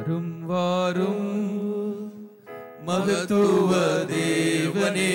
வாரும் வாரும் மகத்துவ தேவனே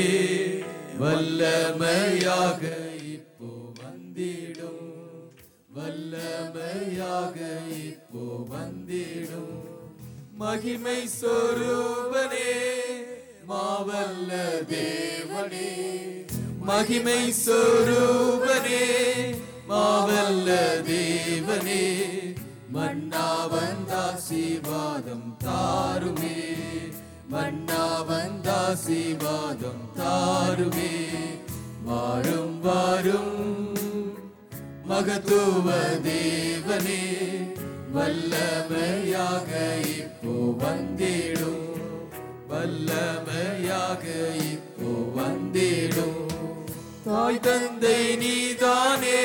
வல்லமையாக இப்போ வந்திடும் வல்லமையாக இப்போ வந்திடும் மகிமை சொரூபனே மாவல்ல தேவனே மகிமை சொரூபனே மாவல்ல தேவனே மன்னா வந்தாசிவாதம் தாருமே மன்னா வந்தாசிவாதம் தாருமே வாரும் வாரும் மகத்துவ தேவனே வல்லமையாக இப்போ வந்திடும் வல்லமையாக இப்போ வந்திடும் தாய் தந்தை நீதானே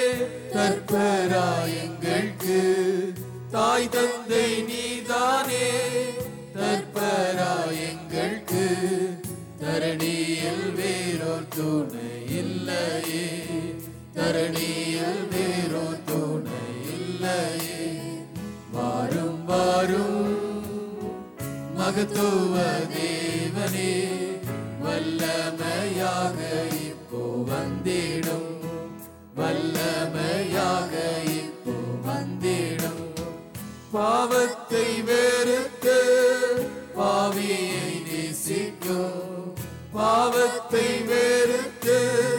தற்பராயங்களுக்கு தாய் தந்தை நீதானே தற்பராயங்களுக்கு தரணியில் வேறோர் துணை இல்லையே தரணியில் வேறோர் துணை இல்லையே வாரும் வாரும் மகத்துவ தேவனே வல்லமையாக இப்போ வந்திடும் வல்லமையாக இப்போ வந்திடும் பாவத்தை வெறுத்து பாவியை நேசிக்கும் பாவத்தை வெறுத்து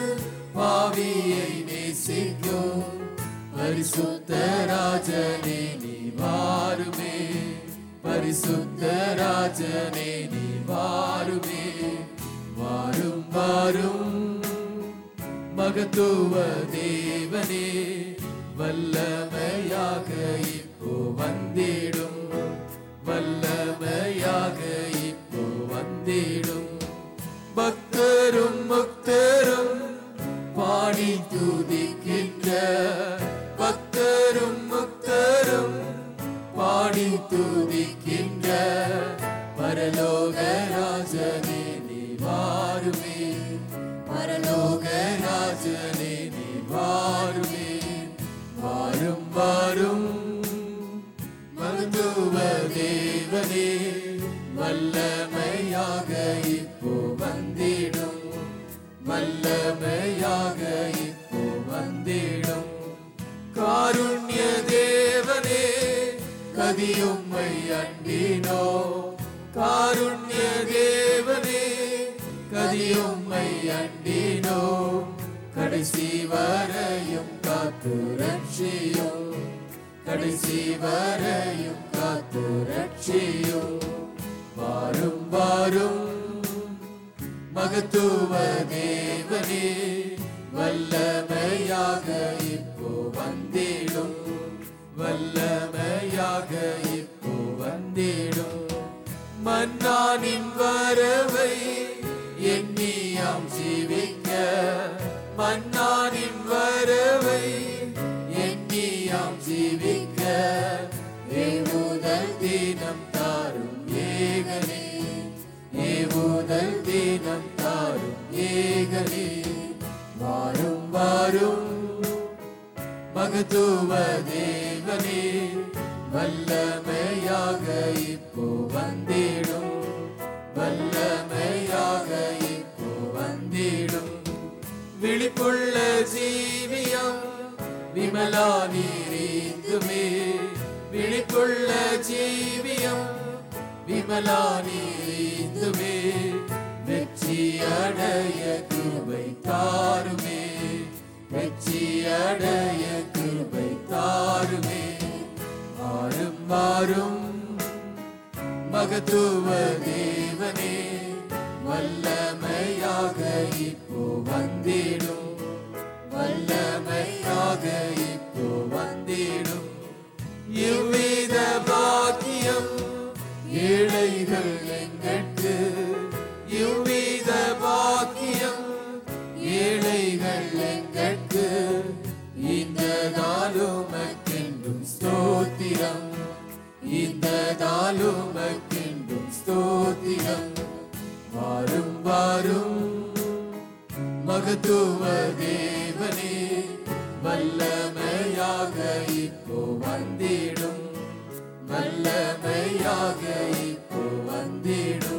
பாவியை நேசிக்கும் பரிசுத்த ராஜனே நீ வாருமே பரிசுத்த ராஜனே நீ வாருமே வாரும் வாரும் மகத்துவ தேவனே வல்லமையாக இப்போ வந்திடும் வல்லமையாக இப்போ வந்திடும் பக்தரும் முக்தரும் பாடி துதிக்கின்ற பக்தரும் முக்தரும் பாடி துதிக்கின்ற பரலோக ராஜனே நீ வாருமே பரலோக ராஜனே நீ வாருமே வாரும் வாரும் மருத்துவ தேவனே வல்லமையாக இப்போ வந்திடும் வல்லமையாக இப்போ வந்திடும் காருண்ய தேவனே கதியும்மை அண்டினோ காருண்ய தேவனே கதியும்மை அண்டினோ கடைசி வரையும் காத்து ரட்சியும் கடைசி வரையும் காத்து ரட்சியும் வாரும் வாரும் மகத்துவ தேவனே வல்லமையாக இப்போ வந்திடும் வல்லமையாக இப்போ வந்திடும் மன்னானின் வரவை எண்ணியாம் ஜீவிக்க மன்னானின் வரவை எண்ணியாம் ஜீவிக்க ஏவுதல் தினம் தாரும் ஏகனே ஏவுதல் தினம் தாரும் ஏகனே வாரும் வாரும் மகத்துவ தேவனே வல்லமையாக இப்போ வந்திடும் வல்லமையாக இப்போ வந்திடும் விழிப்புள்ள ஜீவியம் விமலா நீரீந்துமே விழிப்புள்ள ஜீவியம் விமலா நீரீந்துமே வெற்றி அடைய கிருபை தாருமே வெற்றி அடைய கிருபை தாருமே மாறும் மாறும் மகத்துவ தேவனே வல்லமையாக இப்போ வந்திடும் வல்லமையாக இப்போ வந்திடும் இவ்வித பாக்கியம் ஏழைகள் எங்கட்கு இவ்வித பாக்கியம் ஏழைகள் எங்கட்கு இந்த நாளுமக்கென்றும் ஸ்தோத்திரம் இந்த நாளுமக்கென்றும் ஸ்தோத்திரம் வாரும் வாரும் மகத்துவ தேவனே வல்லமையாக இப்போ வந்திடும் வல்லமையாக துணையாக இப்போ வந்திடும்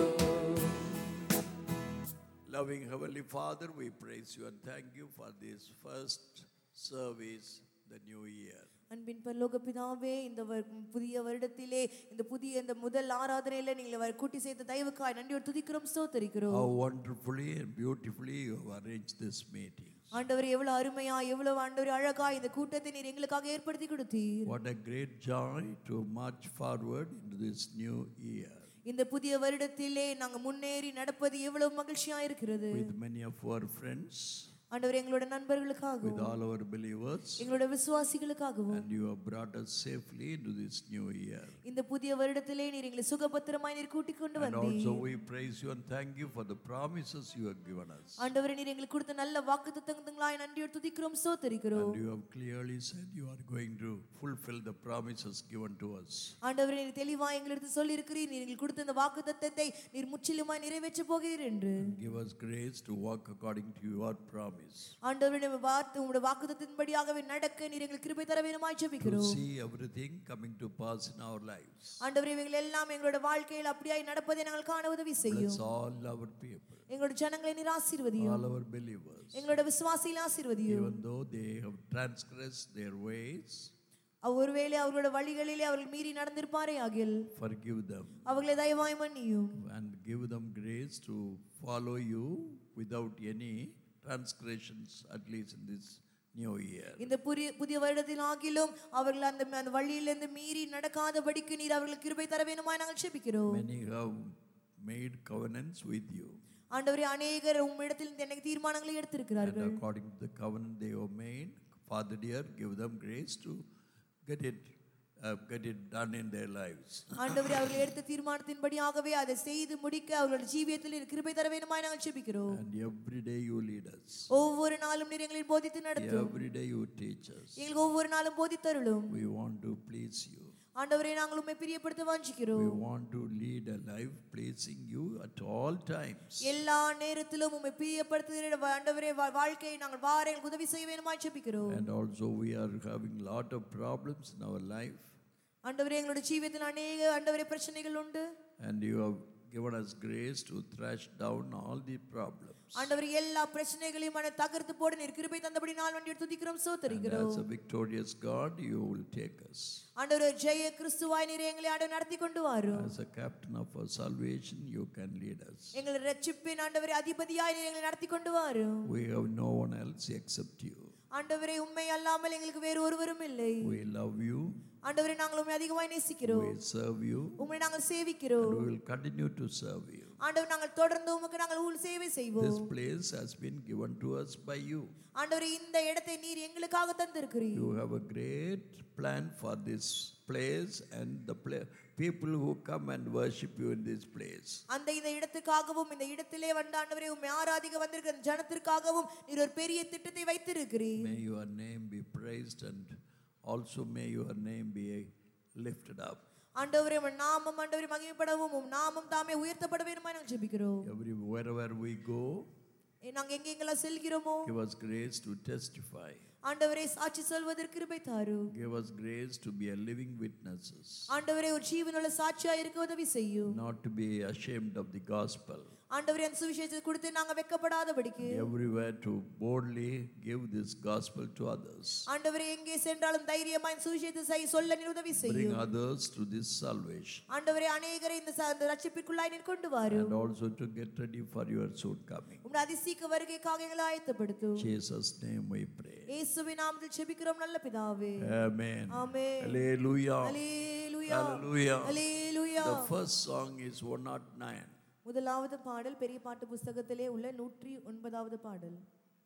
Loving Heavenly Father, we praise you and thank you for this first service, the new year. அன்பின் பரலோக பிதாவே இந்த வரு- புதிய வருடத்திலே இந்த புதிய இந்த முதல் ஆராதனையில நீங்கள் வர கூட்டி சேர்த்த தயவுக்காய் நன்றியோடு துதிக்கிறோம் ஸ்தோத்தரிக்கிறோம் How wonderfully and beautifully you have arranged this meeting. ஆண்டவர் எவ்வளவு அருமையா எவ்வளவு ஆண்டவர் அழகா இந்த கூட்டத்தை நீர் எங்களுக்காக ஏற்படுத்தி கொடுத்தீர் What a great joy to march forward into this new year இந்த புதிய வருடத்திலே நாங்க முன்னேறி நடப்பது எவ்வளவு மகிழ்ச்சியா இருக்கிறது with many of our friends, ஆண்டவர் எங்களோட with நண்பர்களுக்காகவும் all our believers, எங்களோட விசுவாசிகளுக்காகவும் and you have brought us safely into this new year. இந்த புதிய வருடத்திலே நீர் எங்களை சுகபத்திரமாய் நீர் கூட்டிக் கொண்டு And வந்தீர் also we praise you and thank you for the promises you have given us. ஆண்டவரே நீர் எங்களுக்கு கொடுத்த நல்ல வாக்கு தத்தங்களாய் நன்றியோடு துதிக்கிறோம் ஸ்தோத்தரிக்கிறோம் And you have clearly said you are going to fulfill the promises given to us. ஆண்டவரே நீர் தெளிவா எங்களுக்கு சொல்லி இருக்கிறீர் நீர் எங்களுக்கு கொடுத்த இந்த வாக்கு தத்தத்தை நீர் முற்றிலுமாய் நிறைவேற்ற போகிறீர் என்று Give us grace to walk according to your promise. ஆண்டவரே நம்ம வார்த்தை உங்களுடைய வாக்கு தத்தின்படியாகவே நடக்க நீர் எங்களுக்கு கிருபை தர வேணுமாய் To ஜெபிக்கிறோம் see everything coming to pass in our lives. ஆண்டவரே இவைகள் எல்லாம் எங்களோட வாழ்க்கையில் அப்படியாய் நடப்பதை நாங்கள் காண உதவி செய்யும் Bless all our people, எங்களோட ஜனங்களை நீர் ஆசீர்வதியும் all our believers. எங்களோட விசுவாசியில் ஆசீர்வதியும் Even though they have transgressed their ways, ஒருவேளை அவர்களோட வழிகளிலே அவர்கள் மீறி நடந்திருப்பாரே ஆகில் forgive them அவர்களை தயவாய் மன்னியும் and give them grace to follow you without any transgressions, at least in this new year. இந்த புதிய புதிய வருடத்தில் ஆகிலும் அவர்கள் அந்த அந்த வழியிலிருந்து மீறி நடக்காதபடிக்கு நீர் அவர்களுக்கு கிருபை தர வேணுமாய் நாங்கள் ஜெபிக்கிறோம் Many have made covenants with you. ஆண்டவரே அநேகர் உம்மிடத்தில் எனக்கு தீர்மானங்களை And எடுத்திருக்கிறார்கள் according to the covenant they have made, Father dear, give them grace to get it, uh, get it done in their lives. ஆண்டவரே அவர்கள் எடுத்த தீர்மானத்தின்படியாகவே அதை செய்து முடிக்க அவர்களுடைய ஜீவியத்தில் நீர் கிருபை தர வேணுமாய் நாங்கள் ஜெபிக்கிறோம் And every day you lead us. ஒவ்வொரு நாளும் நீர் எங்களை போதித்து நடத்தும் Every day you teach us. எங்களுக்கு ஒவ்வொரு நாளும் போதித்தருளும் We want to please you. ஆண்டவரே நாங்கள் உண்மை பிரியப்படுத்த வாஞ்சிக்கிறோம் We want to lead a life pleasing you at all times. எல்லா நேரத்திலும் உண்மை பிரியப்படுத்துகிற ஆண்டவரே வா- வாழ்க்கையை நாங்கள் வார எங்களுக்கு உதவி செய்ய வேணுமாய் ஜெபிக்கிறோம் And also we are having lot of problems in our life. ஆண்டவரே எங்களோட ஜீவியத்தில் அநேக ஆண்டவரே பிரச்சனைகள் உண்டு And you have given us grace to thrash down all the problems. ஆண்டவர் எல்லா பிரச்சனைகளையும் மன தகர்த்து போட நீர் கிருபை தந்தபடி நாள் வண்டி துதிக்கிறோம் And சோத்தரிக்கிறோம் as a victorious God, you will take us. ஆண்டவர் ஜெய கிறிஸ்துவாய் நீர் எங்களை ஆண்டு நடத்தி கொண்டு வாரும் As a captain of our salvation, you can lead us. எங்களை ரட்சிப்பின் ஆண்டவரே அதிபதியாய் நீர் எங்களை நடத்தி கொண்டு வாரும் We have no one else except you. ஆண்டவரே உண்மை அல்லாமல் எங்களுக்கு வேறு ஒருவரும் இல்லை We love you. ஆண்டவரே நாங்கள் உண்மை அதிகமாய் நேசிக்கிறோம் We serve you. உண்மை நாங்கள் சேவிக்கிறோம் We will continue to serve you. ஆண்டவர் நாங்கள் தொடர்ந்து உமக்கு நாங்கள் ஊழ் சேவை செய்வோம் This place has been given to us by you. ஆண்டவரே இந்த இடத்தை நீர் எங்களுக்காக தந்திருக்கிறீர் You have a great plan for this place and the pla- people who come and worship you in this place. அந்த இந்த இடத்துக்காகவும் இந்த இடத்திலே வந்த ஆண்டவரே உண்மை ஆராதிக்க வந்திருக்கிற ஜனத்திற்காகவும் நீர் ஒரு பெரிய திட்டத்தை வைத்திருக்கிறீர் May your name be praised and also may your name be lifted up. ஆண்டவரே உம் நாமம் ஆண்டவரே மகிமைப்படவும் உம் நாமம் தாமே உயர்த்தப்பட வேணுமா நாங்கள் ஜெபிக்கிறோம் Every, wherever we go, ஏ, நாங்க எங்கெங்கெல்லாம் செல்கிறோமோ give us grace to testify. ஆண்டவரே சாட்சி சொல்வதற்கு கிருபை தாரும் Give us grace to be a living witnesses, ஆண்டவரே ஒரு ஜீவனுள்ள சாட்சியா இருக்க உதவி செய்யும் not to be ashamed of the gospel. ஆண்டவரே அந்த சுவிசேஷத்தை கொடுத்து நாங்க வெக்கப்படாதபடிக்கு Everywhere to boldly give this gospel to others. ஆண்டவரே எங்கே சென்றாலும் தைரியமா இந்த சுவிசேஷத்தை செய்- சொல்ல நீர் உதவி Bring செய்யும் others to this salvation. ஆண்டவரே அநேகரை இந்த ச- இந்த ரட்சிப்பிற்குள்ளாய் நீர் கொண்டு வாரும் And also to get ready for your soon coming. உம்முடைய அதிசீக்க வருகைக்காக எங்களை ஆயத்தப்படுத்தும் Jesus' name we pray. இயேசுவின் நாமத்தில் ஜெபிக்கிறோம் நல்ல பிதாவே Amen. Amen Hallelujah. Hallelujah Hallelujah. Hallelujah The first song is 109. முதலாவது பாடல் பெரிய பாட்டு புஸ்தகத்திலே உள்ள நூற்றி ஒன்பதாவது பாடல்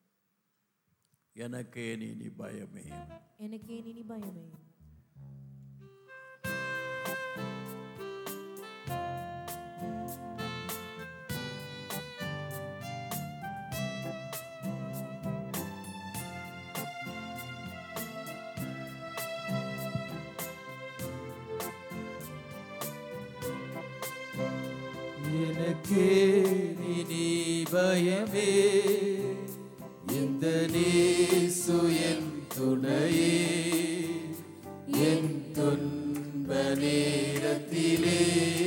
எனக்கே நீ பயமே எனக்கே இனி பயமே எனக்கே இனி பயமே இந்த நேசு என் துணையே என் துன்ப நேரத்திலே நேரத்திலே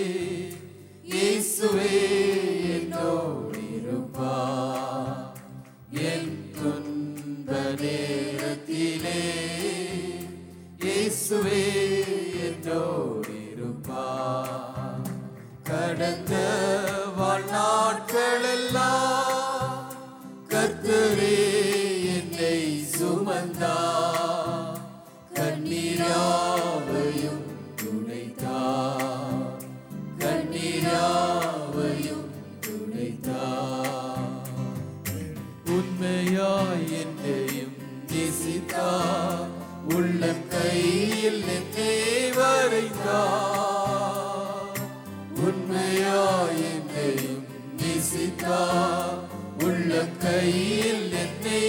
இயேசுவே என்னோடு இருப்பார் என் துன்ப நேரத்திலே இயேசுவே என்னோடு இருப்பார் கடந்த வாழ்நாட்களெல்லாம் கர்த்தரே என்னை சுமந்தார் கண்ணீராவையும் துடைத்தார் கண்ணீராவையும் துடைத்தார் உண்மையாய் என்னையும் நேசித்தார் உள்ள கையில் என்னை வரைந்தார் உண்மையாய் என்னையும் நேசித்தார் உள்ள கையில் என்னை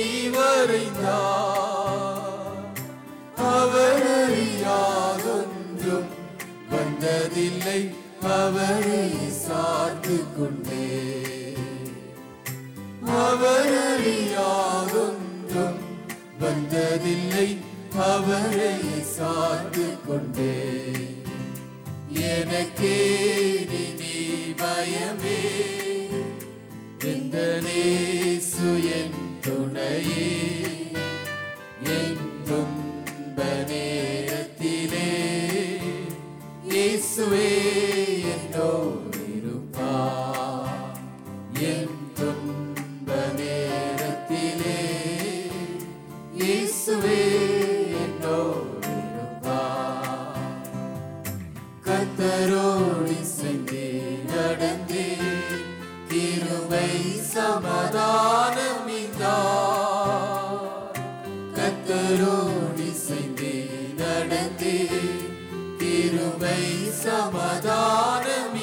வரைந்தார் அவர் அறியாதொன்றும் வந்ததில்லை அவரை சார்ந்து கொண்டே அவர் அறியாதொன்றும் வந்ததில்லை அவரை சார்ந்து கொண்டே எனக்கே நீ பயமே இந்த நேசு என் துணையே என் துன்ப நேரத்திலே இயேசுவே என்னோடு இருப்பார் என் துன்ப நேரத்திலே இயேசுவே என்னோடு இருப்பார் கத்தரோடு சென்றே நடந்தே கிருபை சமாதானம் கத்தரோடு சென்றே நடந்தே கிருபை சமாதானம்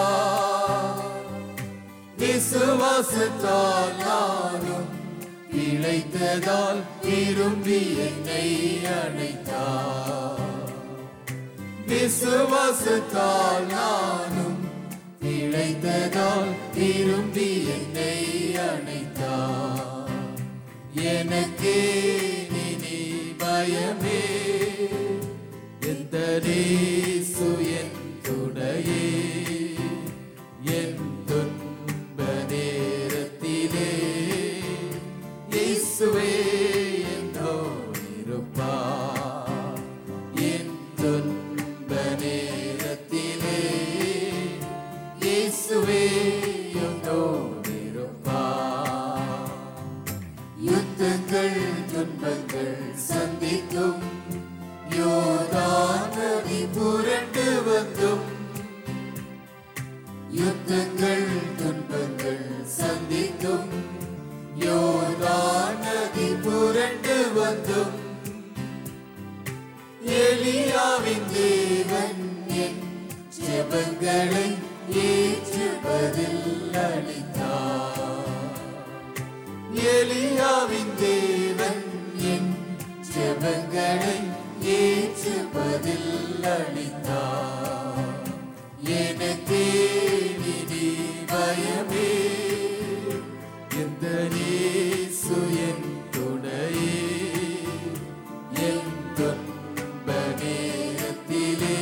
விசுவாசத்தால் நானும் பிழைத்ததால் விரும்பி என்னை அழைத்தார் விசுவாசத்தால் நானும் பிழைத்ததால் விரும்பி என்னை அழைத்தார் எனக்கே நினி பயமே எந்த நேசு என் துணையே என் துன்ப நேரத்திலே இயேசுவே என்னோடு இருப்பார் என் துன்ப நேரத்திலே இயேசுவே என்னோடு இருப்பார் யுத்தங்கள் துன்பங்கள் சந்திக்கும் யோதான் நதி புரண்டு வந்தும் யுத்தங்கள் துன்பங்கள் சந்திக்கும் யோதான் நதி புரண்டு வந்தும் எலியாவின் தேவன் என் ஜெபங்களை ஏற்று பதில் அளித்தார் எலியாவின் தேவன் என் ஜெபங்களை ஏற்று பதில் அளித்தார் எனக்கே நிதி பயமே எந்த நேசு என் துணையே என் துன்ப நேரத்திலே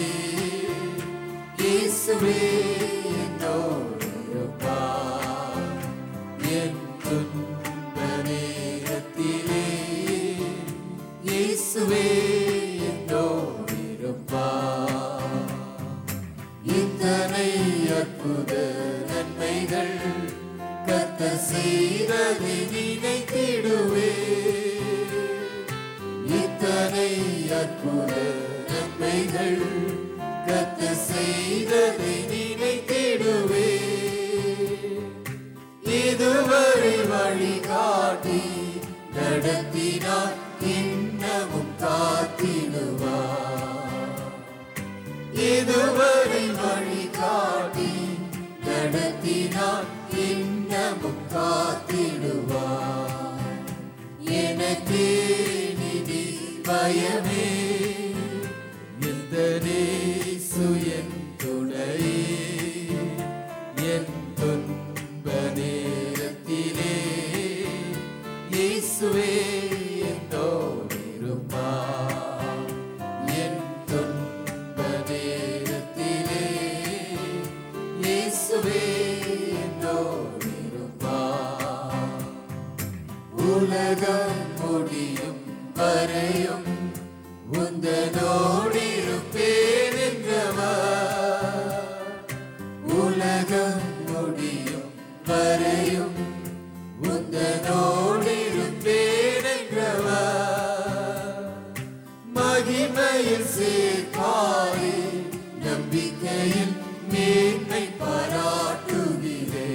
இயேசுவே என்னோடு இருப்பார் என் துன்ப நேரத்திலே இயேசுவே என்னோடு இருப்பார் இத்தனை அற்புத நன்மைகள் கத்த செய்ததை நினைத்திடுவே இத்தனை அற்புத நன்மைகள் கத்த செய்ததை நினைத்திடுவே இதுவரை வழிகாட்டி நடத்தினார் இன்னமும் காத்திடுவார் இதுவரை வழிகாட்டி நடத்தினார் இன்னமும் காத்திடுவார் எனக்கே நிதி பயமே இந்த நேசு என் துணையே என் துன்ப நேரத்திலே இயேசுவே என்னோடு இருப்பார் என் துன்ப நேரத்திலே நம்பிக்கையில் மேன்மை பாராட்டுகிறே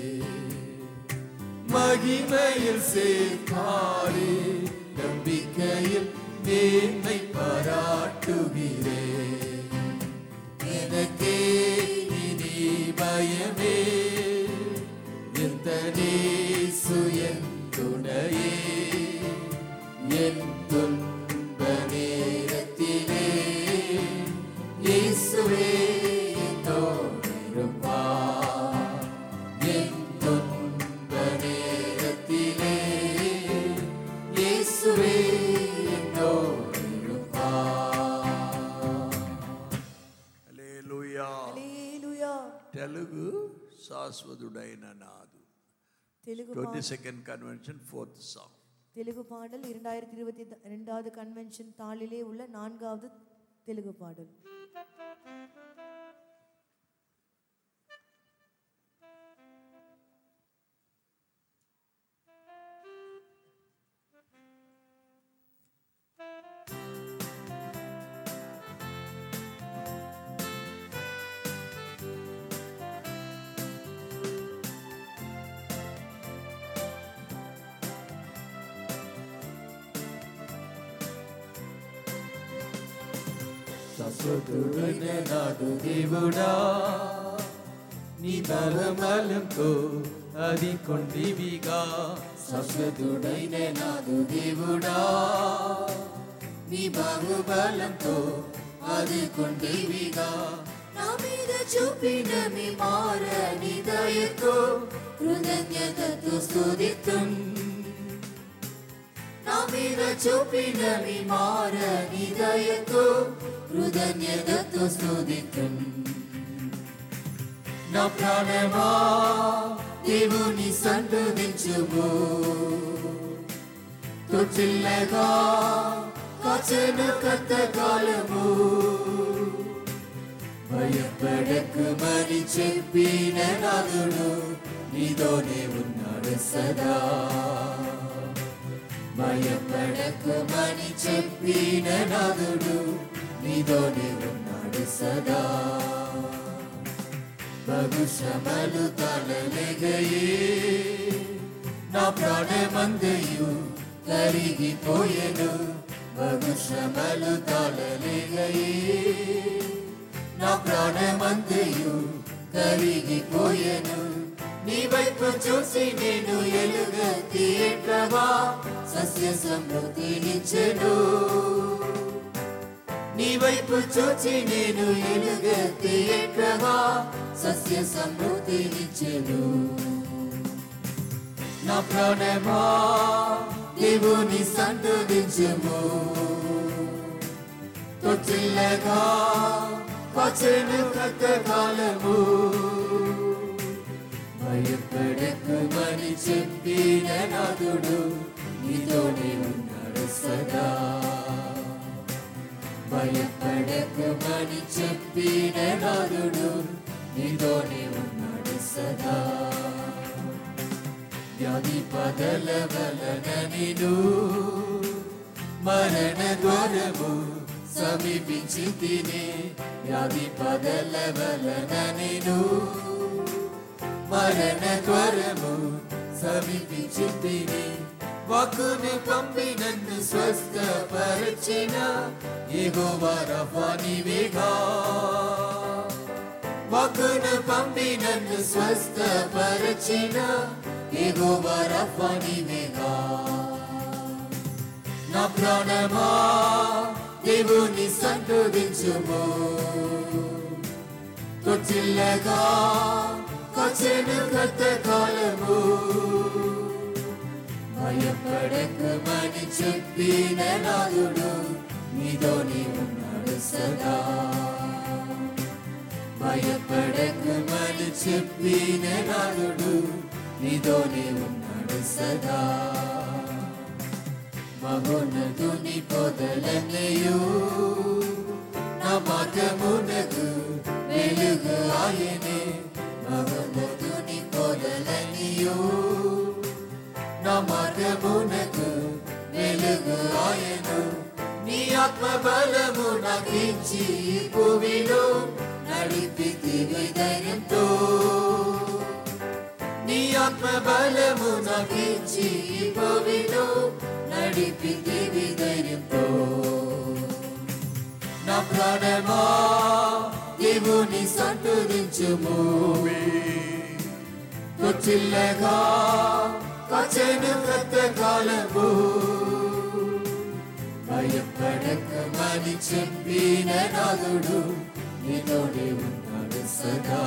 மகிமையில் சேர்ப்பாரே நம்பிக்கையில் மேன்மை பாராட்டுகிறே எனக்கே இனி பயமே எந்த நேசு என் துணையே என் துன்ப நேரத்திலே இயேசுவே என்னோடிருப்பார். என் துன்ப நேரத்திலே இயேசுவே என்னோடிருப்பார். హల్లెలూయా హల్లెలూయా తెలుగు శాశ్వతుడైన నాదు తెలుగు ట్వంటీ పా- second convention fourth song Telugu பாடல் இரண்டாயிரத்தி இருபத்தி ரெண்டாவது கன்வென்ஷன் தாளிலே உள்ள நான்காவது தெலுங்கு பாடல் శాశ్వతుడైన నాడు దేవుడా నీ బలమలంతో అది కొండివిగా శాశ్వతుడైన నాడు దేవుడా నీ బాహుబలంతో అది కొండివిగా నా మీద చూపిన మీ మారని దయతో కృతజ్ఞతతో స్తుతిత్తుం నా మీద చూపిన మీ మారని దయతో కృతజ్ఞతతో స్తుతిత్తుం నా ప్రాణమా దేవుని సంతుదించుము తొచిల్లగా కాచెను కత్త కాలము భయపడకు మరి చెప్పిన నాదుడు నీతోనే ఉన్నాడు సదా భయపడకు మని చెప్పిన నాదుడు నీతోనే ఉన్నాడు సదా బహు శ్రమలు తలలెగయే నా ప్రాణమందయు కరిగిపోయెను బహు శ్రమలు తలలెగయే నా ప్రాణమందయు కరిగిపోయెను నీ వైపు చూసి నేను ఎలుగెత్తి ఎట్లవా సస్య సమృద్ధినిచ్చెను నీ వైపు చూచి నేను ఎలుగెత్తి ఎట్లవా సస్య సమృద్ధినిచ్చెను నా ప్రాణమా దేవుని సంతుదించుము తొచ్చిల్లగా పచ్చని కథ కాలము భయపడకు మని చెప్పిన నాదుడు నీతోనే ఉన్నాడు సదా భయపడకు మని చెప్పిన నాదుడు నీతోనే ఉన్నాడు సదా వ్యాధి పదల వలన నిను మరణ ద్వారము సమీపించి తినే వ్యాధి పదల వలన నిను మరణ ద్వారము సమీపించి తిని వాకుని పంపి నన్ను స్వస్థపరచిన యెహోవా రఫా నీవేగా వాకును పంపి నన్ను స్వస్థపరచిన యెహోవా రఫా నీవేగా నా ప్రాణమా దేవుని సంతోదించుము తొచ్చిల్లగా కచెను కథ కాలము భయపడకు మని చెప్పిన నాదుడు నీతోనే ఉన్నాడు సదా భయపడకు మని చెప్పిన నాదుడు నీతోనే ఉన్నాడు సదా మహోన్నతుని పొదలన్నయు నా మార్గమునకు వెలుగు ఆయనే మహోన్నతుని పొదలన్నయు నా మార్గమునకు వెలుగు ఆయను నీ ఆత్మ బలము నాకించి ఈ భూమిలో నడిపి బలము నాకిచ్చి భవిలో నడిపింది ధైర్యంతో నా ప్రాణమా దేవుని సంతుదించుము చిల్లగా కచెను కత్త కాలము భయపడకమని చెప్పిన నాదుడు నీతోనే ఉన్నాడు సదా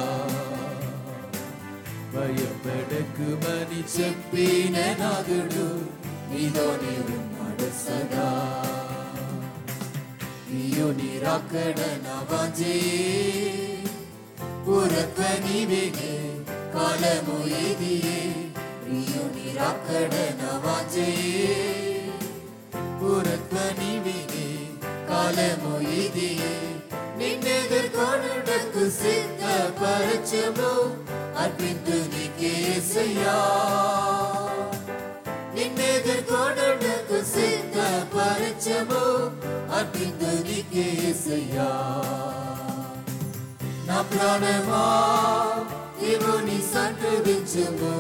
భయపడకుమని చెప్పిన నాదుడు నీతోనే ఉన్నాడు సదా నీయుని రాకడ నవాజే పురత్వ నీవేగే కాలము ఏదియే నీయుని రాకడ నవాజే పురత్వ నీవేగే కాలము ఏదియే నిన్నెదుర్కొనుటకు సిద్ధపరచము అర్పింతు నీకేసయ్యా నిన్నెదుర్కొనుటకు సిద్ధపరచము అర్పింతు నీకేసయ్యా నా ప్రాణమా దేవుని సంతుదించుము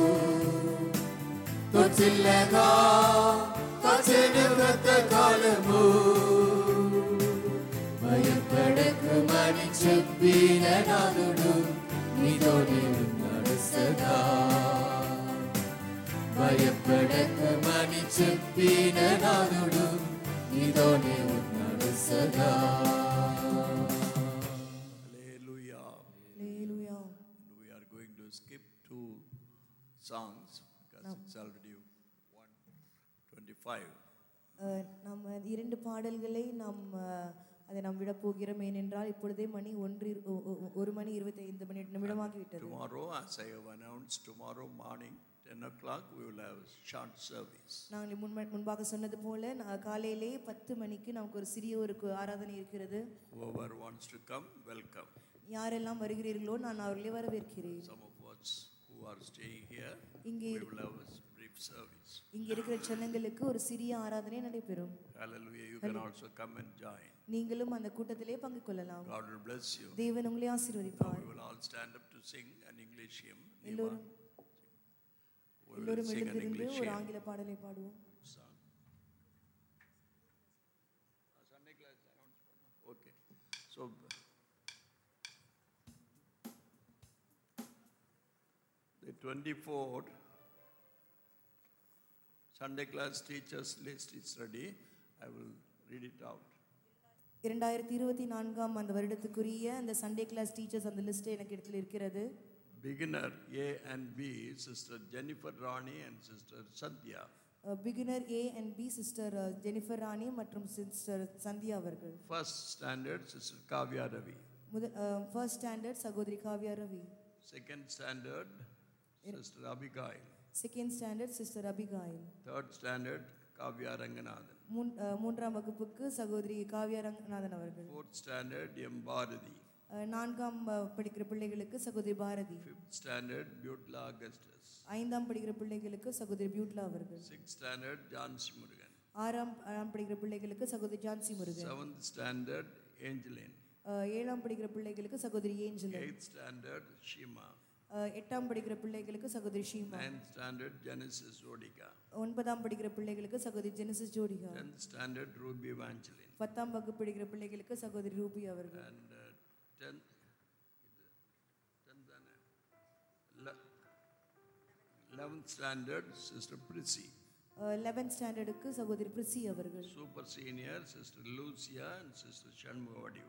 తొచిల్లగా కచెను గత కాలము భయపడకుమని చెప్పిన నాదుడు నీతోనే ఉన్నాడు సదా భయపడకమని చెప్పిన నాదుడు నీతోనే ఉన్నాడు సదా Hallelujah. Hallelujah. And we are going to skip two songs because it's already 125. அஹ், நம்ம இரண்டு பாடல்களை நாம் அஹ், அதை நாம் விட போகிறோம் ஏனென்றால் இப்பொழுதே மணி ஒன்று இரு- ஒ- ஒ- ஒரு மணி இருபத்தி ஐந்து மணி நிமிடமாகிவிட்டது Tomorrow, as I have announced, tomorrow morning, 10 o'clock, we will have short service. நாங்கள் முன்ப முன்பாக சொன்னது போல நான் காலையிலே பத்து மணிக்கு நமக்கு ஒரு சிறிய ஒரு கு- ஆராதனை இருக்கிறது Whoever wants to come, welcome. யாரெல்லாம் வருகிறீர்களோ நான் அவர்களை வரவேற்கிறேன் Some of us who are staying here, இங்கே we will have a brief service. இங்க இருக்கிற ஜனங்களுக்கு ஒரு சிறிய ஆராதனை நடைபெறும் Hallelujah. You can also come and join. நீங்களும் அந்த கூட்டத்திலே பங்கு கொள்ளலாம் God will bless you. தேவன் உங்களை Now ஆசீர்வதிப்பார் we will all stand up to sing an English hymn. எல்லோரும் We will எல்லோரும் sing an எழுந்திருந்து English ஒரு hymn. ஆங்கில பாடலை பாடுவோம் song. Sunday class announcement. Okay. So the 24th Sunday class teachers list is ready. I will read it out. இரண்டாயிரத்தி இருபத்தி நான்காம் அந்த வருடத்துக்குரிய அந்த சண்டே கிளாஸ் டீச்சர்ஸ் அந்த லிஸ்ட் எனக்கு இடத்துல இருக்கிறது Beginner A and B, Sister Jennifer Rani and Sister Sandhya. Beginner A and B sister Jennifer Rani மற்றும் சிஸ்டர் சந்தியா அவர்கள் First standard, Sister Kavya Ravi. முதல் ஃபர்ஸ்ட் ஸ்டாண்டர்ட் சகோதரி Kavya Ravi Second standard, Sister Abigail. Second standard sister Abigail Third standard, Kavya Ranganathan. மூன் அஹ், மூன்றாம் வகுப்புக்கு சகோதரி காவ்யா ரங்கநாதன் அவர்கள் Fourth standard, M. Bharati. அஹ், நான்காம் அஹ், படிக்கிற பிள்ளைகளுக்கு சகோதரி Bharathi Fifth standard, Butla Augustus. ஐந்தாம் படிக்கிற பிள்ளைகளுக்கு சகோதரி பியூட்லா அவர்கள் Sixth standard, Jansi Murugan. ஆறாம் ஆறாம் படிக்கிற பிள்ளைகளுக்கு சகோதரி Jhansi Murugan Seventh standard, Angeline. அஹ், ஏழாம் படிக்கிற பிள்ளைகளுக்கு சகோதரி ஏஞ்சல் Eighth standard, Shima. அஹ், எட்டாம் படிக்கிற பிள்ளைகளுக்கு சகோதரி Sheema Ninth standard, Genesis Odika. ஒன்பதாம் படிக்கிற பிள்ளைகளுக்கு சகோதரி Genesis Jodika Tenth standard, Ruby Evangeline. பத்தாம் வகுப்பு படிக்கிற பிள்ளைகளுக்கு சகோதரி ரூபி அவர்கள் And uh, tenth, இது, tenth தானே? Le- Eleventh standard, Sister Prissy. Eleventh ஸ்டாண்டர்டுக்கு சகோதரி பிரிசி அவர்கள் Super senior, Sister Lucia and Sister Shanmugavadi.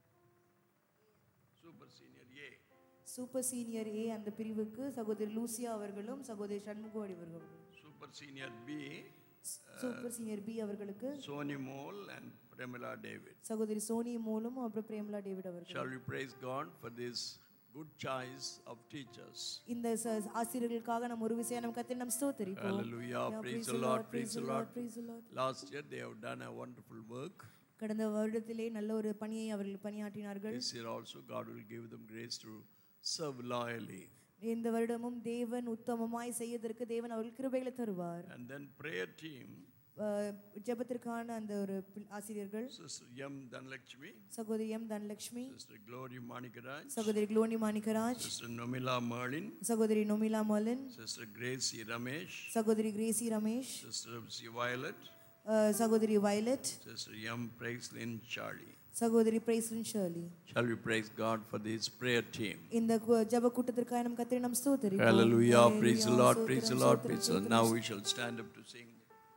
Super senior A. Super senior A அந்த பிரிவுக்கு சகோதரி லூசியா அவர்களும் சகோதரி சண்முகவாடி அவர்களும் Super senior B, super senior B அவர்களுக்கு Sony Mole and Premila David. சகோதரி சோனி மூலம் அப்புறம் பிரேமலா டேவிட் அவர்கள் Shall we praise God for this good choice of teachers? இந்த ச- ஆசிரியர்களுக்காக நம்ம ஒரு விஷயம் நம்ம கத்தி நம்ம ஸ்தோத்தரிப்போம் Hallelujah. Yeah, Praise the Lord. Praise the Lord. praise the Lord. Last year they have done a wonderful work. கடந்த வருடத்திலே நல்ல ஒரு பணியை அவர்கள் பணியாற்றினார்கள் This year also God will give them grace to serve loyally. இந்த வருடமும் தேவன் உத்தமமாய் செய்வதற்கு தேவன் அவர்கள் கிருபைகளை தருவார் And then prayer team, அஹ், ஜெபத்திற்கான அந்த ஒரு பிள்- ஆசிரியர்கள் Sister M. Dhanlakshmi, சகோதரி M Dhanalakshmi Sister Glory Manikaraj, சகோதரி Glory Manikaraj Sister Nomila Merlin, சகோதரி Nomila Merlin Sister Gracie Ramesh, சகோதரி Gracie Ramesh Sister C. Violet, அஹ், சகோதரி Violet Sister M. Praiselin Charlie. சகோதரி Praiselin Charlie Shall we praise God for this prayer team? இந்த கு- ஜெப கூட்டத்திற்காக நம் கத்திரி நம் ஸ்தோத்திரிப்போம். Hallelujah. Praise the Hallelujah. Lord. Praise the ஸ்தோத்திரம், Lord. ஸ்தோத்திரம், Praise the Lord. ஸ்தோத்திரம். Now we shall stand up to sing.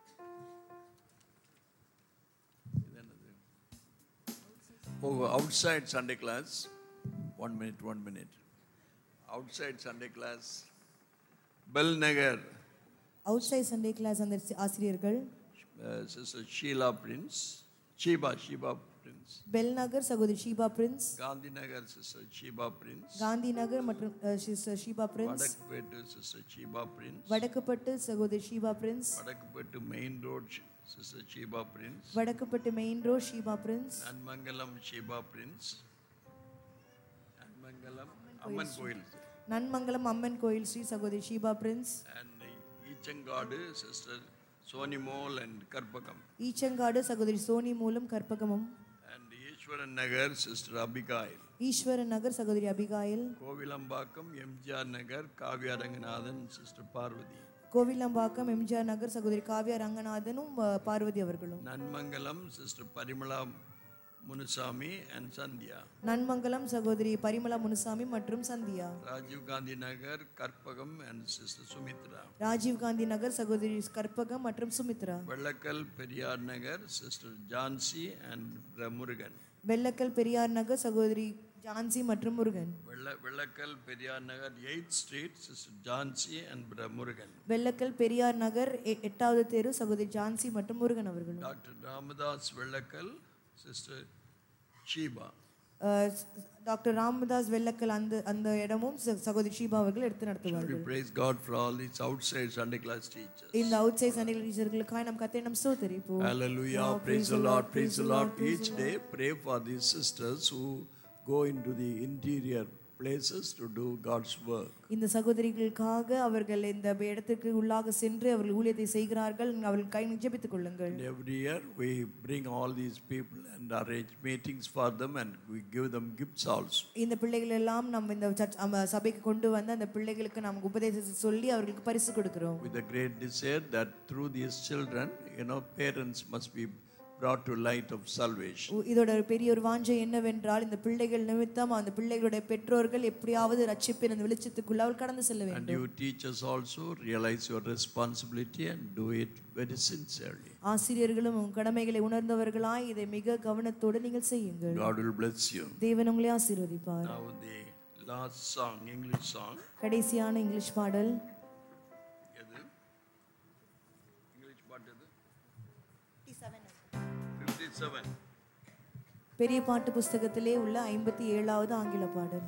Oh, outside Sunday class. One minute, one minute. Outside Sunday class. Bell Nagar, outside Sunday class அந்த சி- ஆசிரியர்கள் uh, Sister Sheila Prince, Sheba, Sheba Prince. Bell Nagar சகோதரி Sheba Prince Gandhi Nagar, Sister Sheba Prince. Gandhi Nagar மற்றும் அஹ், sister Sheba Prince Vadakpet, Sister Sheba Prince. Vadakkupattu சகோதரி Sheba Prince Vadakpet Main Road, Sister Sheba Prince. Vadakkupattu main road Sheba Prince Nanmangalam Sheba Prince. Nanmangalam Amman Koil. Nanmangalam Amman Koil Sri சகோதரி Sheba Prince And Ichangadu, Sister Soni Mol and Karpakam. Eechangadu சகோதரி சோனி மூலம் கற்பகமும் And Ishwaran Nagar, Sister Abigail. Eswaran Nagar சகோதரி Abigail Kovilambakam, MGR Nagar, Kavya Ranganathan, Sister Parvati. Kovilambakkam MGR Nagar சகோதரி காவ்யா ரங்கநாதனும் அஹ், பார்வதி அவர்களும் Nanmangalam, Sister Parimala Munusami and Sandhya. Nanmangalam சகோதரி பரிமளா முனுசாமி மற்றும் Sandhya Rajiv Gandhi Nagar, Karpagam and Sister Sumitra. Rajiv Gandhi நகர் சகோதரி கற்பகம் மற்றும் Sumitra Vellakal Periyar Nagar, Sister Jansi and Murugan. Vellakkal Periyar நகர் சகோதரி ஜான்சி மற்றும் Murugan Vella- Vellakal Periyar Nagar, 8th Street, Sister Jansi and Brother Murugan. Vellakkal Periyar நகர் எ- எட்டாவது தெரு சகோதரி ஜான்சி மற்றும் முருகன் அவர்களும் Dr. Ramadas Vellakal, Sister Sheba. அஹ், டாக்டர் ராமதாஸ் வெள்ளக்கல் அந்த அந்த இடமும் ச- சகோதரி ஷீபா அவர்கள் எடுத்து We நடத்துவார்கள் praise God for all these outside Sunday class teachers. இந்த அவுட் சைட் சண்டை டீச்சர்களுக்காக நம் கத்தை நம் ஸ்தோத்தரிப்போம் Hallelujah. Praise the Lord. Praise the Lord. Each day, pray for these sisters who go into the interior places to do God's work. இந்த சகோதரிகளுக்காக அவர்கள் இந்த இடத்துக்கு உள்ளாக சென்று அவர்கள் ஊழியத்தை செய்கிறார்கள் அவர்கள் கை ஜெபித்துக் கொள்ளுங்கள் And every year, we bring all these people and arrange meetings for them and we give them gifts also. இந்த பிள்ளைகள் எல்லாம் நம்ம இந்த சர்ச் நம்ம சபைக்கு கொண்டு வந்து அந்த பிள்ளைகளுக்கு நமக்கு உபதேசத்தை சொல்லி அவர்களுக்கு பரிசு கொடுக்கிறோம் With a great desire that through these children, you know, parents must be brought to light of salvation. உ- இதோட ஒரு பெரிய ஒரு வாஞ்சை என்னவென்றால் இந்த பிள்ளைகள் நிமித்தம் அந்த பிள்ளைகளுடைய பெற்றோர்கள் எப்படியாவது ரட்சிப்பின் அந்த வெளிச்சத்துக்குள்ள அவர் கடந்து செல்ல And வேண்டும் you teachers also realize your responsibility and do it very sincerely. ஆசிரியர்களும் உங்கள் கடமைகளை உணர்ந்தவர்களாய் இதை மிக கவனத்தோடு நீங்கள் செய்யுங்கள் God will bless you. தேவன் உங்களை ஆசீர்வதிப்பார் Now the last song, English song. கடைசியான இங்கிலீஷ் பாடல் எது இங்கிலீஷ் பாட்டு எது ஃபிஃப்டி செவன் பெரிய பாட்டு புஸ்தகத்திலே உள்ள ஐம்பத்தி ஏழாவது ஆங்கில பாடல்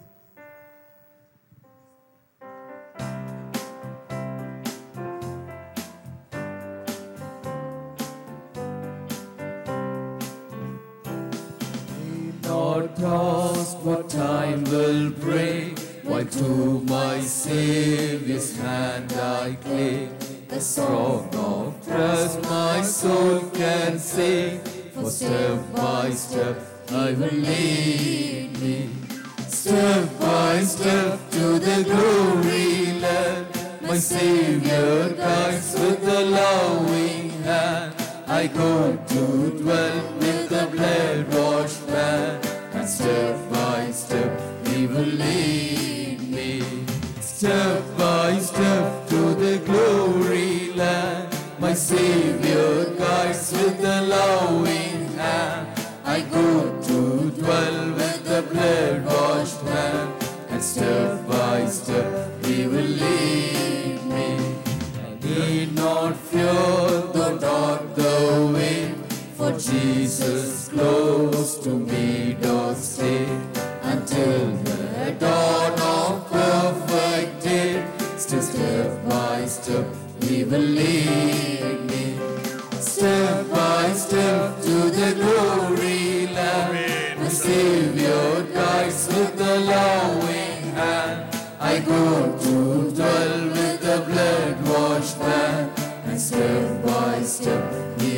not ask what time will bring, while to my Savior's hand I cling. The song of trust my soul can sing, for step by step He will lead me. Step by step to the glory land, my Savior guides with a loving hand. I go to dwell with the blood washed man, and step by step He will lead me. Step by step to the glory land, my Savior guides with a loving hand. I go to dwell with the blood washed man, and step by step He will lead me. I need not fear though not the wind, for Jesus close to me doth stay until the dawn of perfect day. Still step by step He will lead me. Step by step to the glory land, the Savior guides with the loving hand. I go to dwell with the blood washed man, and step by step He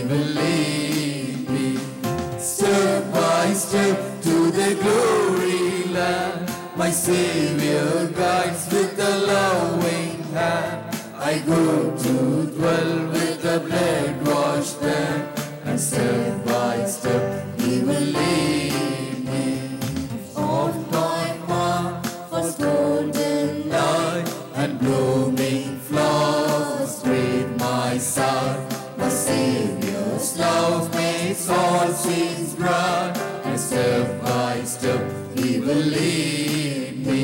glory land. My Savior guides with a loving hand. I go to dwell with the blood washed man, and step by step He will lead me. Of time mark for golden light and blooming flowers greet my sight. My Savior's love makes all sins bright, and step by step He will lead me.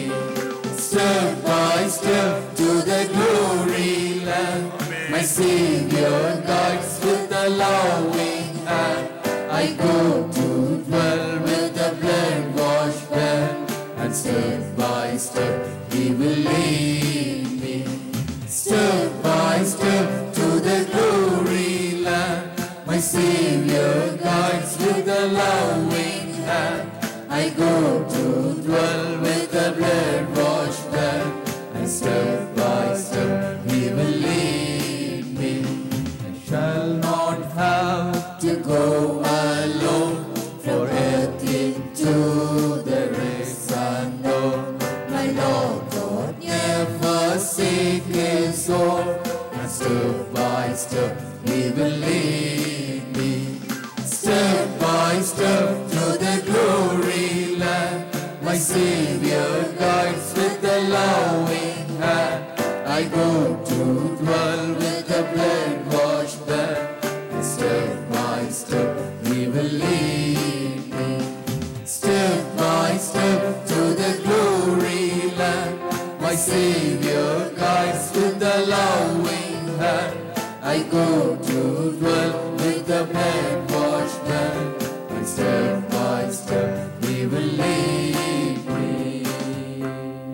Step by step to the glory land. My Savior guides with a loving hand. I go to dwell with the blood washed man, and step by step He will lead me. Step by step to the glory land. My Savior guides with a loving hand. I go to dwell with the blood washed man, and step by step He will lead me. I shall not have to go alone, for earth into the race unknown. My Lord God never seek His own, and step by step He will lead me. Step by step to the glory land, my Savior guides with a loving hand. I go to dwell with the blood washed man, and step by step He will lead me. Step by step to the glory land, my Savior guides with a loving hand. I go to dwell with the blood washed man, and step by step He will lead me.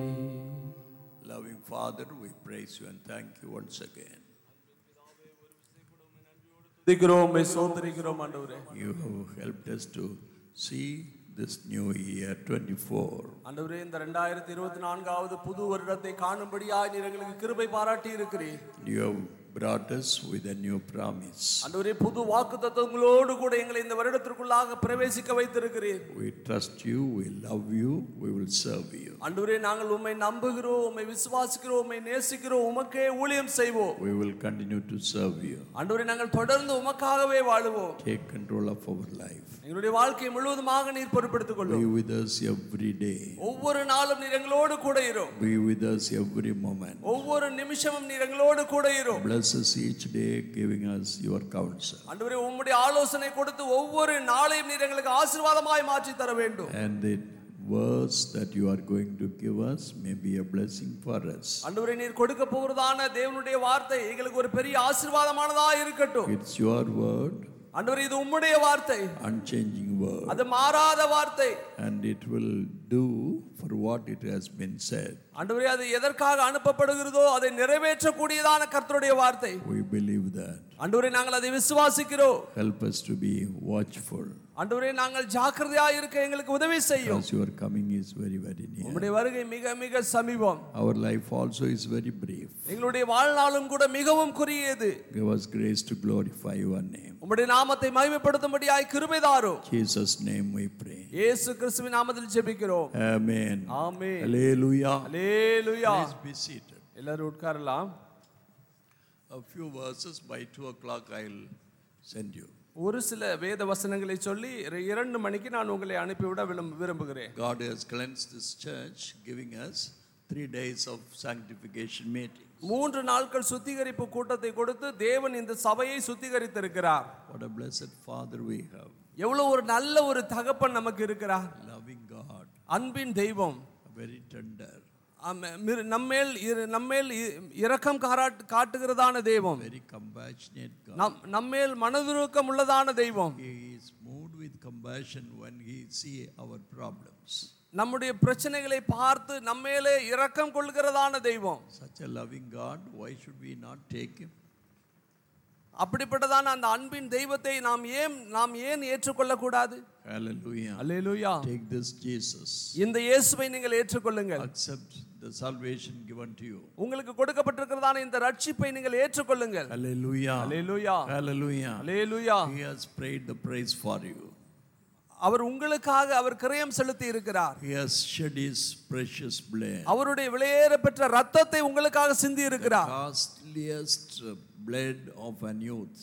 Loving Father, we praise you and thank you once again. துதிக்கிறோம் உம்மை சோதரிக்கிறோம் ஆண்டவரே You have helped us to see this new year 24. ஆண்டவரே இந்த ரெண்டாயிரத்தி இருபத்தி நான்காவது புது வருடத்தை காணும்படியாய் நீர் எங்களுக்கு கிருபை பாராட்டி இருக்கிறீர் You have brought us with a new promise. ஆண்டவரே புது வாக்கு தத்துவங்களோடு கூட எங்களை இந்த வருடத்திற்குள்ளாக பிரவேசிக்க வைத்திருக்கிறீர் We trust you, we love you, we will serve you. ஆண்டவரே நாங்கள் உம்மை நம்புகிறோம் உம்மை விசுவாசிக்கிறோம் உம்மை நேசிக்கிறோம் உமக்கே ஊழியம் செய்வோம் We will continue to serve you. ஆண்டவரே நாங்கள் தொடர்ந்து உமக்காகவே வாழுவோம் Take control of our life. எங்களுடைய வாழ்க்கை முழுவதுமாக நீர் பொறுப்பெடுத்துக் Be கொள்ளும் with us every day. ஒவ்வொரு நாளும் நீர் எங்களோடு கூட இரும் Be with us every moment. ஒவ்வொரு நிமிஷமும் நீர் எங்களோடு கூட இரும் Bless us each day, giving us your counsel. ஆண்டவரே உம்முடைய ஆலோசனை கொடுத்து ஒவ்வொரு நாளையும் நீர் எங்களுக்கு ஆசீர்வாதமாய் மாற்றி தர வேண்டும் And the words that you are going to give us may be a blessing for us. ஆண்டவரே நீர் கொடுக்க போகிறதான தேவனுடைய வார்த்தை எங்களுக்கு ஒரு பெரிய ஆசீர்வாதமானதா இருக்கட்டும் It's your word, ஆண்டவரே இது உம்முடைய வார்த்தை unchanging word, அது மாறாத வார்த்தை and it will do for what it has been said. ஆண்டவரே அது எதற்காக அனுப்பப்படுகிறதோ அதை நிறைவேற்றக்கூடியதான கர்த்தருடைய வார்த்தை We believe that. ஆண்டவரே நாங்கள் அதை விசுவாசிக்கிறோம் Help us to be watchful ஆண்டவரே நாங்கள் ஜாக்கிரதையா இருக்க எங்களுக்கு உதவி செய்யும் because your coming is very, very near. உம்முடைய வருகை மிக மிக சமீபம் Our life also is very brief. எங்களுடைய வாழ்நாளும் கூட மிகவும் குறுகியது Give us grace to glorify your name. உம்முடைய நாமத்தை மகிமைப்படுத்தும்படியாய் கிருபை தாரும் Jesus' name we pray. இயேசு கிறிஸ்துவின் நாமத்தில் ஜெபிக்கிறோம் Amen. Amen Hallelujah. Hallelujah Please be seated. எல்லாரும் உட்காரலாம் A few verses by 2 o'clock I'll send you. ஒரு சில வேத வசனங்களை சொல்லி இர- இரண்டு மணிக்கு நான் உங்களை அனுப்பிவிட விரும்ப- விரும்புகிறேன் God has cleansed this church, giving us three days of sanctification meeting. மூன்று நாட்கள் சுத்திகரிப்பு கூட்டத்தை கொடுத்து தேவன் இந்த சபையை சுத்திகரித்திருக்கிறார் What a blessed Father we have. எவ்வளவு ஒரு நல்ல ஒரு தகப்பன் நமக்கு இருக்கிறார் Loving God, அன்பின் தெய்வம் very tender, ஆமென். மிரு- நம்மேல் இரு- நம்மேல் இ- இரக்கம் காராட் காட்டுகிறதான தெய்வம் very compassionate God. நம் நம்மேல் மனதுருக்கம் உள்ளதான தெய்வம் He is moved with compassion when he see our problems. நம்முடைய பிரச்சனைகளை பார்த்து நம்மேலே இரக்கம் கொள்கிறதான தெய்வம் Such a loving God, why should we not take him? அப்படிப்பட்டதான அந்த அன்பின் தெய்வத்தை நாம் ஏன் நாம் ஏன் ஏற்றுக்கொள்ள கூடாது Hallelujah. Hallelujah Take this Jesus. இந்த இயேசுவை நீங்கள் ஏற்றுக்கொள்ளுங்கள் Accept the salvation given to you. உங்களுக்கு கொடுக்கப்பட்டிருக்கிறதான இந்த ரட்சிப்பை நீங்கள் ஏற்றுக்கொள்ளுங்கள் Hallelujah. Hallelujah Hallelujah. Hallelujah He has prayed the praise for you. அவர் உங்களுக்காக அவர் கிரயம் செலுத்தி இருக்கிறார் He has shed his precious blood. அவருடைய விலையேற பெற்ற ரத்தத்தை உங்களுக்காக சிந்தி இருக்கிறார் Costliest blood of an youth.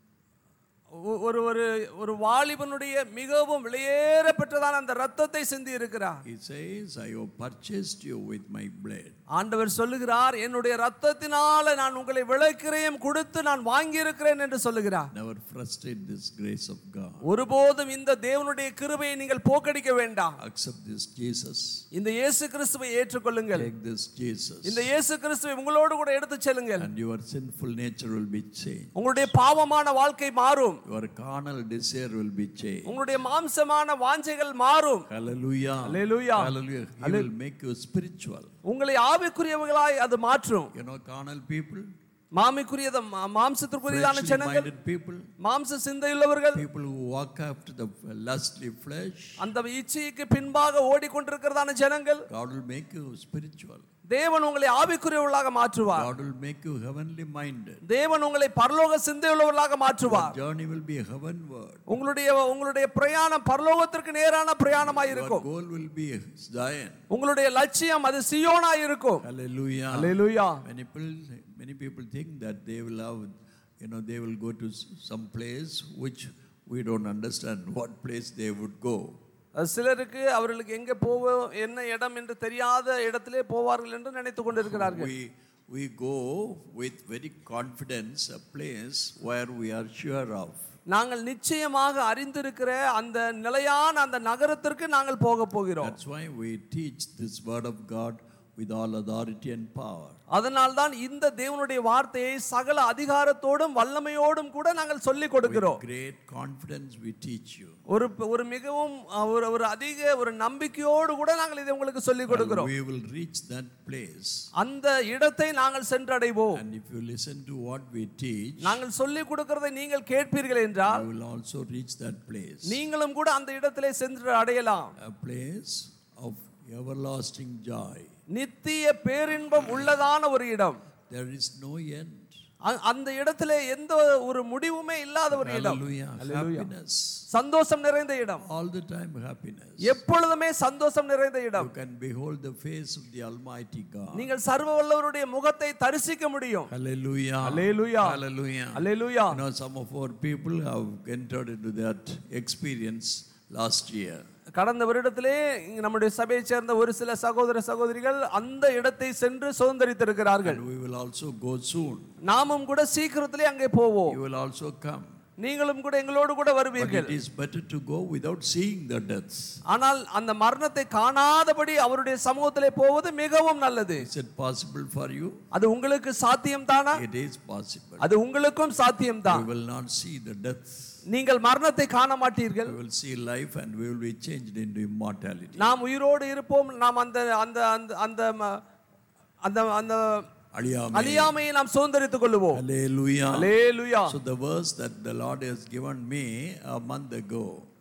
ஒ- ஒரு ஒரு ஒரு வாலிபனுடைய மிகவும் விலையேற பெற்றதான அந்த ரத்தத்தை சிந்தி இருக்கிறார் He says, I have purchased you with my blood. ஆண்டவர் சொல்லுகிறார் என்னுடைய ரத்தத்தினால நான் உங்களை விலைக்கிரயம் கொடுத்து நான் வாங்கி இருக்கிறேன் என்று சொல்லுகிறார் Never frustrate this grace of God. ஒருபோதும் இந்த தேவனுடைய கிருபையை நீங்கள் போக்கடிக்க வேண்டாம் Accept this Jesus. இந்த இயேசு கிறிஸ்துவை ஏற்றுக்கொள்ளுங்கள் Take this Jesus. இந்த இயேசு கிறிஸ்துவை உங்களோடு கூட எடுத்துச் செல்லுங்கள் And your sinful nature will be changed. உங்களுடைய பாவமான வாழ்க்கை மாறும் Your carnal desire will be changed. உங்களுடைய மாம்சமான வாஞ்சைகள் மாறும் Hallelujah. Hallelujah. Hallelujah. He will make you spiritual. உங்களை ஆவிக்குரியவர்களாய் அது மாற்றும் You know, carnal people, மாமிக்குரியத மா- மாம்சத்திற்குரியதான fleshly ஜனங்கள் minded people, மாம்ச சிந்தையுள்ளவர்கள் people who walk after the lustly flesh, அந்த இச்சைக்கு பின்பாக ஓடிக்கொண்டிருக்கிறதான ஜனங்கள் God will make you spiritual. தேவன் உங்களை ஆவிக்குரியவர்களாக மாற்றுவார் God will make you heavenly minded. தேவன் உங்களை பரலோக சிந்தையுள்ளவர்களாக மாற்றுவார் Journey will be heavenward. உங்களுடைய உங்களுடைய பிரயாணம் பரலோகத்திற்கு நேரான பிரயாணமாய் Your இருக்கும் goal will be Zion. உங்களுடைய லட்சியம் அது சியோனாய் இருக்கும் Hallelujah. Hallelujah Many people, many people think that they will have, you know, they will go to s- some place which we don't understand what place they would go. அது சிலருக்கு அவர்களுக்கு எங்க போவோம் என்ன இடம் என்று தெரியாத இடத்திலே போவார்கள் என்று நினைத்துக் கொண்டிருக்கிறார்கள் We, we go with very confidence a place where we are sure of. நாங்கள் நிச்சயமாக அறிந்திருக்கிற அந்த நிலையான அந்த நகரத்திற்கு நாங்கள் போக போகிறோம் That's why we teach this word of God with all authority and power. அதனால்தான் இந்த தேவனுடைய வார்த்தையை சகல அதிகாரத்தோடும் வல்லமையோடும் கூட நாங்கள் சொல்லிக் கொடுக்கிறோம் Great confidence we teach you. ஒரு ஒரு மிகவும் அஹ், ஒரு ஒரு அதிக ஒரு நம்பிக்கையோடு கூட நாங்கள் இதை உங்களுக்கு சொல்லிக் கொடுக்கிறோம் We will reach that place. அந்த இடத்தை நாங்கள் சென்றடைவோம் And if you listen to what we teach, நாங்கள் சொல்லிக் கொடுக்கிறதை நீங்கள் கேட்பீர்கள் என்றால் you will also reach that place. நீங்களும் கூட அந்த இடத்திலே சென்று அடையலாம் A place of everlasting joy. நித்திய பேரின்பம் உள்ளதான ஒரு இடம் There is no end. அ- அந்த இடத்திலே எந்த ஒரு முடிவுமே இல்லாத ஒரு இடம் Hallelujah. Happiness. சந்தோஷம் நிறைந்த இடம் All the time happiness. எப்பொழுதுமே சந்தோஷம் நிறைந்த இடம் You can behold the face of the Almighty God. நீங்கள் சர்வ வல்லவருடைய முகத்தை தரிசிக்க முடியும் Hallelujah. Hallelujah. Hallelujah. Hallelujah You know, some of our people have entered into that experience last year. கடந்த வருடத்திலே இங்க நம்முடைய சபையை சேர்ந்த ஒரு சில சகோதர சகோதரிகள் அந்த இடத்தை சென்று சுதந்திரித்திருக்கிறார்கள் And we will also go soon. நாமும் கூட சீக்கிரத்திலே அங்கே போவோம் You will also come. நீங்களும் கூட எங்களோடு கூட But வருவீர்கள் it is better to go without seeing the deaths. ஆனால் அந்த மரணத்தை காணாதபடி அவருடைய சமூகத்திலே போவது மிகவும் நல்லது Is it possible for you? அது உங்களுக்கு சாத்தியம் தானா It is possible. அது உங்களுக்கும் சாத்தியம் We தான் will not see the deaths. நீங்கள் மரணத்தை காண மாட்டீர்கள் We will see life and we will be changed into immortality. நாம் உயிரோடு இருப்போம் நாம் அந்த அந்த அந்த அந்த ம- அந்த அந்த Aliyame. அழியாமையை நாம் சுதந்திரித்துக் கொள்ளுவோம் Hallelujah. Hallelujah So the verse that the Lord has given me a month ago,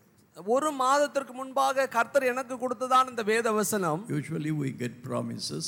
ஒரு மாதத்திற்கு முன்பாக கர்த்தர் எனக்கு கொடுத்ததான் இந்த வேத வசனம் usually we get promises.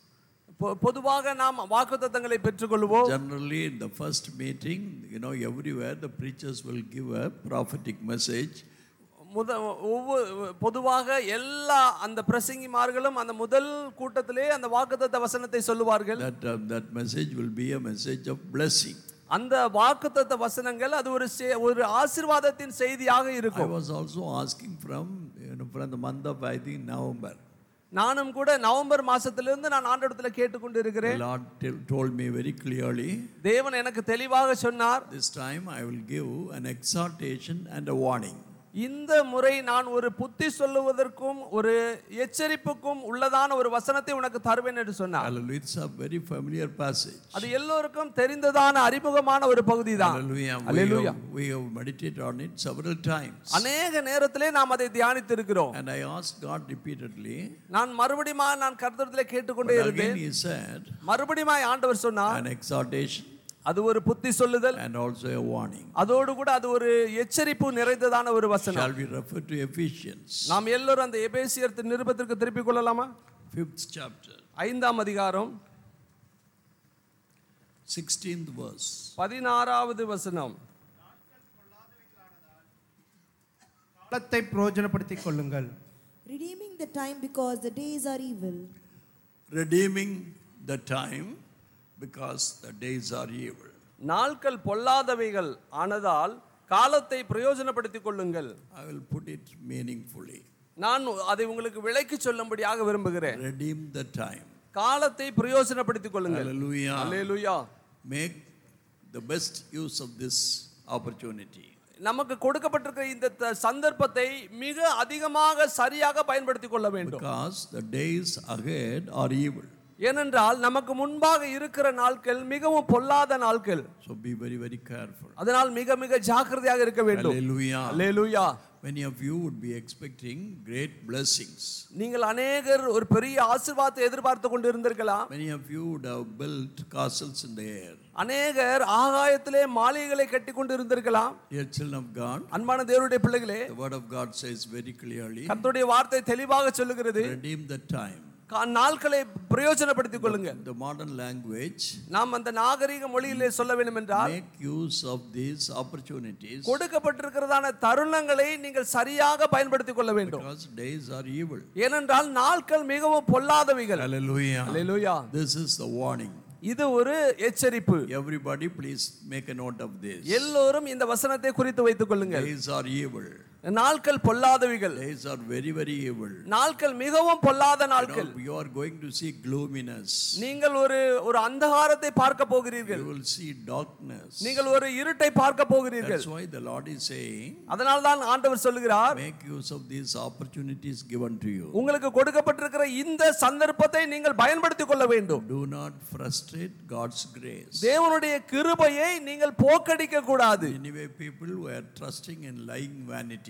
பொ- பொதுவாக நாம் வாக்குத்தத்தங்களை பெற்றுக்கொள்வோம் Generally in the first meeting, you know, everywhere the preachers will give a prophetic message. முத ஒவ்வொரு பொதுவாக எல்லா அந்த பிரசங்கிமார்களும் அந்த முதல் கூட்டத்திலே அந்த வாக்குத்தத்த வசனத்தை சொல்லுவார்கள் That, uh, that message will be a message of blessing. அந்த வாக்குத்தத்த வசனங்கள் அது ஒரு செ- ஒரு ஆசீர்வாதத்தின் செய்தியாக I இருக்கும் was also asking from, you know, from the month of, I think, November. நானும் கூட நவம்பர் மாசத்திலிருந்து நான் ஆண்டவரத்துல கேட்டுக்கொண்டு The இருக்கிறேன் Lord tell- told me very clearly, தேவன் எனக்கு தெளிவாக சொன்னார் this time I will give an exhortation and a warning. இந்த முறை நான் ஒரு புத்தி சொல்லுவதற்கும் ஒரு எச்சரிப்புக்கும் உள்ளதான ஒரு வசனத்தை உனக்கு தருவேன் என்று சொன்னார் Hallelujah. It's a very familiar passage. அது எல்லோருக்கும் தெரிந்ததான அறிமுகமான ஒரு பகுதி தான் Hallelujah. We Hallelujah. have, we have meditated on it several times. அநேக நேரத்திலே நாம் அதை தியானித்து இருக்கிறோம் And I asked God repeatedly. நான் மறுபடியும் நான் கர்த்தரத்திலே கேட்டுக்கொண்டே But இருந்தேன் again He said, மறுபடியும் ஆண்டவர் சொன்னார் an exhortation அது ஒரு புத்தி சொல்லுதல் and also a warning. அதோடு கூட அது ஒரு எச்சரிப்பு நிறைந்ததான ஒரு வசனம் Shall we refer to Ephesians, நாம் எல்லோரும் அந்த எபேசியர் நிருபத்திற்கு திருப்பிக் கொள்ளலாமா fifth chapter, ஐந்தாம் அதிகாரம் 16th verse. பதினாறாவது வசனம் காலத்தை பிரயோஜனப்படுத்திக் கொள்ளுங்கள் redeeming the time because the days are evil. Redeeming the time because the days are evil. நாட்கள் பொல்லாதவைகள் ஆனதால் காலத்தை பிரயோஜனப்படுத்திக் கொள்ளுங்கள் I will put it meaningfully. நான் அதை உங்களுக்கு விளக்கி சொல்லும்படியாக விரும்புகிறேன் Redeem the time. காலத்தை பிரயோஜனப்படுத்திக் கொள்ளுங்கள் Hallelujah. Hallelujah Make the best use of this opportunity. நமக்கு கொடுக்கப்பட்டிருக்கிற இந்த த- சந்தர்ப்பத்தை மிக அதிகமாக சரியாக பயன்படுத்திக் கொள்ள வேண்டும் Because the days ahead are evil. ஏனென்றால் நமக்கு முன்பாக இருக்கிற நாட்கள் மிகவும் பொல்லாத நாட்கள் So be very, very careful. அதனால் மிக மிக ஜாக்கிரதையாக இருக்க வேண்டும் Hallelujah. Hallelujah Many of you would be expecting great blessings. நீங்கள் அநேகர் ஒரு பெரிய ஆசீர்வாதத்தை எதிர்பார்த்து கொண்டு இருந்திருக்கலாம் Many of you would have built castles in the air. அநேகர் ஆகாயத்திலே மாளிகைகளை கட்டி கொண்டு இருந்திருக்கலாம் Dear children of God, அன்பான தேவனுடைய பிள்ளைகளே the word of God says very clearly கர்த்தருடைய வார்த்தை தெளிவாக சொல்லுகிறது redeem the time. கா- நாட்களை பிரயோஜனப்படுத்திக் கொள்ளுங்கள் The modern language, நாம் அந்த நாகரிக மொழியிலே சொல்ல வேண்டும் என்றால் make use of these opportunities கொடுக்கப்பட்டிருக்கிறதான தருணங்களை நீங்கள் சரியாக பயன்படுத்திக் கொள்ள வேண்டும் because days are evil. ஏனென்றால் நாட்கள் மிகவும் பொல்லாதவைகள் Hallelujah. Hallelujah This is the warning. இது ஒரு எச்சரிப்பு Everybody, please make a note of this. எல்லோரும் இந்த வசனத்தை குறித்து வைத்துக் கொள்ளுங்கள் Days are evil. நாட்கள் பொல்லாதவைகள் Days are very, very evil. நாட்கள் மிகவும் பொல்லாத You, நாட்கள் know, you are going to see gloominess. நீங்கள் ஒரு ஒரு அந்தகாரத்தை பார்க்க போகிறீர்கள் You will see darkness. நீங்கள் ஒரு இருட்டை பார்க்க போகிறீர்கள் That's why the Lord is saying, அதனால் தான் ஆண்டவர் சொல்லுகிறார் make use of these opportunities given to you. உங்களுக்கு கொடுக்கப்பட்டிருக்கிற இந்த சந்தர்ப்பத்தை நீங்கள் பயன்படுத்திக் கொள்ள வேண்டும் Do not frustrate God's grace. தேவனுடைய கிருபையை நீங்கள் போக்கடிக்க கூடாது Anyway, people were trusting in lying vanities.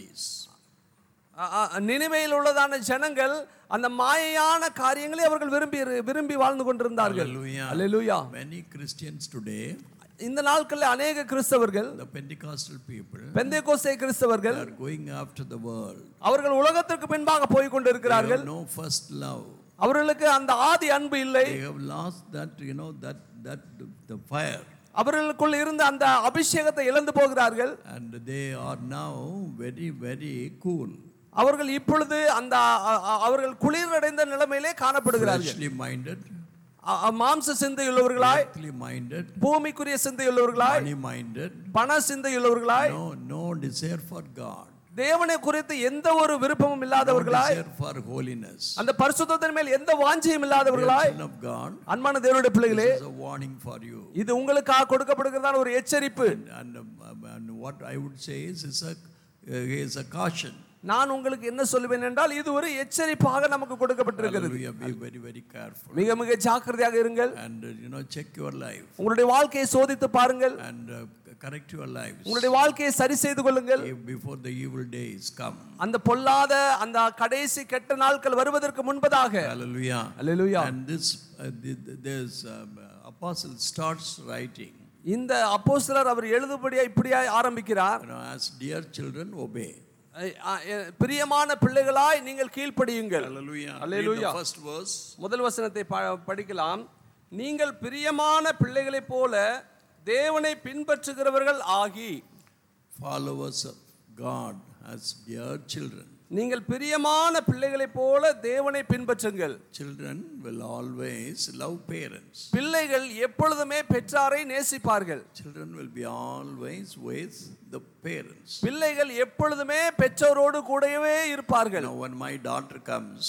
அ- அ- நினிவேயில் உள்ளதான ஜனங்கள் அந்த மாயையான காரியங்களை அவர்கள் விரும்பி விரும்பி வாழ்ந்து கொண்டிருந்தார்கள் Hallelujah. அல்லேலூயா Many Christians today, இந்த நாட்களில் அநேக கிறிஸ்தவர்கள் the Pentecostal people, பெந்தேகோஸ்தே கிறிஸ்தவர்கள் are going after the world. அவர்கள் உலகத்திற்கு பின்பாக போய் They கொண்டிருக்கிறார்கள் have no first love. அவர்களுக்கு அந்த ஆதி அன்பு இல்லை They have lost that, you know, that, that, the fire. அவர்களுக்குள் இருந்த அந்த அபிஷேகத்தை இழந்து போகிறார்கள் And they are now very, very cool. அவர்கள் இப்பொழுது அந்த அ- அ- அவர்கள் குளிரடைந்த நிலைமையிலே காணப்படுகிறார்கள் Fleshly minded, அ- அ- மாம்ச சிந்தையுள்ளவர்களாய் earthly minded, பூமிக்குரிய சிந்தையுள்ளவர்களாய் money minded, பண சிந்தையுள்ளவர்களாய் no, no desire for God, தேவனை குறித்து எந்த ஒரு விருப்பமும் no இல்லாதவர்களாய் desire for holiness. அந்த பரிசுத்தத்தின் மேல் எந்த வாஞ்சியும் Dear இல்லாதவர்களாய் children of God, அன்பான தேவனுடைய பிள்ளைகளே this is a warning for you. இது உங்களுக்காக கொடுக்கப்படுகிறதான ஒரு எச்சரிப்பு And, um, and what I would say is, it's a, uh, is a caution. நான் உங்களுக்கு என்ன சொல்லுவேன் என்றால் இது ஒரு எச்சரிப்பாக நமக்கு கொடுக்கப்பட்டிருக்கிறது Hallelujah. Be very, very careful. மிக மிக ஜாக்கிரதையாக இருங்கள் And, uh, you know, check your life உங்களுடைய வாழ்க்கையை சோதித்து பாருங்கள் and uh, correct your lives உங்களுடைய வாழ்க்கையை சரி செய்து கொள்ளுங்கள் if before the evil days come. அந்த பொல்லாத அந்த கடைசி கெட்ட நாட்கள் வருவதற்கு முன்பதாக Hallelujah. Hallelujah And this, uh, th- th- this um, apostle starts writing, இந்த அப்போஸ்தலர் அவர் எழுதுபடியா இப்படியா ஆரம்பிக்கிறார் you know, as dear children, obey. அஹ் அஹ் பிரியமான பிள்ளைகளாய் நீங்கள் கீழ்ப்படியுங்கள் Hallelujah. Read Hallelujah. the first verse. முதல் வசனத்தை ப- படிக்கலாம் நீங்கள் பிரியமான பிள்ளைகளைப் போல தேவனை பின்பற்றுகிறவர்கள் ஆகி Followers of God as dear children. நீங்கள் பிரியமான பிள்ளைகளைப் போல தேவனை பின்பற்றுங்கள் Children will always love parents. பிள்ளைகள் எப்பொழுதுமே பெற்றாரை நேசிப்பார்கள் Children will be always with the parents. பிள்ளைகள் எப்பொழுதுமே பெற்றோரோடு கூடவே இருப்பார்கள் Now, when my daughter comes,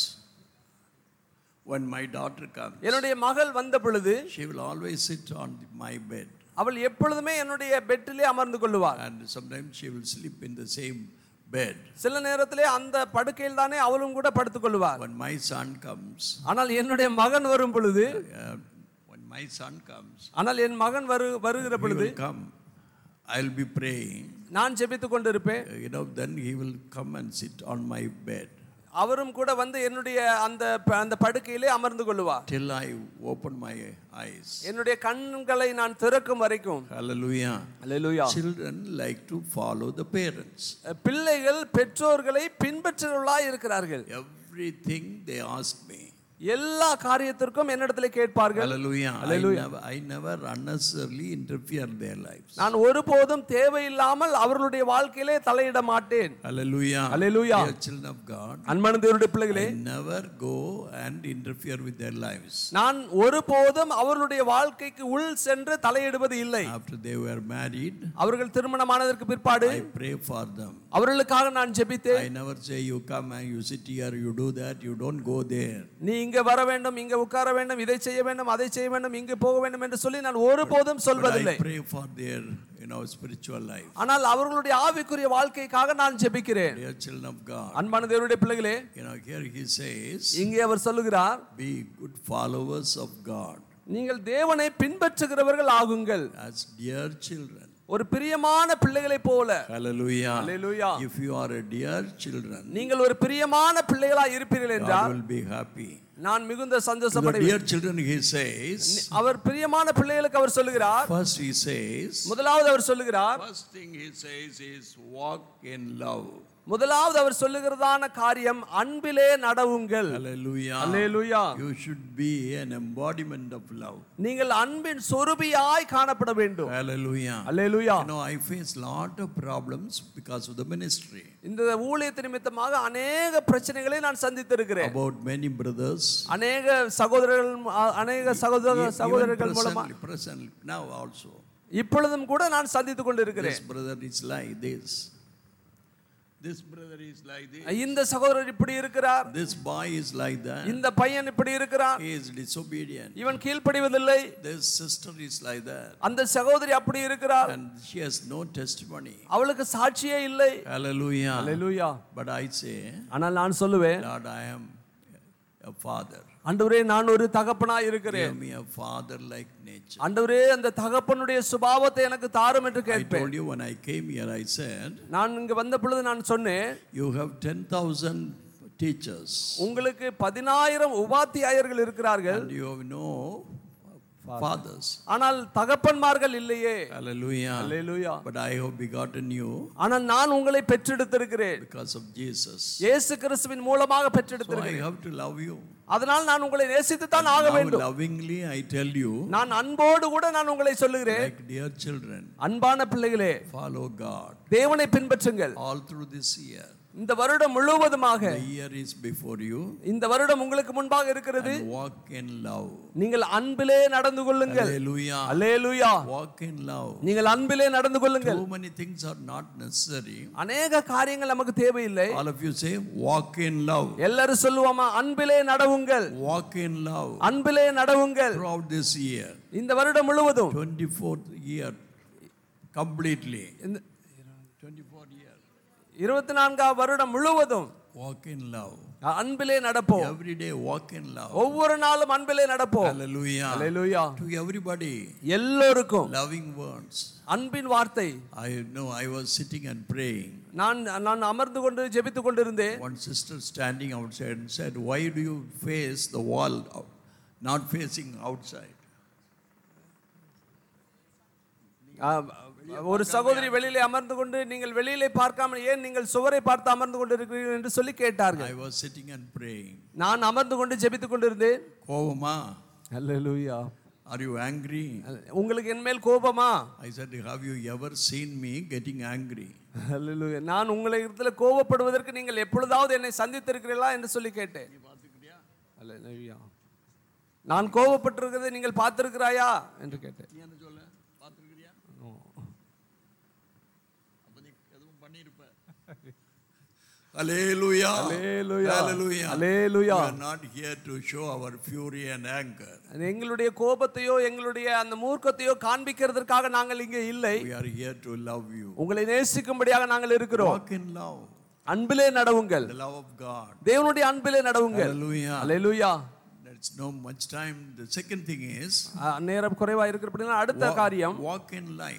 when my daughter comes, என்னுடைய மகள் வந்த பொழுது she will always sit on my bed. அவள் எப்பொழுதுமே என்னுடைய பெட்டிலே அமர்ந்து கொள்ளுவார் And sometimes she will sleep in the same bed. சில நேரத்திலே அந்த படுக்கையில் தானே அவளும் கூட படுத்துக் கொள்வார் When my son comes, ஆனால் என்னுடைய மகன் வரும் பொழுது uh, when my son comes, ஆனால் என் மகன் வரு வருகிற he பொழுது will come. I'll be praying. நான் ஜெபித்துக் கொண்டிருப்பேன் Uh, You know, then he will come and sit on my bed அவரும் கூட வந்து என்னுடைய அந்த ப- அந்த படுக்கையிலே அமர்ந்து கொள்ளுவார் till I open my eyes. என்னுடைய கண்களை நான் திறக்கும் வரைக்கும் Hallelujah. Hallelujah Children like to follow the parents. பிள்ளைகள் பெற்றோர்களை பின்பற்றுவர்களாய் இருக்கிறார்கள் Everything they ask me, எல்லா காரியத்திற்கும் என்னிடத்துல கேட்பார்கள் Hallelujah. I Hallelujah. never, I never unnecessarily interfere their lives. நான் ஒருபோதும் தேவையில்லாமல் அவர்களுடைய வாழ்க்கையிலே தலையிட மாட்டேன் Hallelujah. Hallelujah. Dear children of God, அன்பான தேவனுடைய பிள்ளைகளே I never go and interfere with their lives. நான் ஒருபோதும் அவர்களுடைய வாழ்க்கைக்கு உள் சென்று தலையிடுவது இல்லை After they were married, அவர்கள் திருமணமானதற்கு பிற்பாடு I pray for them. அவர்களுக்காக நான் ஜெபித்தேன் I never say, you come and you sit here, you do that, you don't go there. நீ இங்க வர வேண்டும் இங்க உட்கார வேண்டும் இதை செய்ய வேண்டும் அதை செய்ய வேண்டும் இங்கு போக வேண்டும் என்று சொல்லி நான் ஒருபோதும் But சொல்வதில்லை I pray for their, you know, spiritual life. ஆனால் அவர்களுடைய ஆவிக்குரிய வாழ்க்கைக்காக நான் ஜெபிக்கிறேன் Dear children of God, அன்பான தேவனுடைய பிள்ளைகளே you know, here he says, இங்கே அவர் சொல்லுகிறார் be good followers of God நீங்கள் தேவனை பின்பற்றுகிறவர்கள் ஆகுங்கள் as dear children. ஒரு பிரியமான பிள்ளைகளைப் போல Hallelujah. Hallelujah. If you are a dear children, நீங்கள் ஒரு பிரியமான பிள்ளைகளா இருப்பீர்கள் God என்றால் will be happy. நான் மிகுந்த To the சந்தோஷப்படுவேன் dear children, he says, அவர் பிரியமான பிள்ளைகளுக்கு அவர் சொல்லுகிறார் first he says, முதலாவது அவர் சொல்லுகிறார் first thing he says is walk in love. முதலாவது அவர் சொல்லுகிறதான காரியம் அன்பிலே நடவுங்கள் Hallelujah. Hallelujah You should be an embodiment of love. நீங்கள் அன்பின் சொருபியாய் காணப்பட வேண்டும் Hallelujah. Hallelujah You know, I face lot of problems because of the ministry. இந்த ஊழியத்து நிமித்தமாக அநேக பிரச்சனைகளை நான் சந்தித்திருக்கிறேன் About many brothers. அநேக சகோதரர்கள் அ- அநேக சகோதர Even சகோதரர்கள் மூலமா presently, presently, now also. இப்பொழுதும் கூட நான் சந்தித்துக் கொண்டிருக்கிறேன் This brother is like this. This brother is like this. இந்த சகோதரர் இப்படி இருக்கிறார் This boy is like that. இந்த பையன் இப்படி இருக்கிறான் He is disobedient. இவன் கீழ்ப்படிவதில்லை This sister is like that. அந்த சகோதரி அப்படி இருக்கிறார் And she has no testimony. அவளுக்கு சாட்சியே இல்லை Hallelujah. Hallelujah But I say, ஆனால் நான் சொல்லுவேன் Lord, I am a father. ஆண்டவரே நான் ஒரு தகப்பனா இருக்கிறேன் Give me a father like nature. ஆண்டவரே அந்த தகப்பனுடைய சுபாவத்தை எனக்கு தாரும் என்று I கேட்பேன் told you when I came here, I said, நான் இங்க வந்த பொழுது நான் சொன்னேன் You have 10,000 teachers. உங்களுக்கு பதினாயிரம் உபாத்தியாயர்கள் இருக்கிறார்கள் And you have no fathers. ஆனால் தகப்பன்மார்கள் இல்லையே Hallelujah. Hallelujah But I have begotten you ஆனால் நான் உங்களை பெற்றெடுத்திருக்கிறேன் because of Jesus. இயேசு கிறிஸ்துவின் மூலமாக So I பெற்றெடுத்திருக்கிறேன் have to love you. அதனால் நான் உங்களை நேசித்து தான் ஆக Now வேண்டும் lovingly I tell you, நான் அன்போடு கூட நான் உங்களை சொல்லுகிறேன் like dear children, அன்பான பிள்ளைகளே follow God தேவனை பின்பற்றுங்கள் all through this year. இந்த வருடம் முழுவதுமாக The year is before you இந்த வருடம் உங்களுக்கு முன்பாக இருக்கிறது and walk in love. நீங்கள் அன்பிலே நடந்து கொள்ளுங்கள் Hallelujah. Hallelujah Walk in love. நீங்கள் அன்பிலே நடந்து கொள்ளுங்கள் Too many things are not necessary. அநேக காரியங்கள் நமக்கு தேவையில்லை All of you say, walk in love. எல்லாரும் சொல்லுவோமா அன்பிலே நடவுங்கள் Walk in love. அன்பிலே நடவுங்கள் Throughout this year, இந்த வருடம் முழுவதும் 24th year, completely. இந்த 24 year. இருபத்தி நான்காம் வருடம் முழுவதும் Walk in love. அன்பிலே நடப்போம் Every day, walk in love. ஒவ்வொரு நாளும் அன்பிலே நடப்போம் Hallelujah. அல்லேலூயா To everybody, எல்லோருக்கும் loving words. அன்பின் வார்த்தை I know I was sitting and praying. நான் நான் அமர்ந்து கொண்டு ஜெபித்துக் கொண்டிருந்தேன் One sister standing outside and said, Why do you face the wall, out- not facing outside? ஆ, ஒரு சகோதரி வெளியிலே அமர்ந்து கொண்டு நீங்கள் வெளியிலே பார்க்காமல் ஏன் நீங்கள் சுவரை பார்த்து அமர்ந்து கொண்டு இருக்கிறீர்கள் என்று சொல்லி கேட்டார்கள் I was sitting and praying. நான் அமர்ந்து கொண்டு ஜெபித்துக் கொண்டிருந்தேன் Kovama, hallelujah are you angry? உங்களுக்கு என் மேல் கோபமா I said, Have you ever seen me getting angry? அல்லேலூயா நான் உங்களை இடத்துல கோபப்படுவதற்கு நீங்கள் எப்பொழுதாவது என்னை சந்தித்திருக்கிறீர்களா என்று சொல்லி கேட்டேன் அல்லேலூயா நான் கோபப்பட்டிருக்கிறதை நீங்கள் பார்த்திருக்கிறாயா என்று கேட்டேன் Hallelujah. Hallelujah. Hallelujah. Hallelujah. We are not here to show our fury and anger. அது எங்களுடைய கோபத்தையோ எங்களுடைய அந்த மூர்க்கத்தையோ காண்பிக்கிறதற்காக நாங்கள் இங்கே இல்லை We are here to love you. உங்களை நேசிக்கும்படியாக நாங்கள் இருக்கிறோம் Walk in love, அன்பிலே நடவுங்கள் the love of God. தேவனுடைய அன்பிலே நடவுங்கள் Hallelujah. Hallelujah There's no much time. The second thing is அஹ், நேரம் குறைவா இருக்கிறபடினா அடுத்த காரியம் walk in light.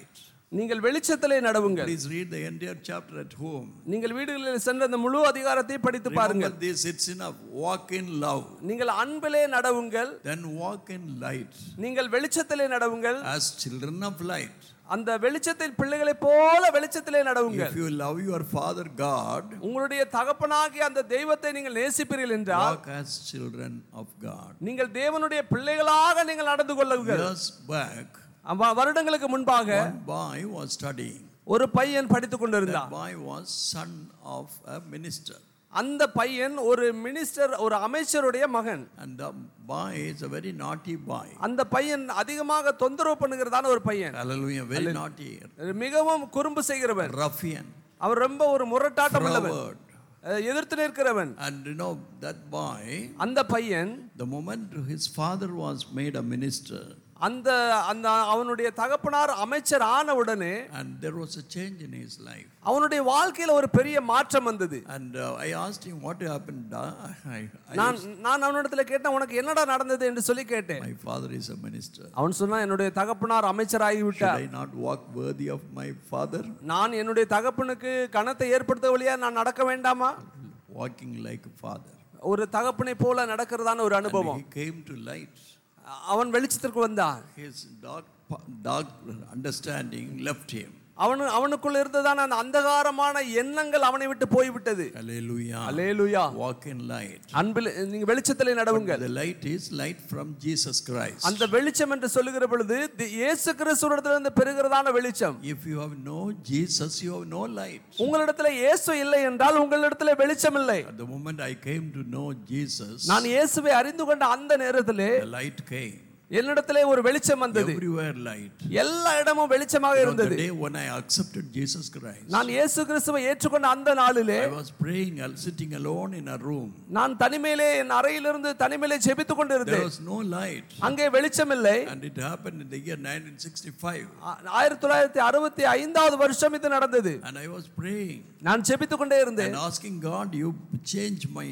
நீங்கள் வெளிச்சத்திலே நடவுங்கள் Please read the entire chapter at home. நீங்கள் வீடுகளில் சென்ற அந்த முழு அதிகாரத்தை படித்து பாருங்கள் Remember this, it's enough. Walk in love, நீங்கள் அன்பிலே நடவுங்கள் then walk in light. நீங்கள் வெளிச்சத்திலே நடவுங்கள் As children of light, அந்த வெளிச்சத்தில் பிள்ளைகளைப் போல வெளிச்சத்திலே நடவுங்கள் if you love your Father God, உங்களுடைய தகப்பனாகிய அந்த தெய்வத்தை நீங்கள் நேசிப்பீர்கள் என்றால் walk as children of God. நீங்கள் தேவனுடைய பிள்ளைகளாக நீங்கள் நடந்து கொள்ளுங்கள் Years back, அவ- வருடங்களுக்கு முன்பாக one boy was studying. ஒரு பையன் படித்துக் That கொண்டிருந்தான் boy was son of a minister. அந்த பையன் ஒரு மினிஸ்டர் ஒரு அமைச்சருடைய மகன் And the boy is a very naughty boy. அந்த பையன் அதிகமாக தொந்தரவு பண்ணுகிறதான ஒரு பையன் Hallelujah. Very naughty. மிகவும் குறும்பு செய்கிறவன் Ruffian. அவர் ரொம்ப ஒரு முரட்டாட்டம் உள்ளவன் Froward. அஹ் எதிர்த்து நிற்கிறவன் And you know, that boy, அந்த பையன் the moment his father was made a minister, அந்த அந்த அவனுடைய தகப்பனார் அமைச்சர் ஆன உடனே and there was a change in his life. அவனுடைய வாழ்க்கையில ஒரு பெரிய மாற்றம் வந்தது And uh, I asked him, What happened? da?" I, I, நான் நான் அவனிடத்துல கேட்டேன் உனக்கு என்னடா நடந்தது என்று சொல்லி கேட்டேன் my father is a minister. அவன் சொன்னான் என்னுடைய தகப்பனார் அமைச்சராகி Should விட்டார் I not walk worthy of my father? நான் என்னுடைய தகப்பனுக்கு கணத்தை ஏற்படுத்த வழியா நான் நடக்க வேண்டாமா Walking like a father. ஒரு தகப்பனை போல நடக்கிறதான ஒரு And அனுபவம் he came to light. அவன் வெளிச்சத்திற்கு வந்தான் His dark, dark understanding left him. அவனு அவனுக்குள்ள இருந்ததான அந்த அந்தகாரமான எண்ணங்கள் அவனை விட்டு போய்விட்டது Hallelujah. Hallelujah Walk in light. அன்பில் நீங்க வெளிச்சத்திலே நடவுங்கள் The light is light from Jesus Christ. அந்த வெளிச்சம் என்று சொல்லுகிற பொழுது தி- இயேசு கிறிஸ்துவிடத்திலிருந்து பெறுகிறதான வெளிச்சம் If you have no Jesus, you have no light. உங்களிடத்துல இயேசு இல்லை என்றால் உங்களிடத்துல வெளிச்சம் இல்லை At the moment I came to know Jesus, நான் இயேசுவை அறிந்து கொண்ட அந்த நேரத்திலே the light came. என்னிடத்திலே ஒரு வெளிச்சம் வந்தது Everywhere light. எல்லா இடமும் வெளிச்சமாக You know, இருந்தது the day when I accepted Jesus Christ, நான் இயேசு கிறிஸ்துவை ஏற்றுக்கொண்ட அந்த நாளிலே I was praying, I was sitting alone in a room. நான் தனிமையிலே என் அறையிலிருந்து தனிமையிலே ஜெபித்துக் There கொண்டிருந்தேன் was no light. அங்கே வெளிச்சம் இல்லை And it happened in the year 1965. ஆ- ஆயிரத்தி தொள்ளாயிரத்தி அறுபத்தி ஐந்தாவது வருஷம் இது நடந்தது And I was praying நான் ஜெபித்துக் கொண்டே இருந்தேன் and asking God, you change my,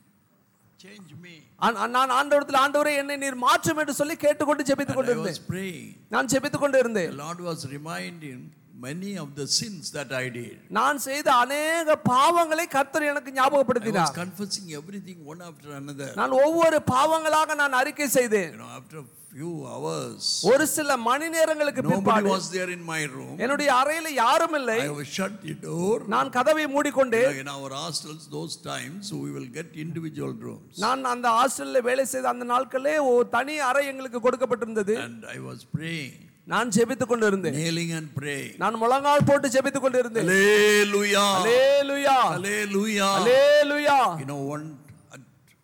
change me. ஆ- நான் ஆண்டவரத்தில் ஆண்டவரே என்னை நீர் மாற்றும் என்று சொல்லி கேட்டுக்கொண்டு ஜெபித்துக் And I was கொண்டிருந்தேன் praying. நான் ஜெபித்துக் கொண்டு The இருந்தேன் Lord was reminding many of the sins that I did. நான் செய்த அநேக பாவங்களை கர்த்தர் எனக்கு I was ஞாபகப்படுத்தினார் confessing everything one after another. நான் ஒவ்வொரு பாவங்களாக நான் அறிக்கை செய்தேன் You know, after a few hours, ஒரு சில மணி நேரங்களுக்கு nobody பிற்பாடு was there in my room. என்னுடைய அறையில யாரும் இல்லை I was shut the door. நான் கதவை மூடிக்கொண்டு In our hostels, those times, we will get individual rooms. நான் அந்த ஹாஸ்டல்ல வேலை செய்த அந்த நாட்களே ஒரு தனி அறை எங்களுக்கு கொடுக்கப்பட்டிருந்தது And I was praying, நான் ஜெபித்துக் கொண்டு இருந்தேன் kneeling and praying. நான் முழங்கால் போட்டு ஜெபித்துக் கொண்டு இருந்தேன் Hallelujah. Hallelujah Hallelujah. Hallelujah You know, one at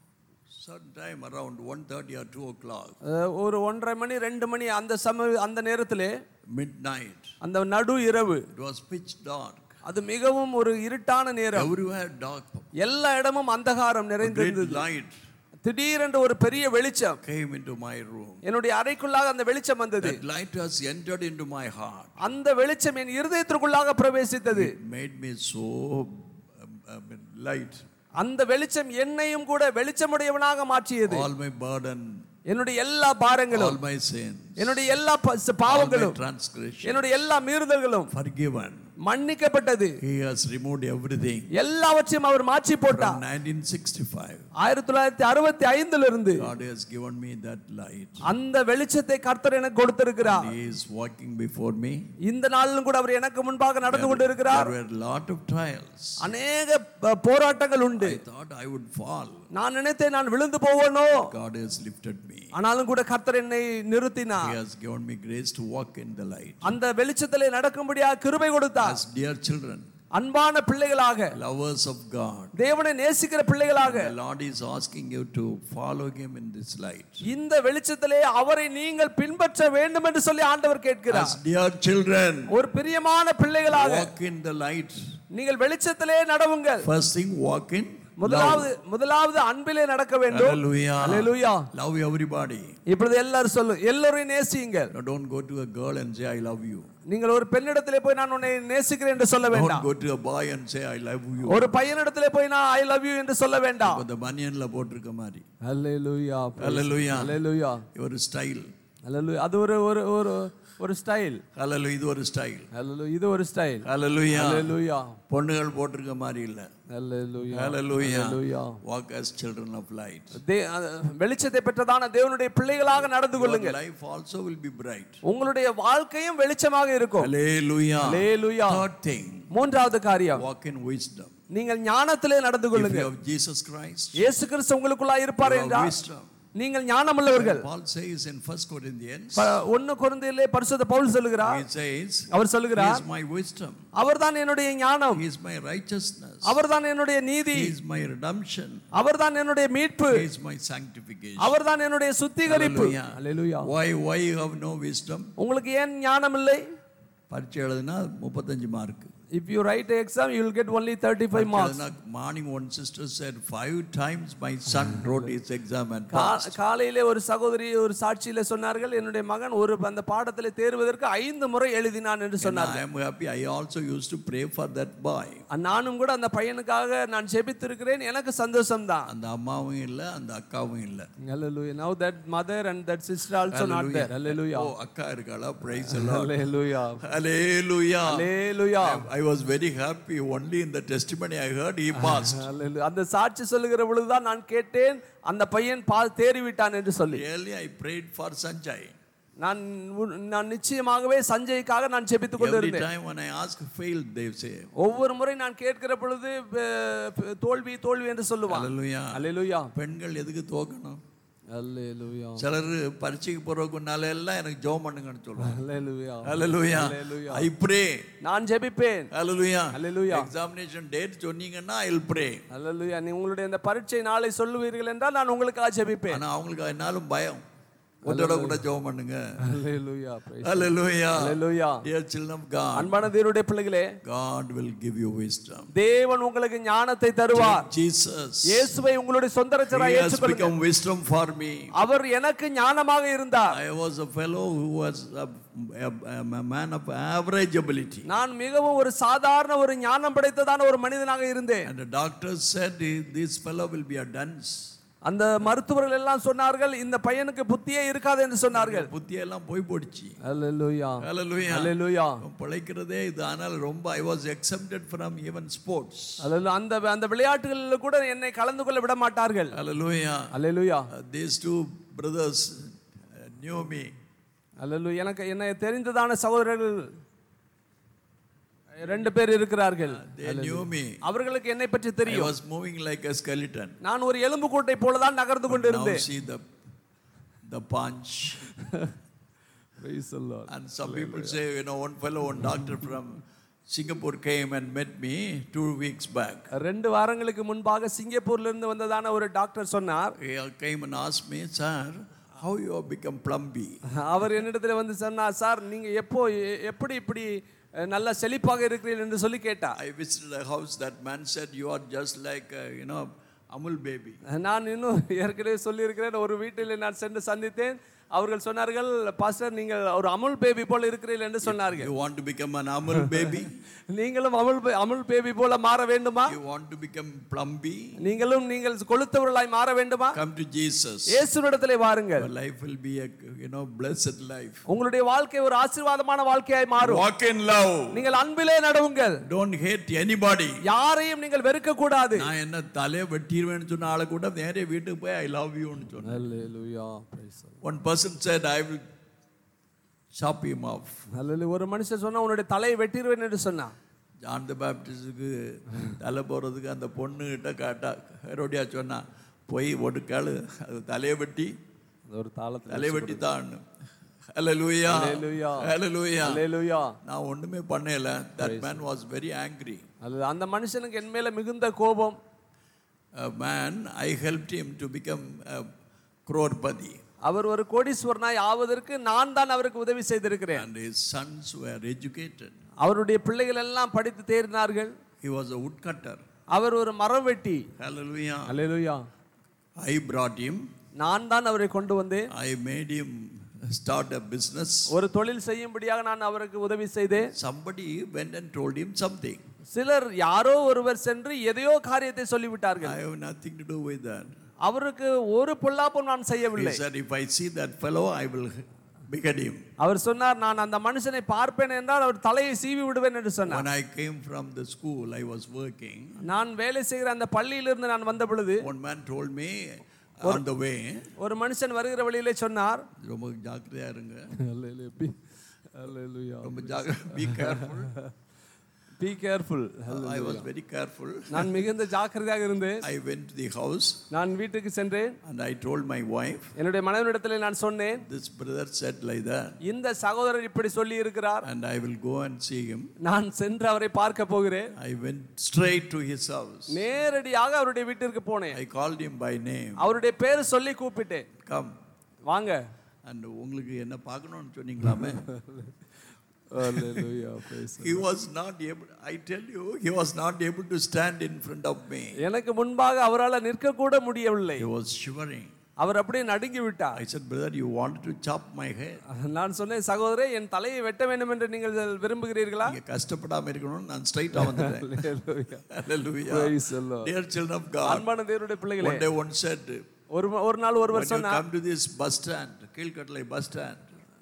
certain time around 1.30 or 2 o'clock, அஹ், ஒரு ஒன்றரை மணி ரெண்டு மணி அந்த சம அந்த நேரத்திலே midnight, அந்த நடு இரவு it was pitch dark. அது மிகவும் ஒரு இருட்டான நேரம் Everywhere dark. எல்லா இடமும் அந்தகாரம் A great நிறைந்திருந்தது light திடீரென்று ஒரு பெரிய வெளிச்சம் came into my room. என்னுடைய அறைக்குள்ளாக அந்த வெளிச்சம் வந்தது That light has entered into my heart. அந்த வெளிச்சம் என் இருதயத்திற்குள்ளாக பிரவேசித்தது It made me so um, um, light. அந்த வெளிச்சம் என்னையும் கூட வெளிச்சமுடையவனாக மாற்றியது All my burden, என்னுடைய எல்லா பாரங்களும் all my sins, என்னுடைய எல்லா ப- all my பாவங்களும் transgression, என்னுடைய எல்லா மீறுதல்களும் forgiven. மன்னிக்கப்பட்டது He has removed everything. எல்லாவற்றையும் அவர் மாற்றி போட்டார் From 1965, ஆயிரத்தி தொள்ளாயிரத்தி அறுபத்தி ஐந்துல இருந்து God has given me that light. அந்த வெளிச்சத்தை கர்த்தர் எனக்கு கொடுத்திருக்கிறார் He is walking before me. இந்த நாளிலும் கூட அவர் எனக்கு முன்பாக நடந்து கொண்டிருக்கிறார் There were a lot of trials. அநேக ப- போராட்டங்கள் உண்டு I thought I would fall. நான் நினைத்தேன் நான் விழுந்து போவேனோ God has lifted me. ஆனாலும் கூட கர்த்தர் என்னை He நிறுத்தினார் has given me grace to walk in the light. அந்த வெளிச்சத்திலே நடக்கும்படியாக கிருபை கொடுத்தார் As dear children, அன்பான பிள்ளைகளாக lovers of God, தேவனை நேசிக்கிற பிள்ளைகளாக the Lord is asking you to follow Him in this light. இந்த வெளிச்சத்திலே அவரை நீங்கள் பின்பற்ற வேண்டும் என்று சொல்லி ஆண்டவர் கேட்கிறார் As dear children, ஒரு பிரியமான பிள்ளைகளாக walk in the light. நீங்கள் வெளிச்சத்திலே நடவுங்கள் First thing, walk in love. முதலாவது முதலாவது அன்பிலே நடக்க வேண்டும் Hallelujah. அல்லேலூயா Love everybody. இப்பொழுது எல்லாரும் சொல்லு எல்லோரையும் நேசியுங்கள் Now, don't go to a girl and say, I love you. நீங்கள் ஒரு பெண்ணிடத்திலே போய் நான் உன்னை நேசிக்கிறேன் என்று சொல்ல Don't வேண்டாம் go to a boy and say, I love you. ஒரு பையனிடத்திலே போய் நான் ஐ லவ் யூ என்று சொல்ல வேண்டாம் அந்த பனியன்ல போட்டிருக்க மாதிரி அல்லேலூயா Hallelujah. அல்லேலூயா your style அல்ல அது ஒரு ஒரு ஒரு ஒரு ஸ்டைல் Hallelujah. இது ஒரு ஸ்டைல் அல்ல இது ஒரு ஸ்டைல் Hallelujah. அல்லேலூயா பொண்ணுகள் போட்டிருக்க மாதிரி இல்ல அல்லேலூயா Hallelujah. Hallelujah Walk as children of light. தே- அஹ், வெளிச்சத்தை பெற்றதான தேவனுடைய பிள்ளைகளாக நடந்து Your கொள்ளுங்கள் life also will be bright. உங்களுடைய வாழ்க்கையும் வெளிச்சமாக இருக்கும் Hallelujah. அல்லேலூயா Third thing, மூன்றாவது காரியம் walk in wisdom. நீங்கள் ஞானத்திலே நடந்து If you கொள்ளுங்கள் have Jesus Christ, இயேசு கிறிஸ்து உங்களுக்குள்ளாய் இருப்பார் you have என்றால் wisdom. நீங்கள் ஞானமுள்ளவர்கள் Paul says in First Corinthians, ப- ஒன்னு குருந்திலே பரிசுத்த பவுல் சொல்லுகிறார் he says, அவர் He சொல்லுகிறார் is my wisdom. அவர்தான் என்னுடைய ஞானம் He is my righteousness. அவர்தான் என்னுடைய நீதி He is my redemption. அவர்தான் என்னுடைய மீட்பு He is my sanctification. அவர்தான் என்னுடைய சுத்திகரிப்பு Hallelujah. Hallelujah Why, why you have no wisdom? உங்களுக்கு ஏன் ஞானம் இல்லை பரீட்சை எழுதுனா முப்பத்தஞ்சு mark if you write the exam you will get only 35 marks morning one sister said five times my son wrote his exam and கா- passed. காலையிலே ஒரு சகோதரி ஒரு சாட்சியில சொன்னார்கள் என்னுடைய மகன் ஒரு அந்த பாடத்தில் தேர்வதற்கு ஐந்து முறை எழுதினான் என்று And சொன்னார் I am happy. I also used to pray for that boy. நானும் கூட அந்த பையனுக்காக நான் ஜெபித்திருக்கிறேன் எனக்கு சந்தோஷம் தான் அந்த அம்மாவும் இல்லை அந்த அக்காவும் இல்லை Hallelujah. Now that mother and that sister also not there. Hallelujah. ஓ அக்கா இருக்காளா பிரைஸ் எல்லாம் Hallelujah. Hallelujah. Hallelujah. I was very happy only in the testimony I heard he passed. Hallelujah. அந்த சாட்சி சொல்லுகிற பொழுதுதான் நான் கேட்டேன் அந்த பையன் பா தேறிவிட்டான் என்று சொல்லி Really, I prayed for Sanjay. நான் உன்- நான் நிச்சயமாகவே சஞ்சய்க்காக நான் ஜெபித்துக் கொண்டு Every இருந்தேன் time when I ask failed, they say, ஒவ்வொரு முறை நான் கேட்கிற பொழுது அஹ், தோல்வி தோல்வி என்று சொல்லுவான் Hallelujah. அல்லேலூயா பெண்கள் எதுக்கு தோக்கணும் அல்லேலூயா சிலர் பரீட்சைக்கு போறதுக்கு முன்னால எல்லாம் எனக்கு ஜோம் பண்ணுங்கன்னு சொல்லுவாங்க அல்லேலூயா Hallelujah. Hallelujah. I pray. நான் ஜெபிப்பேன் Hallelujah. Hallelujah. Examination date சொன்னீங்கன்னா I'll pray. அல்லேலூயா நீ உங்களுடைய இந்த பரீட்சை நாளை சொல்லுவீர்கள் என்றால் நான் உங்களுக்காக ஜெபிப்பேன் ஆனா அவங்களுக்கு என்னாலும் பயம் ஒத்தோட கூட ஜெபம் பண்ணுங்க அல்லேலூயா praise Hallelujah. Hallelujah Dear children of God, அன்பான தேவனுடைய பிள்ளைகளே God will give you wisdom. தேவன் உங்களுக்கு ஞானத்தை தருவார் Jesus. இயேசுவை உங்களுடைய சொந்த He ரட்சகராய் has ஏற்றுக்கொள்ளுங்கள் become wisdom for me. அவர் எனக்கு ஞானமாக இருந்தார் I was a fellow who was a, a, a man of average ability. நான் மிகவும் ஒரு சாதாரண ஒரு ஞானம் படைத்ததான ஒரு மனிதனாக இருந்தேன் And the doctors said, this fellow will be a dunce. அந்த மருத்துவர்கள் எல்லாம் சொன்னார்கள் இந்த பையனுக்கு புத்தியே இருக்காது என்று சொன்னார்கள் புத்தியெல்லாம் போய் போடுச்சு அல்லேலூயா Hallelujah. அல்லேலூயா பிழைக்கிறதே இது ஆனால் ரொம்ப I was exempted from even sports hallelujah அந்த அந்த விளையாட்டுகளில் கூட என்னை கலந்து கொள்ள விட மாட்டார்கள் Hallelujah. Hallelujah Uh, these two brothers uh, knew me. அல்லேலூயா எனக்கு என்னை தெரிந்ததான சகோதரர்கள் ரெண்டு பேர் இருக்கிறார்கள் They knew me. அவர்களுக்கு என்னை பற்றி I தெரியும் was moving like a skeleton. நான் ஒரு எலும்பு கூட்டை போலதான் நகர்ந்து கொண்டு Now இருந்தேன் see the the punch. Praise the Lord. And some people say, you know, one fellow, one doctor from Singapore came and met me two weeks back. ரெண்டு வாரங்களுக்கு முன்பாக சிங்கப்பூர்ல இருந்து வந்ததான ஒரு டாக்டர் சொன்னார் He came and asked me, sir, how you have become plumpy? அவர் என்னிடத்துல வந்து சொன்னார் சார் நீங்க எப்போ எ- எப்படி இப்படி அஹ், நல்ல செழிப்பாக இருக்கிறீர்கள் என்று சொல்லி கேட்டார் I visited a house. That man said, you are just like, uh, you know, Amul baby. நான் இன்னும் ஏற்கனவே சொல்லியிருக்கிறேன் ஒரு வீட்டில் நான் சென்று சந்தித்தேன் அவர்கள் சொன்னார்கள் பாஸ்டர் நீங்கள் ஒரு அமுல் பேபி போல இருக்கிறீர்கள் என்று சொன்னார்கள் You want to become an Amul baby? நீங்களும் அமுல் பே- அமுல் பேபி போல மாற வேண்டுமா You want to become plumpy? நீங்களும் நீங்கள் கொளுத்தவர்களாய் மாற வேண்டுமா Come to Jesus. இயேசுவிடத்திலே வாருங்கள் Your life will be a, you know, blessed life. உங்களுடைய வாழ்க்கை ஒரு ஆசீர்வாதமான வாழ்க்கையாய் மாறும் Walk in love. நீங்கள் அன்பிலே நடவுங்கள் Don't hate anybody. யாரையும் நீங்கள் வெறுக்க கூடாது நான் என்ன தலையை வெட்டிடுவேன்னு சொன்ன ஆளை கூட நேரே வீட்டுக்கு போய் ஐ லவ் யூன்னு சொன்னேன் one person said I will chop him off ஒரு மனுஷன் சொன்னா உன்னுடைய தலையை வெட்டிடுவேன் என்று சொன்னான் ஜான் த பேப்டிஸ்டுக்கு தலை போகிறதுக்கு அந்த பொண்ணுகிட்ட காட்டா ஹெரோடியா சொன்னா போய் ஒரு கேளு அது தலையை வெட்டி ஒரு தாளத்தில் தலையை வெட்டி தான் ஹalleluya Hallelujah. ஹalleluya அல்லேலூயா நான் ஒண்ணுமே பண்ணல that man was very angry அல்ல அந்த மனுஷனுக்கு என் மேல மிகுந்த கோபம் man I helped him to become crorepati அவர் ஒரு கோடீஸ்வரனாய் ஆவதற்கு நான் தான் அவருக்கு உதவி செய்திருக்கிறேன் and his sons were educated அவருடைய பிள்ளைகள் எல்லாம் படித்து தேறினார்கள் he was a woodcutter அவர் ஒரு மரம் வெட்டி hallelujah hallelujah i brought him நான் தான் அவரை கொண்டு வந்தேன் i made him start a business ஒரு தொழில் செய்யும்படியாக நான் அவருக்கு உதவி செய்தேன் somebody went and told him something சிலர் யாரோ ஒருவர் சென்று எதையோ காரியத்தை சொல்லிவிட்டார்கள் i have nothing to do with that அவருக்கு ஒரு பொல்லாப்பும் நான் he செய்யவில்லை said if i see that fellow i will behead him. அவர் சொன்னார் நான் அந்த மனுஷனை பார்ப்பேன் என்றால் அவர் தலையை சீவி விடுவேன் என்று சொன்னார் When I came from the school, I was working. நான் வேலை செய்கிற அந்த பள்ளியிலிருந்து நான் வந்த பொழுது One man told me on the way, ஒரு மனுஷன் வருகிற வழியிலே சொன்னார் ரொம்ப ஜாக்கிரதையா இருங்க Hallelujah. ரொம்ப ஜாக்கிரதை be careful Be careful. I was very careful நான் மிகுந்த ஜாக்கிரதையாக இருந்தேன் I went to the house நான் வீட்டுக்கு சென்றேன் and I told my wife என்னுடைய மனைவியிடத்தில் நான் சொன்னேன் this brother said like that இந்த சகோதரர் இப்படி சொல்லி இருக்கிறார் and I will go and see him. நான் சென்று அவரை பார்க்க போகிறேன் I went straight to his house. நேரடியாக அவருடைய வீட்டிற்கு போனேன் I called him by name. அவருடைய பேர் சொல்லி கூப்பிட்டேன் Come. வாங்க And உங்களுக்கு என்ன பார்க்கணும்னு சொன்னீங்களாமே he was not able I tell you he was not able to stand in front of me எனக்கு முன்பாக அவரால் நிற்க கூட முடியவில்லை he was shivering அவர் அப்படியே நடுங்கி விட்டார் I said brother you wanted to chop my hair நான் சொன்னேன் சகோதரே என் தலையை வெட்ட வேண்டும் என்று நீங்கள் விரும்புகிறீர்களா நீங்க கஷ்டப்படாம இருக்கணும்னு நான் ஸ்ட்ரைட்டா வந்துட்டேன் hallelujah Praise the Lord. dear children of God அன்பான தேவனுடைய பிள்ளைகளே one day one said ஒரு ஒரு நாள் ஒருவர் when you சொன்னார் come to this bus stand கீழ்கட்டளை bus stand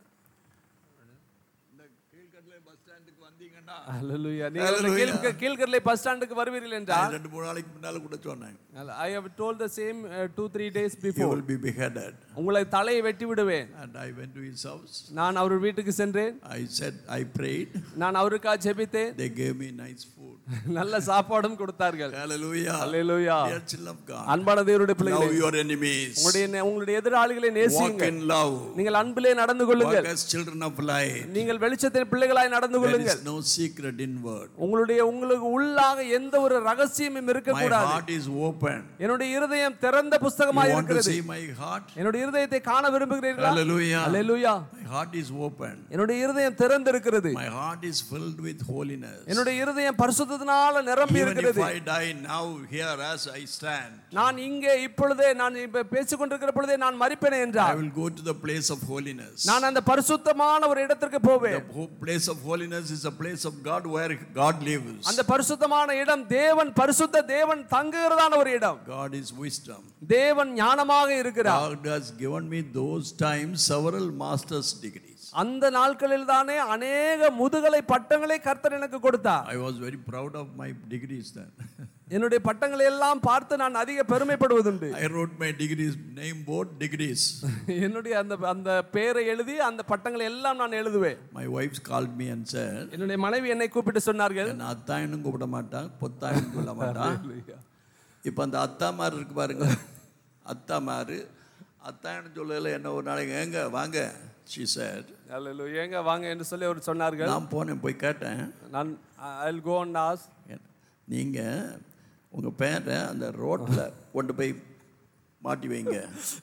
இந்த கீழ்கட்டளை bus standக்கு வந்தீங்கன்னா Hallelujah. நீங்கள் அந்த Hallelujah. கீழ் கீழ்கடலை பஸ் ஸ்டாண்டுக்கு வருவீர்கள் என்றால் நான் ரெண்டு மூணு நாளைக்கு முன்னால கூட சொன்னேன் I have told the same two three days you before will be beheaded உங்களை தலையை வெட்டி விடுவேன் and i went to his house நான் அவர் வீட்டுக்கு சென்றேன் i said i prayed நான் அவருக்காக ஜெபித்தேன் they gave me nice food நல்ல சாப்பாடும் கொடுத்தார்கள் hallelujah Hallelujah. dear children of god அன்பான தேவருடைய love பிள்ளைகளே your enemies உங்களுடைய நே- உங்களுடைய எதிராளிகளை walk நேசியுங்கள் in love நீங்கள் அன்பிலே நடந்து walk கொள்ளுங்கள் as children of light நீங்கள் வெளிச்சத்தின் பிள்ளைகளாய் நடந்து there கொள்ளுங்கள் is no secret inward உங்களுடைய உங்களுக்கு உள்ளாக எந்த ஒரு ரகசியமும் my இருக்கக்கூடாது heart is open என்னுடைய இருதயம் திறந்த you புஸ்தகமாய் want to இருக்கிறது see my heart என்னுடைய இருதயத்தை காண விரும்புகிறீர்களா hallelujah hallelujah my heart is open என்னுடைய இருதயம் திறந்திருக்கிறது my heart is filled with holiness என்னுடைய இருதயம் பரிசுத்தத்தினால நிரம்பி even if இருக்கிறது i die now here as i stand நான் இங்கே இப்பொழுதே நான் இப்ப பேசிக் கொண்டிருக்கிற பொழுதே நான் மறிப்பேனே I என்றால் will go to the place of holiness. நான் அந்த பரிசுத்தமான ஒரு இடத்திற்கு போவேன் The ho- place of holiness is a place of God where God lives. அந்த பரிசுத்தமான இடம் தேவன் பரிசுத்த தேவன் தங்குகிறதான ஒரு இடம் God is wisdom. தேவன் ஞானமாக இருக்கிறார் God has given me those times several master's degrees. அந்த நாட்களில் தானே அநேக முதுகலை பட்டங்களை கர்த்தர் எனக்கு கொடுத்தார் I was very proud of my degrees then. என்னுடைய பட்டங்களை எல்லாம் பார்த்து நான் அதிக பெருமைப்படுவதுண்டு I wrote my degrees, name board degrees. என்னுடைய அந்த அந்த பேரை எழுதி அந்த பட்டங்களை எல்லாம் நான் எழுதுவேன் My wife called me and said, என்னுடைய மனைவி என்னை கூப்பிட்டு சொன்னார்கள் என்ன அத்தாயனும் கூப்பிட மாட்டான் பொத்தாயனும் சொல்ல மாட்டான் இப்போ அந்த அத்தாமார் இருக்கு பாருங்க அத்தாமாரு அத்தாயன்னு சொல்லல என்ன ஒரு நாளைக்கு ஏங்க வாங்க she said அல்லேலூயா. ஏங்க வாங்க என்று சொல்லி அவர் சொன்னார்கள் நான் போனேன் போய் கேட்டேன் நான் ஐ கோ அண்ட் ஆஸ் நீங்கள் உங்கள் பேரை அந்த ரோட்டில் கொண்டு போய் மாட்டி வைங்க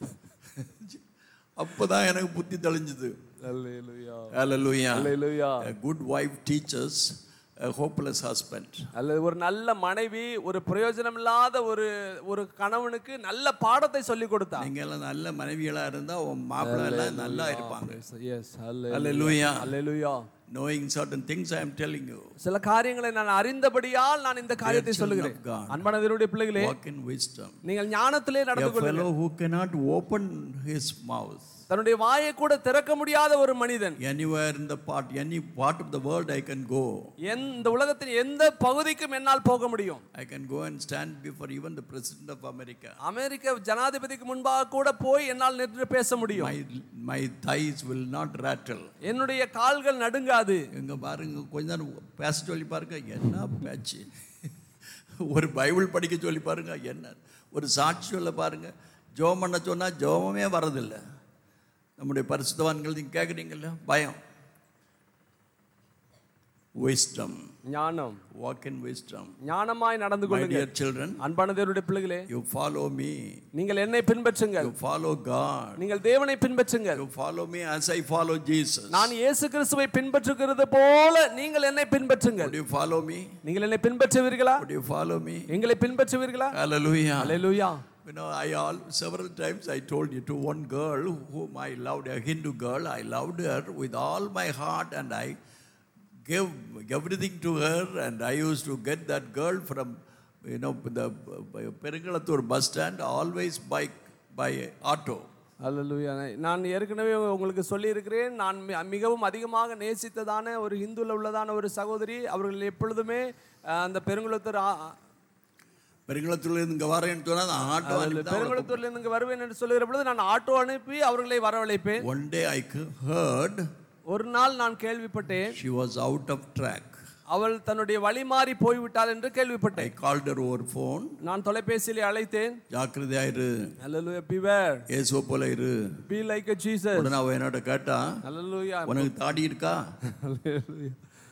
அப்போ தான் எனக்கு புத்தி தெளிஞ்சுது அல்லேலூயா Hallelujah. Hallelujah A good wife teaches a hopeless husband. அல்லது ஒரு நல்ல மனைவி ஒரு பிரயோஜனம் இல்லாத ஒரு ஒரு கணவனுக்கு நல்ல பாடத்தை சொல்லி கொடுத்தா நீங்க எல்லாம் நல்ல மனைவிகளா இருந்தா உன் மாப்பிள்ளை எல்லாம் நல்லா இருப்பாங்க S Hallelujah. Hallelujah Knowing certain things I am telling you. சில காரியங்களை நான் அறிந்தபடியால் நான் இந்த காரியத்தை children சொல்லுகிறேன் of God. அன்பானவருடைய பிள்ளைகளே Walk in wisdom. நீங்கள் ஞானத்திலே A நடந்து கொள்ளுங்கள் fellow who cannot open his mouth தன்னுடைய வாயை கூட திறக்க முடியாத ஒரு மனிதன் anywhere in the part, any part of the world I can go. என்- இந்த உலகத்தின் எந்த பகுதிக்கும் என்னால் போக முடியும் I can go and stand before even the president of America. அமெரிக்க ஜனாதிபதிக்கு முன்பாக கூட போய் என்னால் நின்று பேச முடியும் My, my thighs will not rattle. என்னுடைய கால்கள் நடுங்காது எங்க பாருங்க கொஞ்ச நேரம் பேச சொல்லி பாருங்க என்ன பேச்சு ஒரு பைபிள் படிக்க சொல்லி பாருங்க என்ன ஒரு சாட்சி சொல்ல பாருங்க ஜோம் பண்ண சொன்னா ஜோமமே வரதில்லை நம்முடைய பரிசுத்தவான்கள் நீங்க கேட்குறீங்கல்ல பயம் wisdom ஞானம் walk in wisdom ஞானமாய் நடந்து my கொள்ளுங்கள் dear children அன்பான தேவனுடைய பிள்ளைகளே you follow me நீங்கள் என்னை பின்பற்றுங்கள் you follow god நீங்கள் தேவனை பின்பற்றுங்கள் you follow me as i follow jesus நான் இயேசு கிறிஸ்துவை பின்பற்றுகிறது போல நீங்கள் என்னை பின்பற்றுங்கள் would you follow me நீங்கள் என்னை பின்பற்றுவீர்களா would you follow me எங்களை பின்பற்றுவீர்களா hallelujah hallelujah You know, I all several times I told you to one girl whom I loved, a Hindu girl. I loved her with all my heart, and I gave everything to her. And I used to get that girl from, you know, the Perikalathur bus stand always by by auto. அல்லேலூயா நான் ஏற்கனவே உங்களுக்கு சொல்லியிருக்கிறேன் நான் மி- மிகவும் அதிகமாக நேசித்ததான ஒரு இந்துல உள்ளதான ஒரு சகோதரி அவர்கள் எப்பொழுதுமே அஹ், அந்த பெருங்குளத்தூர் ஆ- பெருங்குளத்துல இருந்து இங்க வரேன்னு சொன்னா நான் ஆட்டோ அனுப்பி தான் பெருங்குளத்தூர்ல இருந்து இங்க வருவேன் என்று சொல்லுகிற பொழுது நான் ஆட்டோ அனுப்பி அவர்களை வரவழைப்பேன் ஒன் டே ஐ ஹர்ட் ஒரு நாள் நான் கேள்விப்பட்டேன் she was out of track அவள் தன்னுடைய வழி மாறி போய்விட்டாள் என்று ஐ கேள்விப்பட்டேன் கால்டர் ஓவர் ஃபோன் நான் தொலைபேசியிலே அழைத்தேன் ஜாக்கிரதையாயிரு அல்லேலூயா beware ஏசோ போல இரு be like a jesus உடனே அவன் என்னோட கேட்டா அல்லேலூயா உனக்கு தாடி இருக்கா hallelujah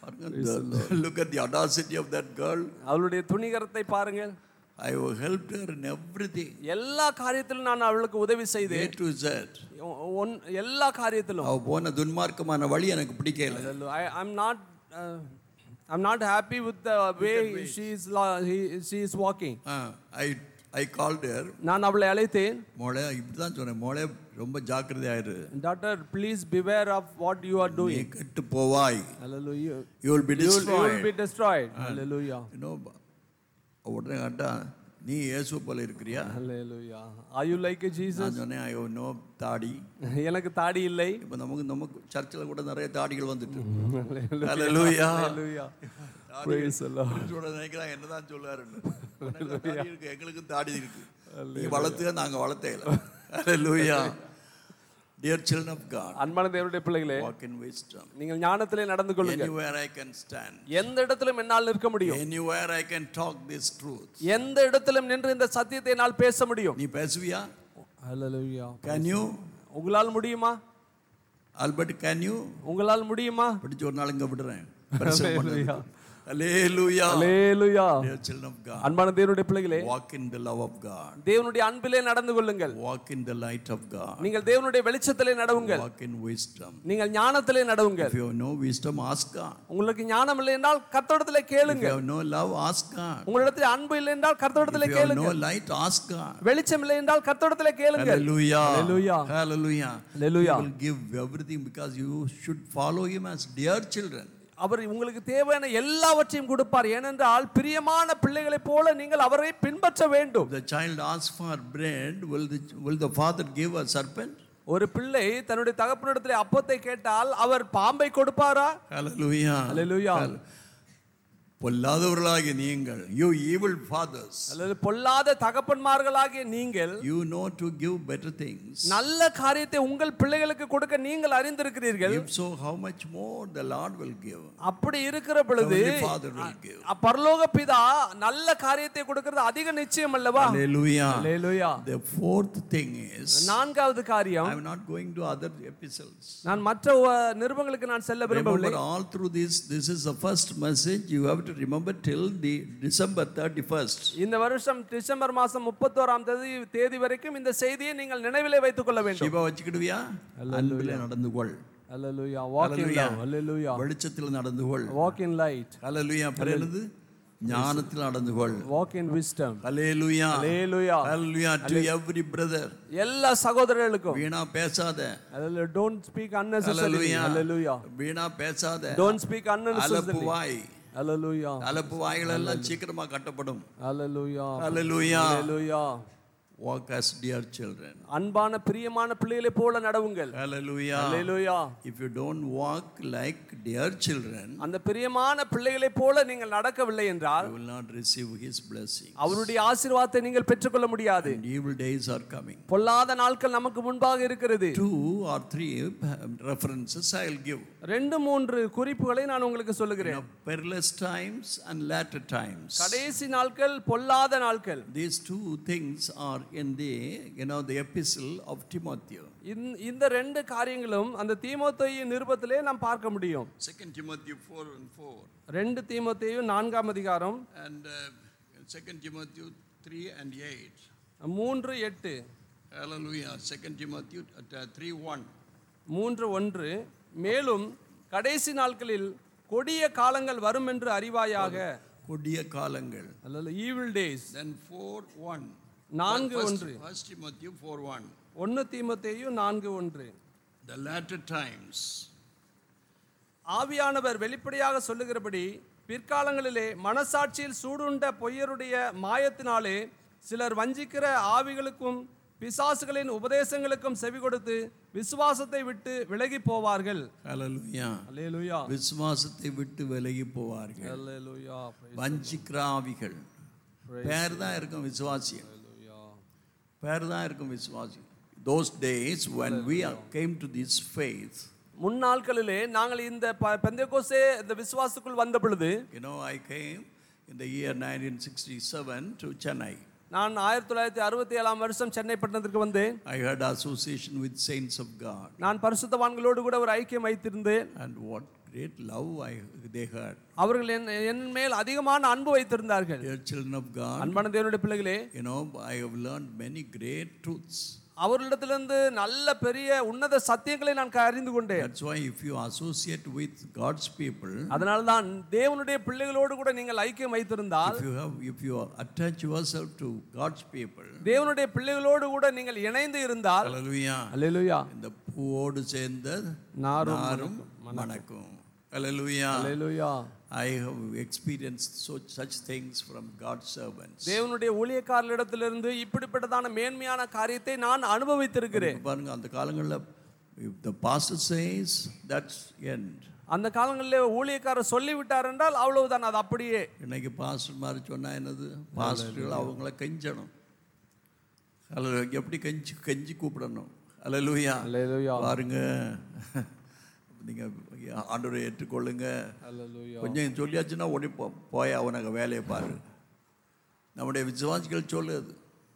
look at the audacity of that girl அவளுடைய துணிகரத்தை பாருங்கள் I help her in everything எல்லா காரியத்திலும் நான் அவளுக்கு உதவி ஏ செய்தேன் டு ஜெட் ஒ- ஒன் எல்லா காரியத்திலும் அவ போன துன்மார்க்கமான வழி எனக்கு பிடிக்கல I, I'm not uh, I'm not happy with the way she is la- he, she is walking. ஐ ஐ கால்டர் நான் அவளை அழைத்தேன் மோளே இப்படி தான் சொன்னேன் மோளே ரொம்ப ஜாக்கிரதையாயிரு doctor please beware of what you are நீ doing. கெட்டு போவாய் Hallelujah. You will be You will, you will destroyed be destroyed. Hallelujah. You உடனே கேட்டா நீ இயேசு போல இருக்கிறியா Hallelujah. Are you like a Jesus? நான் சொன்னேன் ஐ நோ தாடி எனக்கு தாடி இல்லை இப்போ நமக்கு நமக்கு சர்ச்சில் கூட நிறைய தாடிகள் வந்துட்டு Hallelujah. Hallelujah. Praise the Lord. சொல்ல நினைக்கிறாங்க என்னதான் சொல்லுவாருன்னு உனக்கு தாடி இருக்கு எங்களுக்கு தாடி இருக்கு நீ வளர்த்துக்க நாங்க வளர்த்தேல Hallelujah. Dear children of God, அன்பான தேவனுடைய பிள்ளைகளே walk in wisdom. நீங்கள் ஞானத்திலே நடந்து கொள்ளுங்கள் Anywhere I can stand. எந்த இடத்திலும் என்னால் நிற்க முடியும் Anywhere I can talk this truth. எந்த இடத்திலும் நின்று இந்த சத்தியத்தை என்னால் பேச முடியும் நீ பேசுவியா Hallelujah. Can you? உங்களால் முடியுமா Albert, can you? உங்களால் முடியுமா பிடிச்ச ஒரு நாள் இங்க விடுறேன் பிரசங்கம் பண்ணதுக்கு. Hallelujah. Hallelujah. Dear children of God, அன்பான தேவனுடைய பிள்ளைகளே walk in the love of God. தேவனுடைய அன்பிலே நடந்து கொள்ளுங்கள் Walk in the light of God. நீங்கள் தேவனுடைய வெளிச்சத்திலே நடவுங்கள் Walk in wisdom. நீங்கள் ஞானத்திலே நடவுங்கள் If you have no wisdom, ask God. உங்களுக்கு ஞானம் இல்லை என்றால் கர்த்தரிடத்திலே If கேளுங்க you have no love, ask God. உங்களிடத்தில் அன்பு இல்லை என்றால் If கர்த்தரிடத்திலே you have கேளுங்க no light, ask God. வெளிச்சம் இல்லை என்றால் கர்த்தரிடத்திலே கேளுங்க Hallelujah. Hallelujah. Hallelujah. Hallelujah. He will give everything because you should follow Him as dear children. அவர் உங்களுக்கு தேவையான எல்லாவற்றையும் கொடுப்பார் ஏனென்றால் பிரியமான பிள்ளைகளைப் போல நீங்கள் அவரை பின்பற்ற வேண்டும் If the child asks for bread, will the, will the father give a serpent? ஒரு பிள்ளை தன்னுடைய தகப்பனிடத்திலே அப்பத்தை கேட்டால் அவர் பாம்பை கொடுப்பாரா Hallelujah. Hallelujah. பொல்லாதவர்களாகிய நீங்கள் you evil fathers அல்லது பொல்லாத தகப்பன்மார்களாகிய நீங்கள் you know to give better things நல்ல காரியத்தை உங்கள் பிள்ளைகளுக்கு கொடுக்க நீங்கள் அறிந்திருக்கிறீர்கள் if so how much more the lord will give அப்படி இருக்கிற பொழுது Heavenly father will give அ- பரலோக பிதா நல்ல காரியத்தை கொடுக்கிறது அதிக நிச்சயம் அல்லவா hallelujah Hallelujah. the fourth thing is நான்காவது காரியம் i am not going to other epistles நான் மற்ற உ- நிருபங்களுக்கு நான் செல்ல விரும்பவில்லை remember all through this this is the first message you have to remember till the december 31st இந்த வருஷம் டிசம்பர் மாசம் முப்பத்தோராம் தேதி தேதி வரைக்கும் இந்த செய்தியை நீங்கள் நினைவிலே வைத்துக் கொள்ள வேண்டும் சிவா வச்சுக்கிடுவியா அன்பிலே நடந்து கொள் Hallelujah. Walk in Hallelujah. love. Hallelujah. வெளிச்சத்தில் நடந்து கொள் Walk in light. ஹalleluya அப்புறம் என்னது ஞானத்தில் நடந்து கொள் Walk in wisdom. Hallelujah Hallelujah. Hallelujah to every brother எல்லா சகோதரர்களுக்கும் வீணா பேசாத Hallelujah. Don't speak unnecessarily. Hallelujah Hallelujah. வீணா பேசாத Don't speak அலப்பு unnecessarily. Why Hallelujah. அலப்பு வாய்கள் எல்லாம் சீக்கிரமா கட்டப்படும் Hallelujah. ஹalleluya Hallelujah. walk as dear children அன்பான பிரியமான பிள்ளைகளைப் போல நடவுங்கள் hallelujah Hallelujah. if you don't walk like dear children அந்த பிரியமான பிள்ளைகளைப் போல நீங்கள் நடக்கவில்லை என்றால் you will not receive his blessing அவருடைய ஆசீர்வாதத்தை நீங்கள் பெற்றுக்கொள்ள முடியாது and evil days are coming பொல்லாத நாட்கள் நமக்கு முன்பாக இருக்கிறது two or three references i'll give ரெண்டு மூன்று குறிப்புகளை நான் உங்களுக்கு you சொல்லுகிறேன் know, perilous times and latter times கடைசி நாட்கள் பொல்லாத நாட்கள் these two things are in the you know the epistle of timothy இந்த- இந்த ரெண்டு காரியங்களும் அந்த தீமோத்தேயு நிருபத்திலே நாம் பார்க்க முடியும் second timothy 4 and 4 ரெண்டு தீமோத்தேயு நான்காம் அதிகாரம் and uh, second timothy 3 and 8 மூன்று எட்டு hallelujah second timothy uh, 3 1 மூன்று ஒன்று மேலும் கடைசி நாட்களில் கொடிய காலங்கள் வரும் என்று அறிவாயாக கொடிய காலங்கள் அல்லது ஈவில் டேஸ் then 4 1 நான்கு First- ஒன்று first timothy 4 1 ஒன்று தீமோத்தேயு நான்கு ஒன்று the latter times ஆவியானவர் வெளிப்படையாக சொல்லுகிறபடி பிற்காலங்களிலே மனசாட்சியில் சூடுண்ட பொய்யருடைய மாயத்தினாலே சிலர் வஞ்சிக்கிற ஆவிகளுக்கும் பிசாசுகளின் உபதேசங்களுக்கும் செவி கொடுத்து விசுவாசத்தை விட்டு விலகி போவார்கள் ஹalleluya அல்லேலூயா விசுவாசத்தை விட்டு விலகி போவார்கள் அல்லேலூயா வஞ்சிக்கிற ஆவிகள் பேர் தான் இருக்கும் விசுவாசி பேர் தான் இருக்கும் விசுவாசி those days when we are- came to this faith முன்னாட்களிலே நாங்கள் இந்த ப- பெந்தெகோஸ்தே இந்த விசுவாசத்துக்குள் வந்த பொழுது you know i came in the year 1967 to chennai நான் ஆயிரத்தி தொள்ளாயிரத்தி அறுபத்தி ஏழாம் வருஷம் சென்னை பட்டணத்திற்கு வந்தேன் i had association with saints of god நான் பரிசுத்தவான்களோடு கூட ஒரு ஐக்கியம் வைத்திருந்தேன் and what great love I, they had அவர்கள் என் என் மேல் அதிகமான அன்பு வைத்திருந்தார்கள் dear children of god அன்பான தேவனுடைய பிள்ளைகளே you know i have learned many great truths அவர்களிடத்திலிருந்து நல்ல பெரிய உன்னத சத்தியங்களை நான் க- அறிந்து கொண்டேன் that's why if you associate with god's people அதனால்தான் தேவனுடைய பிள்ளைகளோடு கூட நீங்கள் ஐக்கியம் வைத்திருந்தால் if you have if you attach yourself to god's people தேவனுடைய பிள்ளைகளோடு கூட நீங்கள் இணைந்து இருந்தால் hallelujah அல்லேலூயா இந்த பூவோடு சேர்ந்த நாரும் நாரும் மணக்கும் hallelujah hallelujah i have experienced so such things from god's servants தேவனுடைய ஊழியக்காரர்களிடத்திலிருந்து இப்படிப்பட்டதான மேன்மையான காரியத்தை நான் அனுபவித்திருக்கிறேன் இப்ப பாருங்க அந்த காலங்களில் if the pastor says that's end அந்த காலங்களில் ஊழியக்காரர் சொல்லிவிட்டார் என்றால் அவ்வளவுதான் அது அப்படியே இன்னைக்கு பாஸ்டர் மாதிரி சொன்னா என்னது பாஸ்டர்கள் அவங்கள கெஞ்சணும் அல்ல எப்படி கெஞ்சி கெஞ்சி கூப்பிடணும் அல்லேலூயா அல்லேலூயா பாருங்க நீங்க ஆண்டவரை ஏற்றுக்கொள்ளுங்க அல்லேலூயா கொஞ்சம் சொல்லியாச்சுன்னா உடனே போ போய் அவனங்க வேலையை பாரு நம்முடைய விசுவாசிகள் சொல்லுது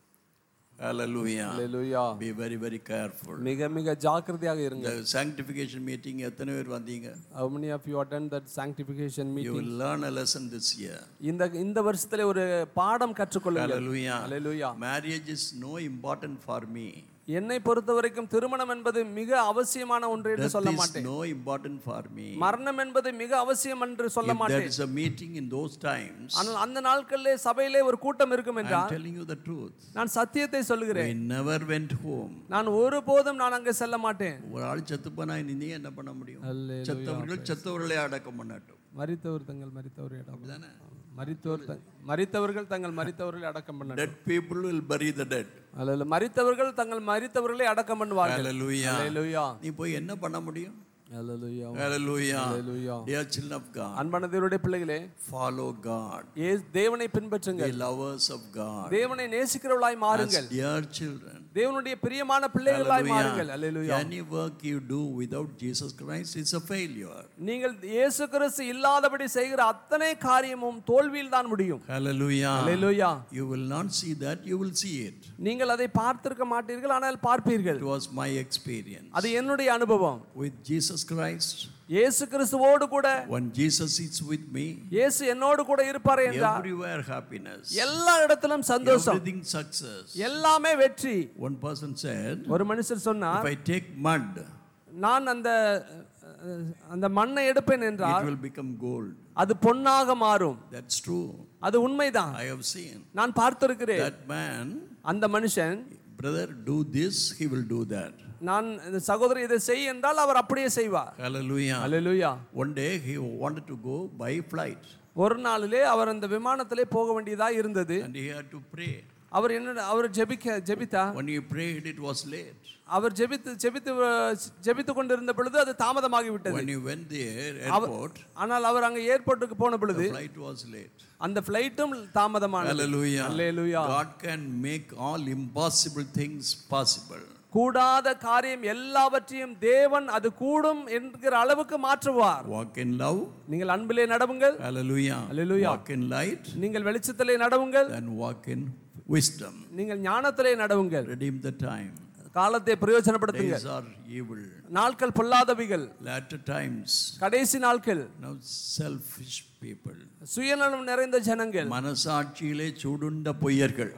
அல்லேலூயா அல்லேலூயா பி வெரி வெரி கேர்ஃபுல் மிக மிக ஜாக்கிரதையாக இருங்க இந்த sanctification மீட்டிங் எத்தனை பேர் வந்தீங்க how many of you attend that sanctification you meeting will learn a lesson this year இந்த இந்த வருஷத்துல ஒரு பாடம் கற்றுக்கொள்ளுங்கள் hallelujah hallelujah marriage is no important for me என்னை பொறுத்த வரைக்கும் திருமணம் என்பது மிக அவசியமான ஒன்று என்று death சொல்ல is மாட்டேன் no important for me மரணம் என்பது மிக அவசியம் என்று சொல்ல if there மாட்டேன் is a meeting in those times ஆனால் அந்த நாட்களிலே சபையிலே ஒரு கூட்டம் இருக்கும் i'm என்றால் telling you the truth நான் சத்தியத்தை சொல்லுகிறேன் I never went home நான் ஒருபோதும் நான் அங்கே செல்ல மாட்டேன் ஒரு ஆள் செத்து போனா நீ என்ன பண்ண முடியும் Hallelujah. செத்தவர்கள் செத்தவர்களே அடக்கம் பண்ணட்டும் மரித்தவர் தங்கள் மரித்தவர் மரித்தோர் த- மரித்தவர்கள் தங்கள் மரித்தவர்களை அடக்கம் பண்ண dead people will bury the dead அல்ல மரித்தவர்கள் தங்கள் மரித்தவர்களை அடக்கம் பண்ணுவார்கள் hallelujah அல்லேலூயா நீ போய் என்ன பண்ண முடியும் அல்லேலூயா hallelujah Hallelujah. dear children of god அன்பான தேவனுடைய பிள்ளைகளே follow god ஏ தேவனை be பின்பற்றுங்கள் lovers of god தேவனை நேசிக்கிறவளாய் as மாறுங்கள் dear children தேவனுடைய பிரியமான பிள்ளைகளாய் மாறுங்கள் Hallelujah. Hallelujah Any work you do without Jesus Christ is a failure. நீங்கள் இயேசு கிறிஸ்து இல்லாதபடி செய்கிற அத்தனை காரியமும் தோல்வியில் தான் முடியும் Hallelujah. Hallelujah You will not see that, you will see it. நீங்கள் அதை பார்த்திருக்க மாட்டீர்கள் ஆனால் பார்ப்பீர்கள் It was my experience. அது என்னுடைய அனுபவம் With Jesus Christ, இயேசு கிறிஸ்துவோடு கூட when Jesus is with me, இயேசு என்னோடு கூட இருப்பார் என்றால் everywhere happiness, எல்லா இடத்திலும் சந்தோஷம் everything success. எல்லாமே வெற்றி One person said, ஒரு மனுஷர் சொன்னார் If I take mud, நான் அந்த அஹ், அந்த மண்ணை எடுப்பேன் it என்றால் will become gold. அது பொன்னாக மாறும் That's true. அது உண்மைதான் I have seen. நான் பார்த்திருக்கிறேன் That man, அந்த மனுஷன் brother, do this, he will do that. நான் இந்த சகோதரி இதை செய் என்றால் அவர் அப்படியே செய்வார் Hallelujah. Hallelujah One day he wanted to go by flight ஒரு நாளிலே அவர் அந்த விமானத்திலே போக வேண்டியதா இருந்தது and he had to pray. அவர் என்ன அவர் ஜெபிக்க ஜெபித்தா When he prayed, it was late. அவர் ஜெபித்து ஜெபித்து ஜெபித்து கொண்டிருந்த பொழுது அது தாமதமாகி விட்டது When he went there, our- airport, ஆனால் அவர் அங்க ஏர்போர்ட்டுக்கு போன பொழுது the flight was late. அந்த ஃப்ளைட்டும் தாமதமானது Hallelujah. Hallelujah God can make all impossible things possible. கூடாத காரியம் எல்லாவற்றையும் தேவன் அது கூடும் என்கிற அளவுக்கு மாற்றுவார் Walk in love. நீங்கள் அன்பிலே நடவுங்கள் Hallelujah. Hallelujah. Walk in light நீங்கள் வெளிச்சத்திலே நடவுங்கள் and walk in wisdom. நீங்கள் ஞானத்திலே நடவுங்கள் Redeem the time. காலத்தை பிரயோஜனப்படுத்துங்கள் Days are evil. நாட்கள் பொல்லாதவைகள் Latter times. கடைசி நாட்கள் Now selfish people. சுயநலம் நிறைந்த ஜனங்கள் மனசாட்சியிலே சூடுண்ட பொய்யர்கள்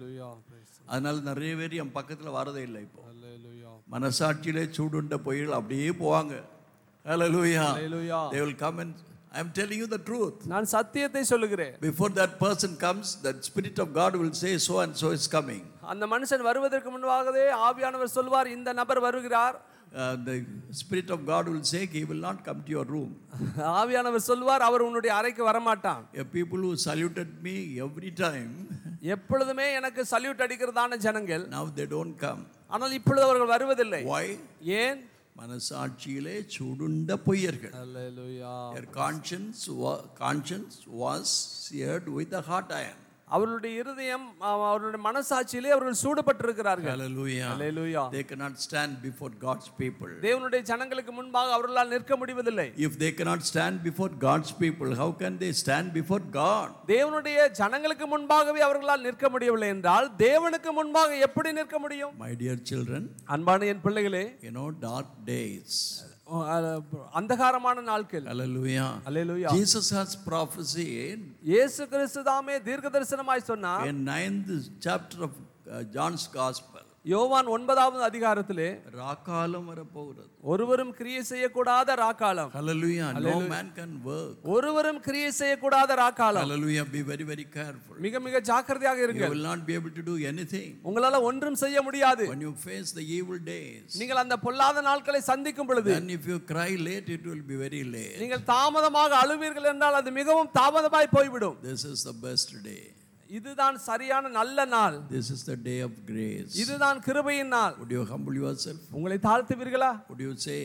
அதனால நிறைய பேர் என் பக்கத்தில் வரதே இல்லை இப்போ மனசாட்சியிலே சூடுண்ட பொய்யர்கள் அப்படியே போவாங்க Hallelujah. Hallelujah. They will come and I'm telling you the truth. நான் சத்தியத்தை சொல்லுகிறேன் Before that person comes, that Spirit of God will say, so and so is coming. அந்த மனுஷன் வருவதற்கு முன்பாகவே ஆவியானவர் சொல்வார் இந்த நபர் வருகிறார் Uh, the Spirit of God will say, he will not come to your room. ஆவியானவர் சொல்வார் அவர் உன்னுடைய அறைக்கு வரமாட்டான் Uh, people who saluted me every time, எப்பொழுதுமே எனக்கு சல்யூட் அடிக்கிறதான ஜனங்கள் Now they don't come. ஆனால் இப்பொழுது அவர்கள் வருவதில்லை Why? ஏன் மனசாட்சியிலே சுடுண்ட பொய்யர்கள் அல்லேலூயா Their conscience, wa- conscience was seared with a hot iron. அவர்களுடைய இருதயம் அஹ், அவர்களுடைய மனசாட்சியிலே அவர்கள் சூடுபட்டிருக்கிறார்கள் Hallelujah. Hallelujah They cannot stand before God's people. தேவனுடைய ஜனங்களுக்கு முன்பாக அவர்களால் நிற்க முடிவதில்லை If they cannot stand before God's people, how can they stand before God? தேவனுடைய ஜனங்களுக்கு முன்பாகவே அவர்களால் நிற்க முடியவில்லை என்றால் தேவனுக்கு முன்பாக எப்படி நிற்க முடியும் My dear children, அன்பான என் பிள்ளைகளே you know, dark days. அஹ், அந்தகாரமான நாட்கள் Hallelujah. Hallelujah Jesus has prophesied இயேசு கிறிஸ்து தாமே தீர்க்க தரிசனமாய் சொன்னார் in ninth chapter of uh, John's Gospel. யோவான் ஒன்பதாவது அதிகாரத்திலே ராக்காலம் வரப்போகிறது ஒருவரும் கிரியை செய்யக்கூடாத ராக்காலம் Hallelujah. No man can work. ஒருவரும் கிரியை செய்யக்கூடாத ராக்காலம் Hallelujah. Be very, very careful. மிக மிக ஜாக்கிரதையாக You இருங்கள் will not be able to do anything உங்களால ஒன்றும் செய்ய முடியாது when you face the evil days. நீங்கள் அந்த பொல்லாத நாட்களை சந்திக்கும் பொழுது Then if you cry late, it will be very late. நீங்கள் தாமதமாக அழுவீர்கள் என்றால் அது மிகவும் தாமதமாய் போய்விடும் This is the best day. இதுதான் சரியான நல்ல நாள் This is the day of grace. இதுதான் கிருபையின் நாள் Would you humble yourself? உங்களை தாழ்த்துவீர்களா Would you say,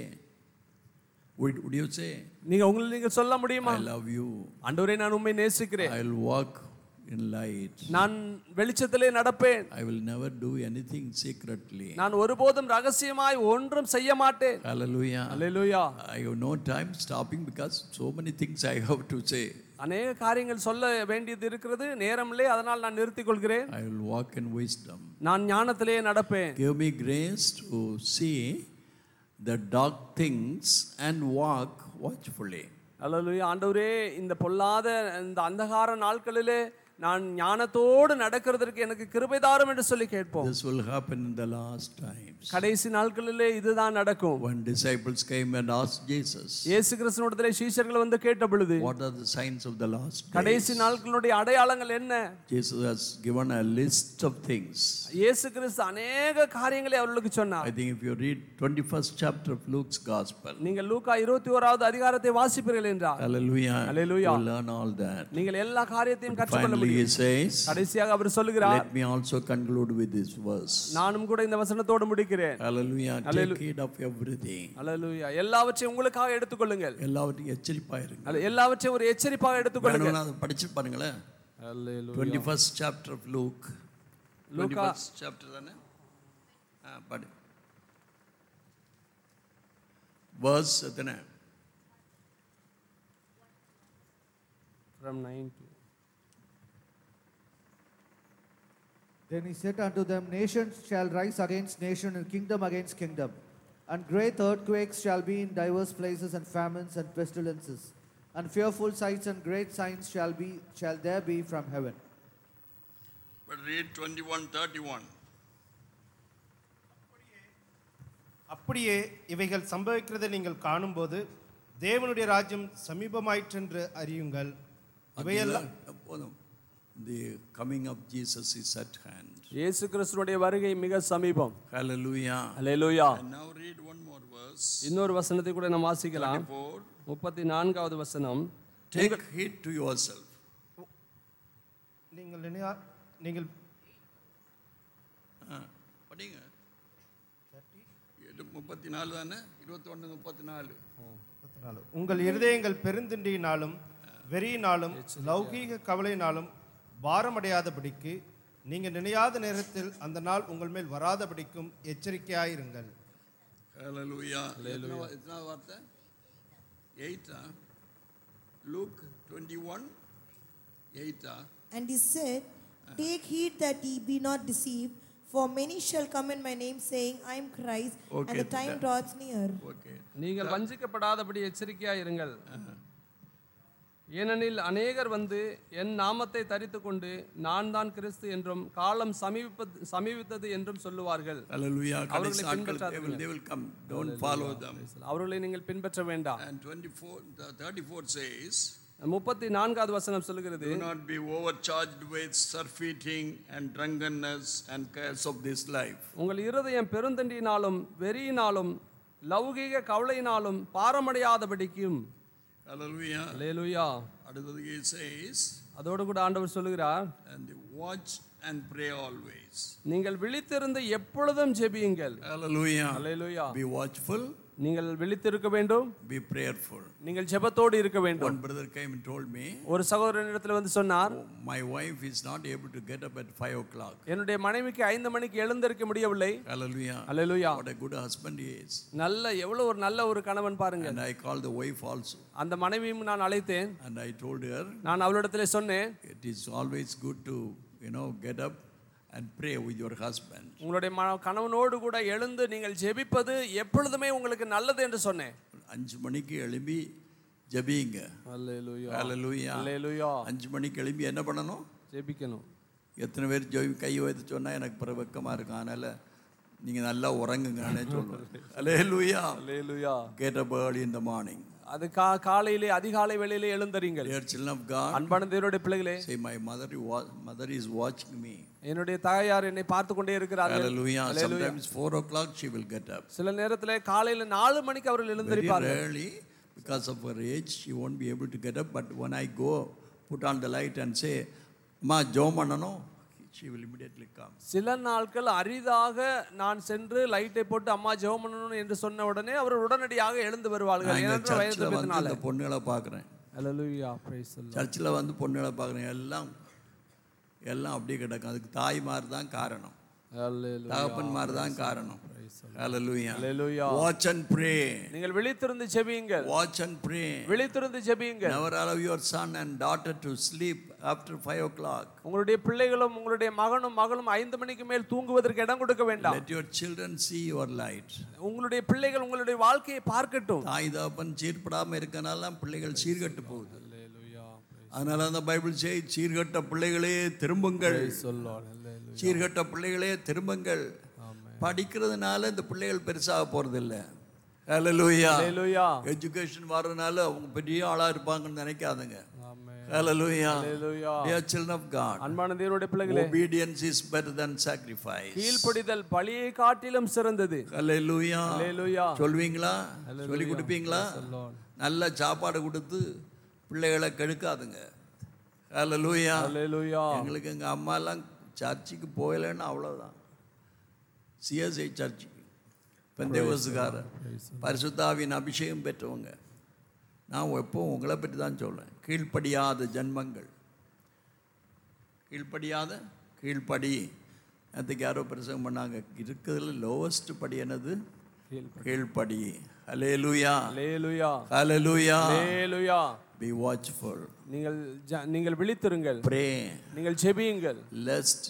would, would you say, நீங்க உங்களை நீங்க சொல்ல முடியுமா I love you. ஆண்டவரே நான் உண்மை நேசிக்கிறேன் I'll walk in light. நான் வெளிச்சத்திலே நடப்பேன் I will never do anything secretly. நான் ஒருபோதும் ரகசியமாய் ஒன்றும் செய்ய மாட்டேன் Hallelujah. Hallelujah I have no time stopping because so many things I have to say. அநேக காரியங்கள் சொல்ல வேண்டியது இருக்கிறது நேரமில்லை அதனால் நான் நிறுத்திக் கொள்கிறேன் I will walk in wisdom. நான் ஞானத்திலே நடப்பேன் Give me grace to see the dark things and walk watchfully. அல்லேலூயா ஆண்டவரே இந்த பொல்லாத இந்த அந்தகார நாட்களிலே நான் ஞானத்தோடு நடக்கிறதற்கு எனக்கு கிருபை தாரும் என்று சொல்லி கேட்போம் This will happen in the last times. கடைசி நாட்களிலே இதுதான் நடக்கும் When disciples came and asked Jesus, இயேசு கிறிஸ்துவிடத்திலே சீஷர்கள் வந்து கேட்ட பொழுது What are the signs of the last days? கடைசி நாட்களுடைய அடையாளங்கள் என்ன Jesus has given a list of things. இயேசு கிறிஸ்து அநேக காரியங்களை அவர்களுக்கு சொன்னார் I think if you read 21st chapter of Luke's Gospel, நீங்கள் லூக்கா இருபத்தி ஓராவது அதிகாரத்தை வாசிப்பீர்கள் என்றார் hallelujah, Hallelujah. you learn all that. நீங்கள் எல்லா காரியத்தையும் கற்றுக்கொள்ள Finally, முடியும் he says, கடைசியாக அவர் சொல்லுகிறார் Let me also conclude with this verse. நானும் கூட இந்த வசனத்தோடு முடிக்கிறேன் Hallelujah. Hallelu- Take heed of everything. அல்லேலூயா எல்லாவற்றையும் உங்களுக்காக எடுத்துக்கொள்ளுங்கள் எல்லாவற்றையும் எச்சரிப்பாயிருங்க அல்ல, எல்லாவற்றையும் ஒரு எச்சரிப்பாக எடுத்துக்கொள்ளுங்கள் வேணும்னா அதை படிச்சு பாருங்களேன் twenty first chapter of Luke லூக்கா சாப்டர் தானே ஆ படி வேர்ஸ் எத்தனை from 9 to Then he said unto them, Nations shall rise against nation, and kingdom against kingdom. And great earthquakes shall be in divers places, and famines and pestilences. And fearful sights and great signs shall be shall there be from heaven. But read twenty one thirty one அப்படியே இவைகள் சம்பவிக்கிறதை நீங்கள் காணும்போது தேவனுடைய ராஜ்யம் சமீபமாயிற்றென்று அறியுங்கள் இவையெல்லாம் போதும் the coming of Jesus is at hand இயேசு கிறிஸ்துனுடைய வருகை மிக சமீபம் ஹalleluya அல்லேலூயா and now read one more verse இன்னொரு வசனத்தை கூட நம்ம வாசிக்கலாம் 4 முப்பத்தி நான்காவது வசனம் take heed to yourself நீங்கள் நினையா நீங்கள் ஆ, படிங்க இது முப்பத்தி நாலு தானே இருபத்தொன்று முப்பத்தி நாலு உங்கள் இருதயங்கள் பெருந்திண்டியினாலும் வெறியினாலும் லௌகீக கவலையினாலும் பாரமடையாதபடிக்கு நீங்கள் நினையாத நேரத்தில் அந்த நாள் உங்கள் மேல் வராதபடிக்கும் எச்சரிக்கையாயிருங்கள் ஹalleluya எத்தனை எத்தனை வார்த்தை எயிட்டா லூக் டுவெண்ட்டி ஒன் எயிட்டா And he said, Take heed that ye be not deceived, for many shall come in my name, saying, I am Christ, Okay, and the time that- draweth near. Okay நீங்கள் வஞ்சிக்கப்படாதபடி எச்சரிக்கையாக இருங்கள் ஏனெனில் அநேகர் வந்து என் நாமத்தை தரித்துக் கொண்டு நான் தான் கிறிஸ்து என்றும் காலம் சமீபத்து சமீபித்தது என்றும் சொல்லுவார்கள் ஹalleluya கடைசி அவர்களை நாட்கள் they பின்பற்றாதீர்கள். will they will come don't follow them அவர்களை நீங்கள் பின்பற்ற வேண்டாம் and 24 the 34 says முப்பத்தி நான்காவது வசனம் சொல்லுகிறது do not be overcharged with surfeiting and drunkenness and cares of this life உங்கள் இருதயம் பெருந்தண்டியினாலும் வெறியினாலும் லௌகீக கவலையினாலும் பாரமடையாதபடிக்கும் hallelujah அல்லேலூயா அடுத்தது he says அதோடு கூட ஆண்டவர் சொல்லுகிறார் and watch and pray always. நீங்கள் விழித்திருந்து எப்பொழுதும் ஜெபியுங்கள் Hallelujah. அல்லேலூயா Be watchful, நீங்கள் விழித்திருக்க வேண்டும் be prayerful. நீங்கள் ஜெபத்தோடு இருக்க வேண்டும் One brother came and told me, ஒரு சகோதரனிடத்தில் வந்து சொன்னார் "Oh, My wife is not able to get up at 5 o'clock. என்னுடைய மனைவிக்கு ஐந்து மணிக்கு எழுந்திருக்க முடியவில்லை Hallelujah. Hallelujah What a good husband he is. நல்ல எவ்வளவு ஒரு நல்ல ஒரு கணவன் பாருங்க And I called the wife also. அந்த மனைவியும் நான் அழைத்தேன் And I told her, நான் அவளிடத்திலே சொன்னேன் it is always good to, you know, get up and pray with your husband. உங்களுடைய ம கணவனோடு கூட எழுந்து நீங்கள் ஜெபிப்பது எப்பொழுதுமே உங்களுக்கு நல்லது என்று சொன்னேன் அஞ்சு மணிக்கு எழும்பி ஜெபிங்க அல்லேலூயா Hallelujah. அல்லேலூயா அஞ்சு மணிக்கு எழும்பி என்ன பண்ணணும் ஜெபிக்கணும் எத்தனை பேர் ஜெபி கை வைத்து சொன்னால் எனக்கு பிற வெக்கமாக இருக்கும் அதனால் நீங்கள் நல்லா உறங்குங்கன்னே சொல்லுவேன் அலே லூயா அல்லேலூயா get up early in the morning அது கா காலையிலே அதிகாலை வேளையிலே எழுந்தறீங்கள் dear children of God அன்பான தேவனுடைய பிள்ளைகளே say my mother wa- mother is watching me என்னுடைய தாயார் என்னை பார்த்து கொண்டே இருக்கிறார்கள் hallelujah Hallelujah. sometimes 4 o'clock she will get up சில நேரத்திலே காலையில நாலு மணிக்கு அவர்கள் very எழுந்திருப்பார்கள் rarely because of her age she won't be able to get up but when I go put on the light and say அம்மா ஜோம் பண்ணணும் she will immediately come சில நாட்கள் அரிதாக நான் சென்று லைட்டை போட்டு அம்மா ஜெபம் பண்ணணும் என்று சொன்ன உடனே அவர் உடனடியாக எழுந்து வருவார்கள் நான் இங்க ஏனென்றால் வயது சர்ச்சில் வந்து பிறந்தனால இந்த பொண்ணுகளை பார்க்குறேன் அல்லேலூயா praise the Lord. சர்ச்சில் வந்து பொண்ணுகளை பார்க்குறேன் எல்லாம் எல்லாம் அப்படியே கிடக்கும் அதுக்கு தாய்மார் தான் காரணம் Hallelujah. தகப்பன்மார் தான் காரணம் Hallelujah. Hallelujah. Watch and pray. நீங்கள் விழித்திருந்து ஜெபியுங்கள் Watch and pray. விழித்திருந்து ஜெபியுங்கள் Never allow your son and daughter to sleep after 5 o'clock. உங்களுடைய பிள்ளைகளும் உங்களுடைய மகனும் மகளும் ஐந்து மணிக்கு மேல் தூங்குவதற்கு இடம் கொடுக்க வேண்டாம் Let your children see your light. உங்களுடைய பிள்ளைகள் உங்களுடைய வாழ்க்கையை பார்க்கட்டும் தாய் தகப்பன் சீர்படாமல் இருக்கனால தான் பிள்ளைகள் சீர்கட்டு போகுது அதனால அந்த பைபிள் செய் சீர்கட்ட பிள்ளைகளே திரும்புங்கள் சீர்கட்ட பிள்ளைகளே திரும்புங்கள் படிக்கிறதுனால இந்த பிள்ளைகள் பெருசாக போறதில்ல ஹalleluya Hallelujah. எஜுகேஷன் வர்றதுனால அவங்க பெரிய ஆளா இருப்பாங்கன்னு நினைக்காதுங்க ஹalleluya Hallelujah. dear children of god அன்பான தேவனுடைய பிள்ளைகளே obedience is better than sacrifice கீழ்ப்படிதல் பலியை காட்டிலும் சிறந்தது ஹalleluya Hallelujah. சொல்வீங்களா சொல்லி கொடுப்பீங்களா நல்ல சாப்பாடு கொடுத்து பிள்ளைகளை கெடுக்காதுங்க ஹalleluya Hallelujah. எங்களுக்கு எங்கள் அம்மாலாம் சர்ச்சுக்கு போகலைன்னு அவ்வளோதான் சிஎஸ்ஐ சர்ச்சுக்கு பெந்தேவசுக்காரர் பரிசுத்தாவின் அபிஷேகம் பெற்றவங்க நான் எப்பவும் உங்களை பற்றி தான் சொல்றேன் கீழ்ப்படியாத ஜன்மங்கள் கீழ்ப்படியாத கீழ்ப்படி நேற்றுக்கு யாரோ பிரசங்கம் பண்ணாங்க இருக்கிறதுல லோவஸ்ட் படி என்னது கீழ்ப்படி ஹalleluya Hallelujah. Hallelujah Hallelujah. be watchful நீங்கள் ஜ- நீங்கள் விழித்திருங்கள் pray நீங்கள் ஜெபியுங்கள் lest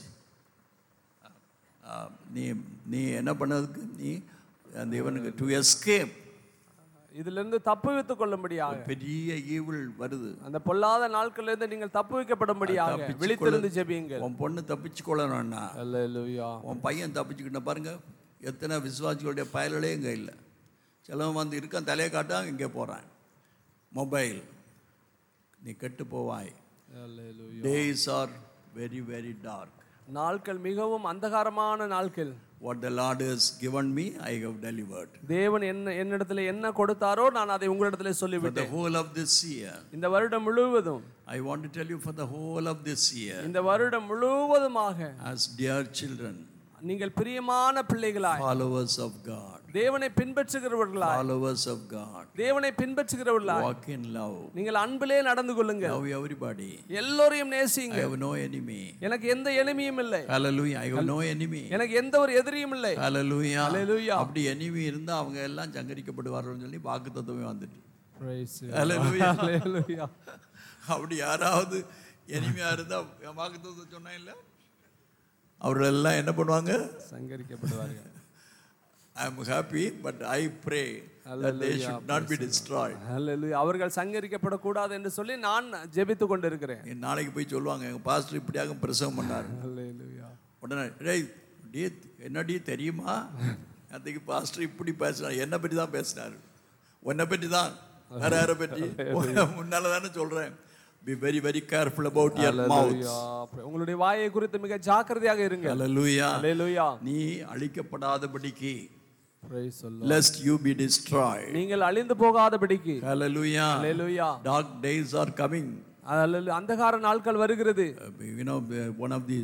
uh, நீ நீ என்ன பண்ணதுக்கு நீ அந்த இவனுக்கு டு எஸ்கேப் இதிலிருந்து தப்பு வைத்துக் கொள்ளும்படியாக பெரிய ஈவில் வருது அந்த பொல்லாத நாட்களிலிருந்து நீங்கள் தப்பு வைக்கப்படும்படியாக தப்பிச்சு விழித்திருந்து கொள்ள- ஜெபியுங்கள் உன் பொண்ணு தப்பிச்சு கொள்ளணும்னா Hallelujah. உன் பையன் தப்பிச்சுக்கிட்ட பாருங்க எத்தனை விசுவாசிகளுடைய பயல்களே இங்கே இல்லை சிலவன் வந்து இருக்கான் தலையை காட்டான் இங்கே போகிறான் மொபைல் நீ கெட்டு போவாய் Hallelujah. Days are very very dark நாட்கள் மிகவும் அந்தகாரமான நாட்கள் what the Lord has given me i have delivered தேவன் என்ன என்னிடத்துல என்ன கொடுத்தாரோ நான் அதை உங்களிடத்துல for the சொல்லிவிட்டேன் whole of this year இந்த வருடம் முழுவதும் i want to tell you for the whole of this year இந்த வருடம் முழுவதுமாக as dear children நீங்கள் பிரியமான பிள்ளைகளாய் followers of god தேவனை பின்பற்றுகிறவர்களாய் followers of god தேவனை பின்பற்றுகிறவர்களாய் walk in love நீங்கள் அன்பிலே நடந்து கொள்ளுங்க love everybody எல்லோரையும் i நேசிங்க have no enemy எனக்கு எந்த எளிமையும் இல்லை hallelujah i have no enemy எனக்கு எந்த ஒரு எதிரியும் இல்லை hallelujah Hallelujah. அப்படி enemy இருந்தா அவங்க எல்லாம் சங்கரிக்கப்படுவார்கள்னு சொல்லி வாக்கு தத்துவமே வந்துட்டு Praise you. Hallelujah. Hallelujah. அப்படி யாராவது எளிமையா இருந்தா வாக்கு தத்துவம் சொன்னா இல்ல அவர்கள் எல்லாம் என்ன பண்ணுவாங்க சங்கரிக்கப்படுவார்கள் I am happy, but I pray that they Hallelujah. should not be destroyed. Hallelujah. அவர்கள் சங்கரிக்கப்படக்கூடாது என்று சொல்லி நான் ஜெபித்து கொண்டிருக்கிறேன் நீ நாளைக்கு போய் சொல்லுவாங்க எங்கள் பாஸ்டர் இப்படியாக பிரசவம் பண்ணார் Hallelujah. உடனே டேய் டே என்னடி தெரியுமா அன்றைக்கு பாஸ்டர் இப்படி பேசினார் என்னை பற்றி தான் பேசினார் உன்னை பற்றி தான் வேற யாரை பற்றி முன்னால தானே சொல்கிறேன் be very very careful about your mouth Hallelujah. உங்களுடைய வாயை குறித்து மிக ஜாக்கிரதையாக இருங்க ஹalleluya Hallelujah. நீ அழிக்கப்படாதபடிக்கு Praise the Lord. lest you be destroyed நீங்கள் அழிந்து போகாதபடிக்கு hallelujah Hallelujah. dark days are coming Hallelujah. அந்தகார நாட்கள் வருகிறது Uh, you know uh, one of the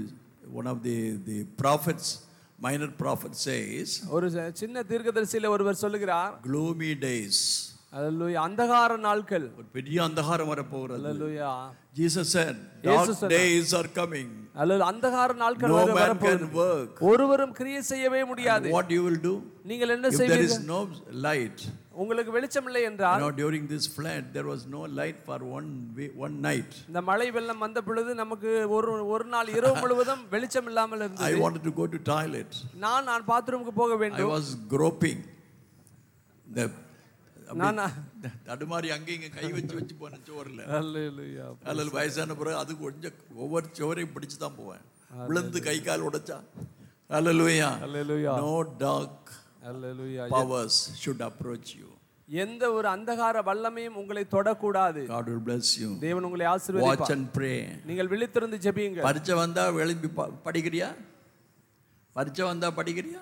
one of the, the prophets, minor prophet says, ஒரு ச- சின்ன தீர்க்கதரிசியில ஒருவர் சொல்லுகிறார் gloomy days. அல்லேலூயா அந்தகார நாட்கள் ஒரு பெரிய அந்தகாரம் வரப்போகிறது அல்லேலூயா Jesus said, இயேசு dark சொன்னார். days are coming. அல்லது அந்தகார நாட்கள் No வர- man வரப்போகுது. can work. ஒருவரும் கிரியை செய்யவே முடியாது What you will do? நீங்கள் என்ன If there is செய்வீர்கள் no light, உங்களுக்கு வெளிச்சம் இல்லை you என்றால் know, during this flood, there was no light for one way, one night. இந்த மழை வெள்ளம் வந்த பொழுது நமக்கு ஒரு ஒரு நாள் இரவு முழுவதும் வெளிச்சம் இல்லாமல் I இருந்தது wanted to go to toilet. நான் நான் பாத்ரூமுக்கு போக I வேண்டும் was groping. The நான் தடுமாறி அங்கே இங்கே கை வச்சு வச்சு போன சோறில் அல்லேலூயா அல்லது வயசான பிறகு அது கொஞ்சம் ஒவ்வொரு சோரையும் பிடிச்சு தான் போவேன் விழுந்து கை கால் உடைச்சா அல்லலுயா அல்லேலூயா நோ டாக் அல்லேலூயா பவர்ஸ் ஷுட் அப்ரோச் யூ எந்த ஒரு அந்தகார வல்லமையும் உங்களை தொடக்கூடாது காட் will bless you தேவன் உங்களை watch ஆசீர்வதிப்பார் and pray நீங்கள் விழித்திருந்து ஜெபியுங்க பரீட்சை வந்தா எழும்பி ப- படிக்கிறியா பரீட்சை வந்தா படிக்கிறியா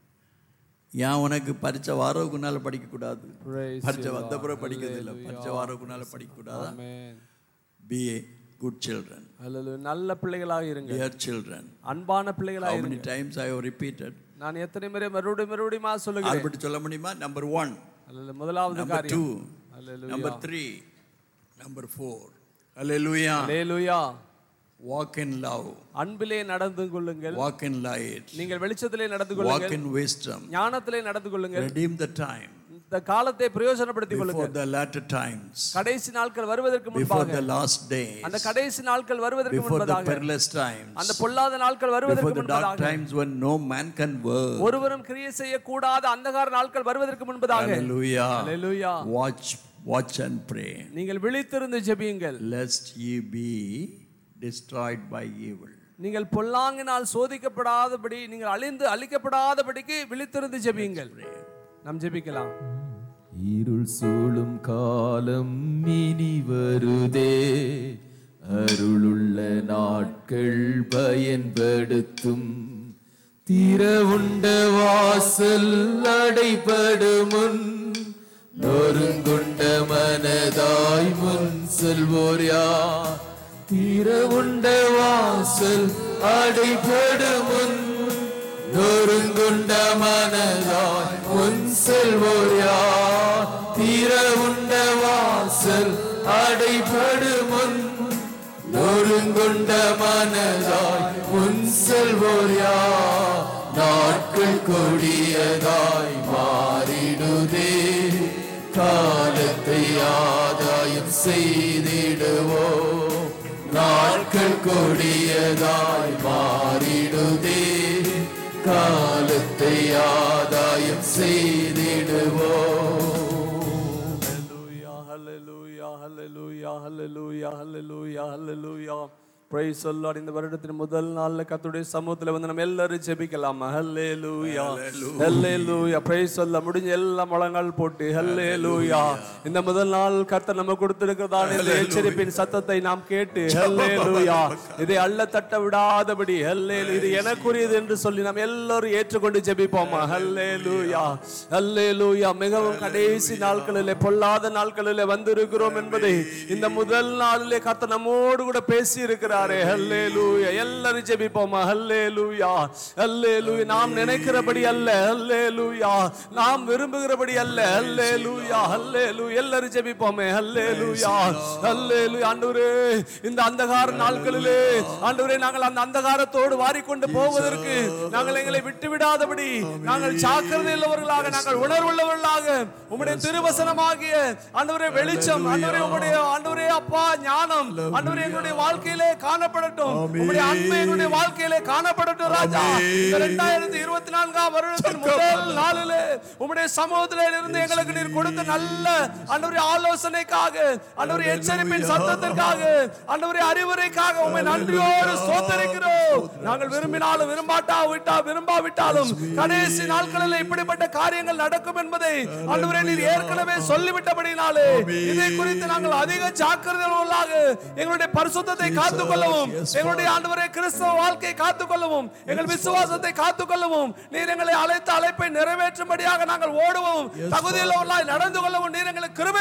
ஏன் உனக்கு பரீட்சை வாரவுக்குனால படிக்க கூடாது Praise பரீட்சை you, வந்த Lord. பிறகு படிக்கிறது இல்லை பரீட்சை வாரவுக்குனால படிக்க கூடாதா Amen. Be a good children அல்லேலூயா நல்ல பிள்ளைகளாக இருங்க டியர் சில்ட்ரன் அன்பான பிள்ளைகளாக how இருங்க many times I have repeated நான் எத்தனை முறை மறுபடியும் மறுபடியுமா சொல்லுகிறேன் ஆல்பர்ட் சொல்ல முடியுமா நம்பர் ஒன் அல்லேலூயா. முதலாவது நம்பர் டூ காரியம் அல்லேலூயா. நம்பர் த்ரீ நம்பர் ஃபோர் அல்லேலூயா அல்லேலூயா walk in love அன்பிலே நடந்து கொள்ளுங்கள் walk in light நீங்கள் வெளிச்சத்திலே நடந்து walk கொள்ளுங்கள் in wisdom ஞானத்திலே நடந்து கொள்ளுங்கள் redeem the time இந்த காலத்தை பிரயோஜனப்படுத்திக் before கொள்ளுங்கள் the latter times கடைசி நாட்கள் வருவதற்கு before முன்பாக the last days அந்த கடைசி நாட்கள் வருவதற்கு before the முன்பதாக perilous times அந்த பொல்லாத நாட்கள் before வருவதற்கு the dark முன்பதாக times when no man can work ஒருவரும் கிரியை செய்யக்கூடாத அந்தகார நாட்கள் வருவதற்கு முன்பதாக hallelujah hallelujah watch watch and pray நீங்கள் விழித்திருந்து ஜெபியுங்கள் lest ye be destroyed by evil நீங்கள் பொல்லாங்கினால் சோதிக்கப்படாதபடி நீங்கள் அழிந்து அழிக்கப்படாதபடிக்கு விழித்திருந்து ஜெபியுங்கள் நாம் ஜெபிக்கலாம் இருள் சூழும் காலம் இனி வருதே அருளுள்ள நாட்கள் பயன்படுத்தும் திறவுண்ட வாசல் அடைபடுமுன் நொறுங்குண்ட மனதாய் முன் செல்வோர் யார் திறவுண்ட வாசல் அடைபடுமுன் நொறுங்குண்ட மனதாய் முன் செல்வோர் யார் திறவுண்ட வாசல் அடைபடுமுன் நொறுங்குண்ட மனதாய் முன் செல்வோர் யார் நாட்கள் கொடியதாய் மாறிடுதே காலத்தை ஆதாயம் செய்திடுவோ நாட்கள் கொடியதாய் மாறிடுதே காலத்தை ஆதாயம் செய்திடுவோ Hallelujah, hallelujah, hallelujah, hallelujah, hallelujah, hallelujah. Praise the Lord. இந்த வருடத்தின் முதல் நாள்ல கர்த்தருடைய சமூகத்துல வந்து நம்ம எல்லாரும் ஜெபிக்கலாமா ஹல்லேலூயா ஹல்லேலூயா praise the Lord. முடிஞ்ச எல்லா முழங்கால் போட்டு ஹல்லேலூயா இந்த முதல் நாள் கர்த்தர் நம்ம கொடுத்திருக்கிறதான இந்த எச்சரிப்பின் சத்தத்தை நாம் கேட்டு ஹல்லேலூயா இதை அள்ள தட்ட விடாதபடி ஹல்லேலு இது எனக்குரியது என்று சொல்லி நாம் எல்லாரும் ஏற்றுக்கொண்டு ஜெபிப்போமா ஹல்லேலூயா ஹல்லேலூயா மிகவும் கடைசி நாட்களிலே பொல்லாத நாட்களிலே வந்திருக்கிறோம் என்பதை இந்த முதல் நாளிலே கர்த்தர் நம்மோடு கூட பேசி இருக்கிறாரே ஹல்லேலூயா எல்லாரும் ஜெபிப்போமா ஹல்லேலூயா ஹல்லேலூயா நாம் நினைக்கிறபடி அல்ல ஹல்லேலூயா நாம் விரும்புகிறபடி அல்ல ஹல்லேலூயா ஹல்லேலூயா எல்லாரும் ஜெபிப்போமே ஹல்லேலூயா ஹல்லேலூயா ஆண்டவரே இந்த அந்தகார நாட்களிலே ஆண்டவரே நாங்கள் அந்த அந்தகாரத்தோடு வாரிக்கொண்டு போவதற்கு நாங்கள் எங்களை விட்டு விடாதபடி நாங்கள் ஜாக்கிரதை உள்ளவர்களாக நாங்கள் உணர்வுள்ளவர்களாக உம்முடைய திருவசனமாகிய ஆண்டவரே வெளிச்சம் ஆண்டவரே உம்முடைய ஆண்டவரே அப்பா ஞானம் ஆண்டவரே எங்களுடைய வாழ்க்கையிலே காணப்படட்டும் உம்முடைய அன்பு எங்களுடைய வாழ்க்கையிலே காணப்படட்டும் ராஜா இந்த இரண்டாயிரத்தி இருபத்தி நான்காம் வருடத்தின் முதல் நாளிலே உம்முடைய சமூகத்திலே இருந்து எங்களுக்கு நீர் கொடுத்த நல்ல ஆண்டவரே ஆலோசனைக்காக ஆண்டவரே எச்சரிப்பின் சத்தத்திற்காக ஆண்டவரே அறிவுரைக்காக உம்மை நன்றியோடு ஸ்தோத்தரிக்கிறோம் நாங்கள் விரும்பினாலும் விரும்பாட்டா விட்டா விரும்பாவிட்டாலும் கடைசி நாட்களில் இப்படிப்பட்ட காரியங்கள் நடக்கும் என்பதை ஆண்டவரே நீர் ஏற்கனவே சொல்லிவிட்டபடினாலே இதை குறித்து நாங்கள் அதிக ஜாக்கிரதை உள்ளாக எங்களுடைய பரிசுத்தத்தை காத்துக் கொள்ளவும் எங்களுடைய ஆண்டவரே கிறிஸ்தவ வாழ்க்கையை காத்துக் கொள்ளவும் எங்கள் விசுவாசத்தை காத்துக் கொள்ளவும் நீர் எங்களை அழைத்த அழைப்பை நிறைவேற்றும்படியாக நாங்கள் ஓடுவோம் தகுதியுள்ளவர்களாய் நடந்து கொள்ளவும் நீர் எங்களுக்கு கிருபை பாராட்ட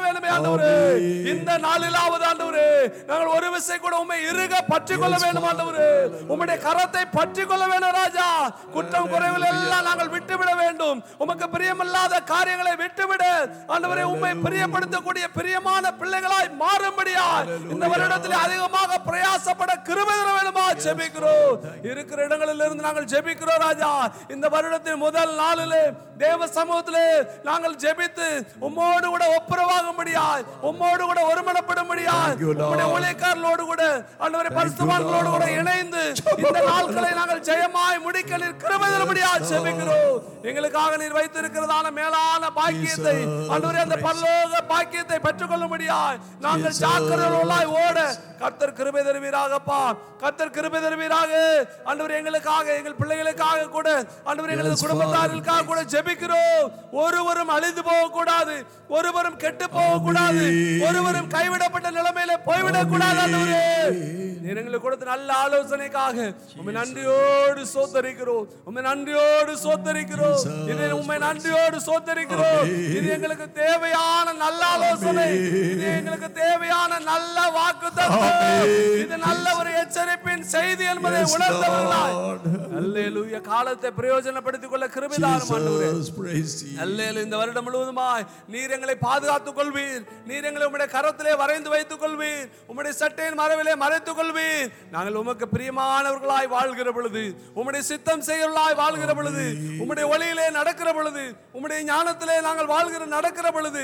வேண்டுமே ஆண்டவரே இந்த நாளிலாவது ஆண்டவரே நாங்கள் ஒரு விசை கூட உண்மை இருக பற்றி கொள்ள வேண்டும் ஆண்டவரே உம்முடைய கரத்தை பற்றி கொள்ள வேண்டும் ராஜா குற்றம் குறைவில் எல்லாம் நாங்கள் விட்டுவிட வேண்டும் உமக்கு பிரியமில்லாத காரியங்களை விட்டுவிட ஆண்டவரே உண்மை பிரியப்படுத்தக்கூடிய பிரியமான பிள்ளைகளாய் மாறும்படியா இந்த வருடத்தில் அதிகமாக பிரயாசப்பட கிருபை தர வேண்டுமா ஜெபிக்கிறோம் இருக்கிற இடங்களில் இருந்து நாங்கள் ஜெபிக்கிறோம் ராஜா இந்த வருடத்தின் முதல் நாளிலே தேவ சமூகத்திலே நாங்கள் ஜெபித்து உம்மோடு கூட ஒப்புரவாகும்படியாய் உம்மோடு கூட ஒருமனப்படும்படியாய் உம்முடைய ஊழியக்காரர்களோடு கூட ஆண்டவரே பரிசுத்தவான்களோடு கூட இணைந்து இந்த நாட்களை நாங்கள் ஜெயமாய் முடிக்க நீர் கிருபை தரும்படியாய் ஜெபிக்கிறோம் எங்களுக்காக நீர் வைத்திருக்கிறதான மேலான பாக்கியத்தை ஆண்டவரே அந்த பரலோக பாக்கியத்தை பெற்றுக்கொள்ளும்படியாய் நாங்கள் ஜாக்கிரதையுள்ளாய் ஓட கர்த்தர் கிருபை தருவீராகப்பா கர்த்தர் கிருபை தருவீராக ஆண்டவர் எங்களுக்காக எங்கள் பிள்ளைகளுக்காக கூட ஆண்டவர் எங்களது குடும்பத்தார்களுக்காக கூட ஜெபிக்கிறோம் ஒருவரும் அழிந்து போக கூடாது ஒருவரும் கெட்டு போக கூடாது ஒருவரும் கைவிடப்பட்ட நிலைமையில போய்விடக் கூடாது ஆண்டவரே நீர் எங்களுக்கு கொடுத்த நல்ல ஆலோசனைக்காக உண்மை நன்றியோடு சோத்தரிக்கிறோம் உண்மை நன்றியோடு சோத்தரிக்கிறோம் இது உண்மை நன்றியோடு சோத்தரிக்கிறோம் இது எங்களுக்கு தேவையான நல்ல ஆலோசனை இது எங்களுக்கு தேவையான நல்ல வாக்கு இது நல்ல ஒரு எச்சரிப்பின் செய்தி என்பதை உணர்ந்தவர்களாய் அல்லேலூயா காலத்தை பிரயோஜனப்படுத்திக் கொள்ள கிருபிதாரம் ஆண்டவரே Jesus, praise you. அல்லேலு இந்த வருடம் முழுவதுமாய் நீர் எங்களை பாதுகாத்துக் கொள்வீர் நீர் எங்களை உம்முடைய கரத்திலே வரைந்து வைத்துக் கொள்வீர் உம்முடைய சட்டையின் மரவிலே மறைத்துக் கொள்வீர் நாங்கள் உமக்கு பிரியமானவர்களாய் வாழ்கிற பொழுது உம்முடைய சித்தம் செய்யலாய் வாழ்கிற பொழுது உம்முடைய ஒளியிலே நடக்கிற பொழுது உம்முடைய ஞானத்திலே நாங்கள் வாழ்கிற நடக்கிற பொழுது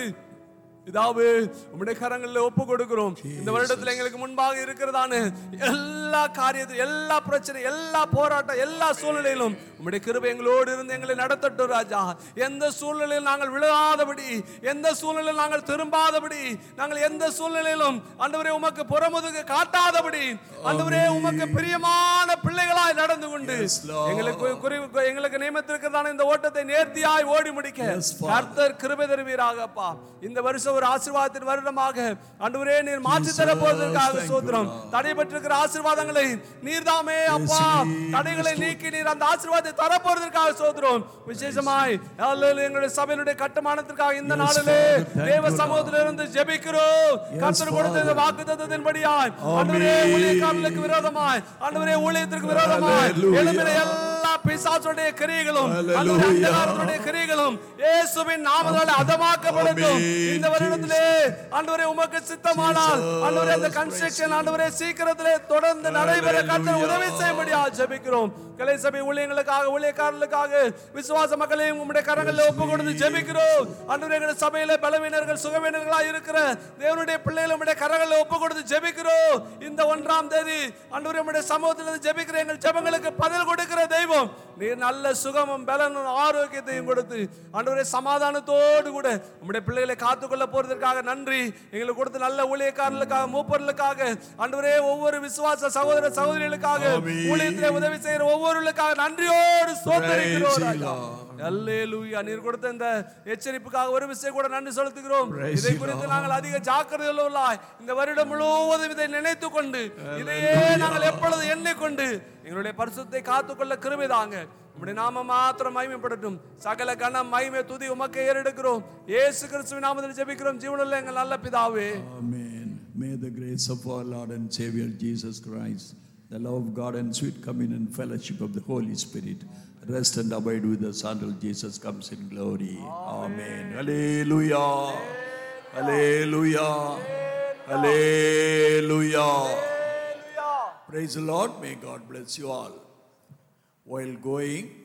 இதாவே உம்முடைய கரங்களில் ஒப்பு கொடுக்கிறோம் இந்த வருடத்தில் எங்களுக்கு முன்பாக இருக்கிறதான எல்லா காரியத்தையும் எல்லா பிரச்சனை எல்லா போராட்டம் எல்லா சூழ்நிலையிலும் உம்முடைய கிருபை எங்களோடு இருந்து எங்களை நடத்தட்டும் ராஜா எந்த சூழ்நிலையில் நாங்கள் விழாதபடி எந்த சூழ்நிலையில் நாங்கள் திரும்பாதபடி நாங்கள் எந்த சூழ்நிலையிலும் ஆண்டவரே உமக்கு புறமுதுகு காட்டாதபடி ஆண்டவரே உமக்கு பிரியமான பிள்ளைகளாய் நடந்து கொண்டு எங்களுக்கு குறி- எங்களுக்கு நியமித்திருக்கிறதான இந்த ஓட்டத்தை நேர்த்தியாய் ஓடி முடிக்க கர்த்தர் கிருபை தருவீராகப்பா இந்த வருஷம் ஒரு ஆசீர்வாதத்தின் வருடமாக ஆண்டவரே நீர் மாற்றி தர போவதற்காக சோத்திரம் தடைபட்டிருக்கிற ஆசீர்வாதங்களை நீர்தாமே அப்பா தடைகளை நீக்கி நீர் அந்த ஆசீர்வாதத்தை தர போவதற்காக சோத்திரம் விசேஷமாய் அல்லேலூயா, எங்களுடைய சபையினுடைய கட்டுமானத்திற்காக இந்த நாளிலே தேவ சமூகத்திலிருந்து ஜெபிக்கிறோம் கர்த்தர் கொடுத்த இந்த வாக்குத்தத்தத்தின்படியாய் ஆண்டவரே ஊழியக்காரர்களுக்கு விரோதமாய் ஆண்டவரே ஊழியத்திற்கு விரோதமாய் எழும்பின எல்லா பிசாசுடைய கிரியைகளும் ஆண்டவரே, அந்தகாரத்துடைய கிரியைகளும் இயேசுவின் நாமத்தால் அதமாக்கப்படட்டும் இந்த வருடத்திலே ஆண்டவரே உமக்கு சித்தமானால் ஆண்டவரே அந்த கன்ஸ்ட்ரக்ஷன் ஆண்டவரே சீக்கிரத்திலே தொடர்ந்து நடைபெற கர்த்தர் உதவி செய்யும்படியா ஜெபிக்கிறோம் கலை சபை ஊழியங்களுக்காக ஊழியக்காரர்களுக்காக விசுவாச மக்களையும் உம்முடைய கரங்களில் ஒப்பு கொடுத்து ஜெபிக்கிறோம் ஆண்டவரே எங்களுடைய சபையில பலவீனர்கள் சுகவீனர்களாக இருக்கிற தேவனுடைய பிள்ளைகள் உம்முடைய கரங்களில் ஒப்பு கொடுத்து ஜெபிக்கிறோம் இந்த ஒன்றாம் தேதி ஆண்டவரே உம்முடைய சமூகத்திலிருந்து ஜெபிக்கிற எங்கள் ஜெபங்களுக்கு பதில் கொடுக்கிற தெய்வம் நீர் நல்ல சுகமும் பலனும் ஆரோக்கியத்தையும் கொடுத்து ஆண்டவரே சமாதானத்தோடு கூட உம்முடைய பிள்ளைகளை காத்துக்கொள்ள போறதற்காக நன்றி எங்களுக்கு கொடுத்த நல்ல ஊழியக்காரர்களுக்காக மூப்பர்களுக்காக ஆண்டவரே ஒவ்வொரு விசுவாச சகோதர சகோதரிகளுக்காக ஊழியத்திலே உதவி செய்கிற ஒவ்வொருவர்களுக்காக நன்றியோடு சோதரிக்கிறோம் ராஜா. அல்லேலூயா நீர் கொடுத்த இந்த எச்சரிப்புக்காக ஒரு விஷயம் கூட நன்றி செலுத்துகிறோம் இதை குறித்து நாங்கள் அதிக ஜாக்கிரதை உள்ளவர்களாய் இந்த வருடம் முழுவதும் இதை நினைத்து கொண்டு இதையே நாங்கள் எப்பொழுது எண்ணிக்கொண்டு எங்களுடைய பரிசுத்தை காத்துக்கொள்ள கிருபை தாங்க உம்முடைய நாம மாத்திரம் மகிமைப்படட்டும் சகல கணம் மகிமை துதி உமக்கு ஏறெடுக்கிறோம் இயேசு கிறிஸ்துவின் நாமத்தில் ஜெபிக்கிறோம் ஜீவனுள்ள எங்கள் நல்ல பிதாவே Amen. May the grace of our Lord and Savior Jesus Christ, the love of God and sweet communion and fellowship of the Holy Spirit rest and abide with us until Jesus comes in glory. Amen. Hallelujah. Hallelujah. Hallelujah. Praise the Lord. May God bless you all. While going,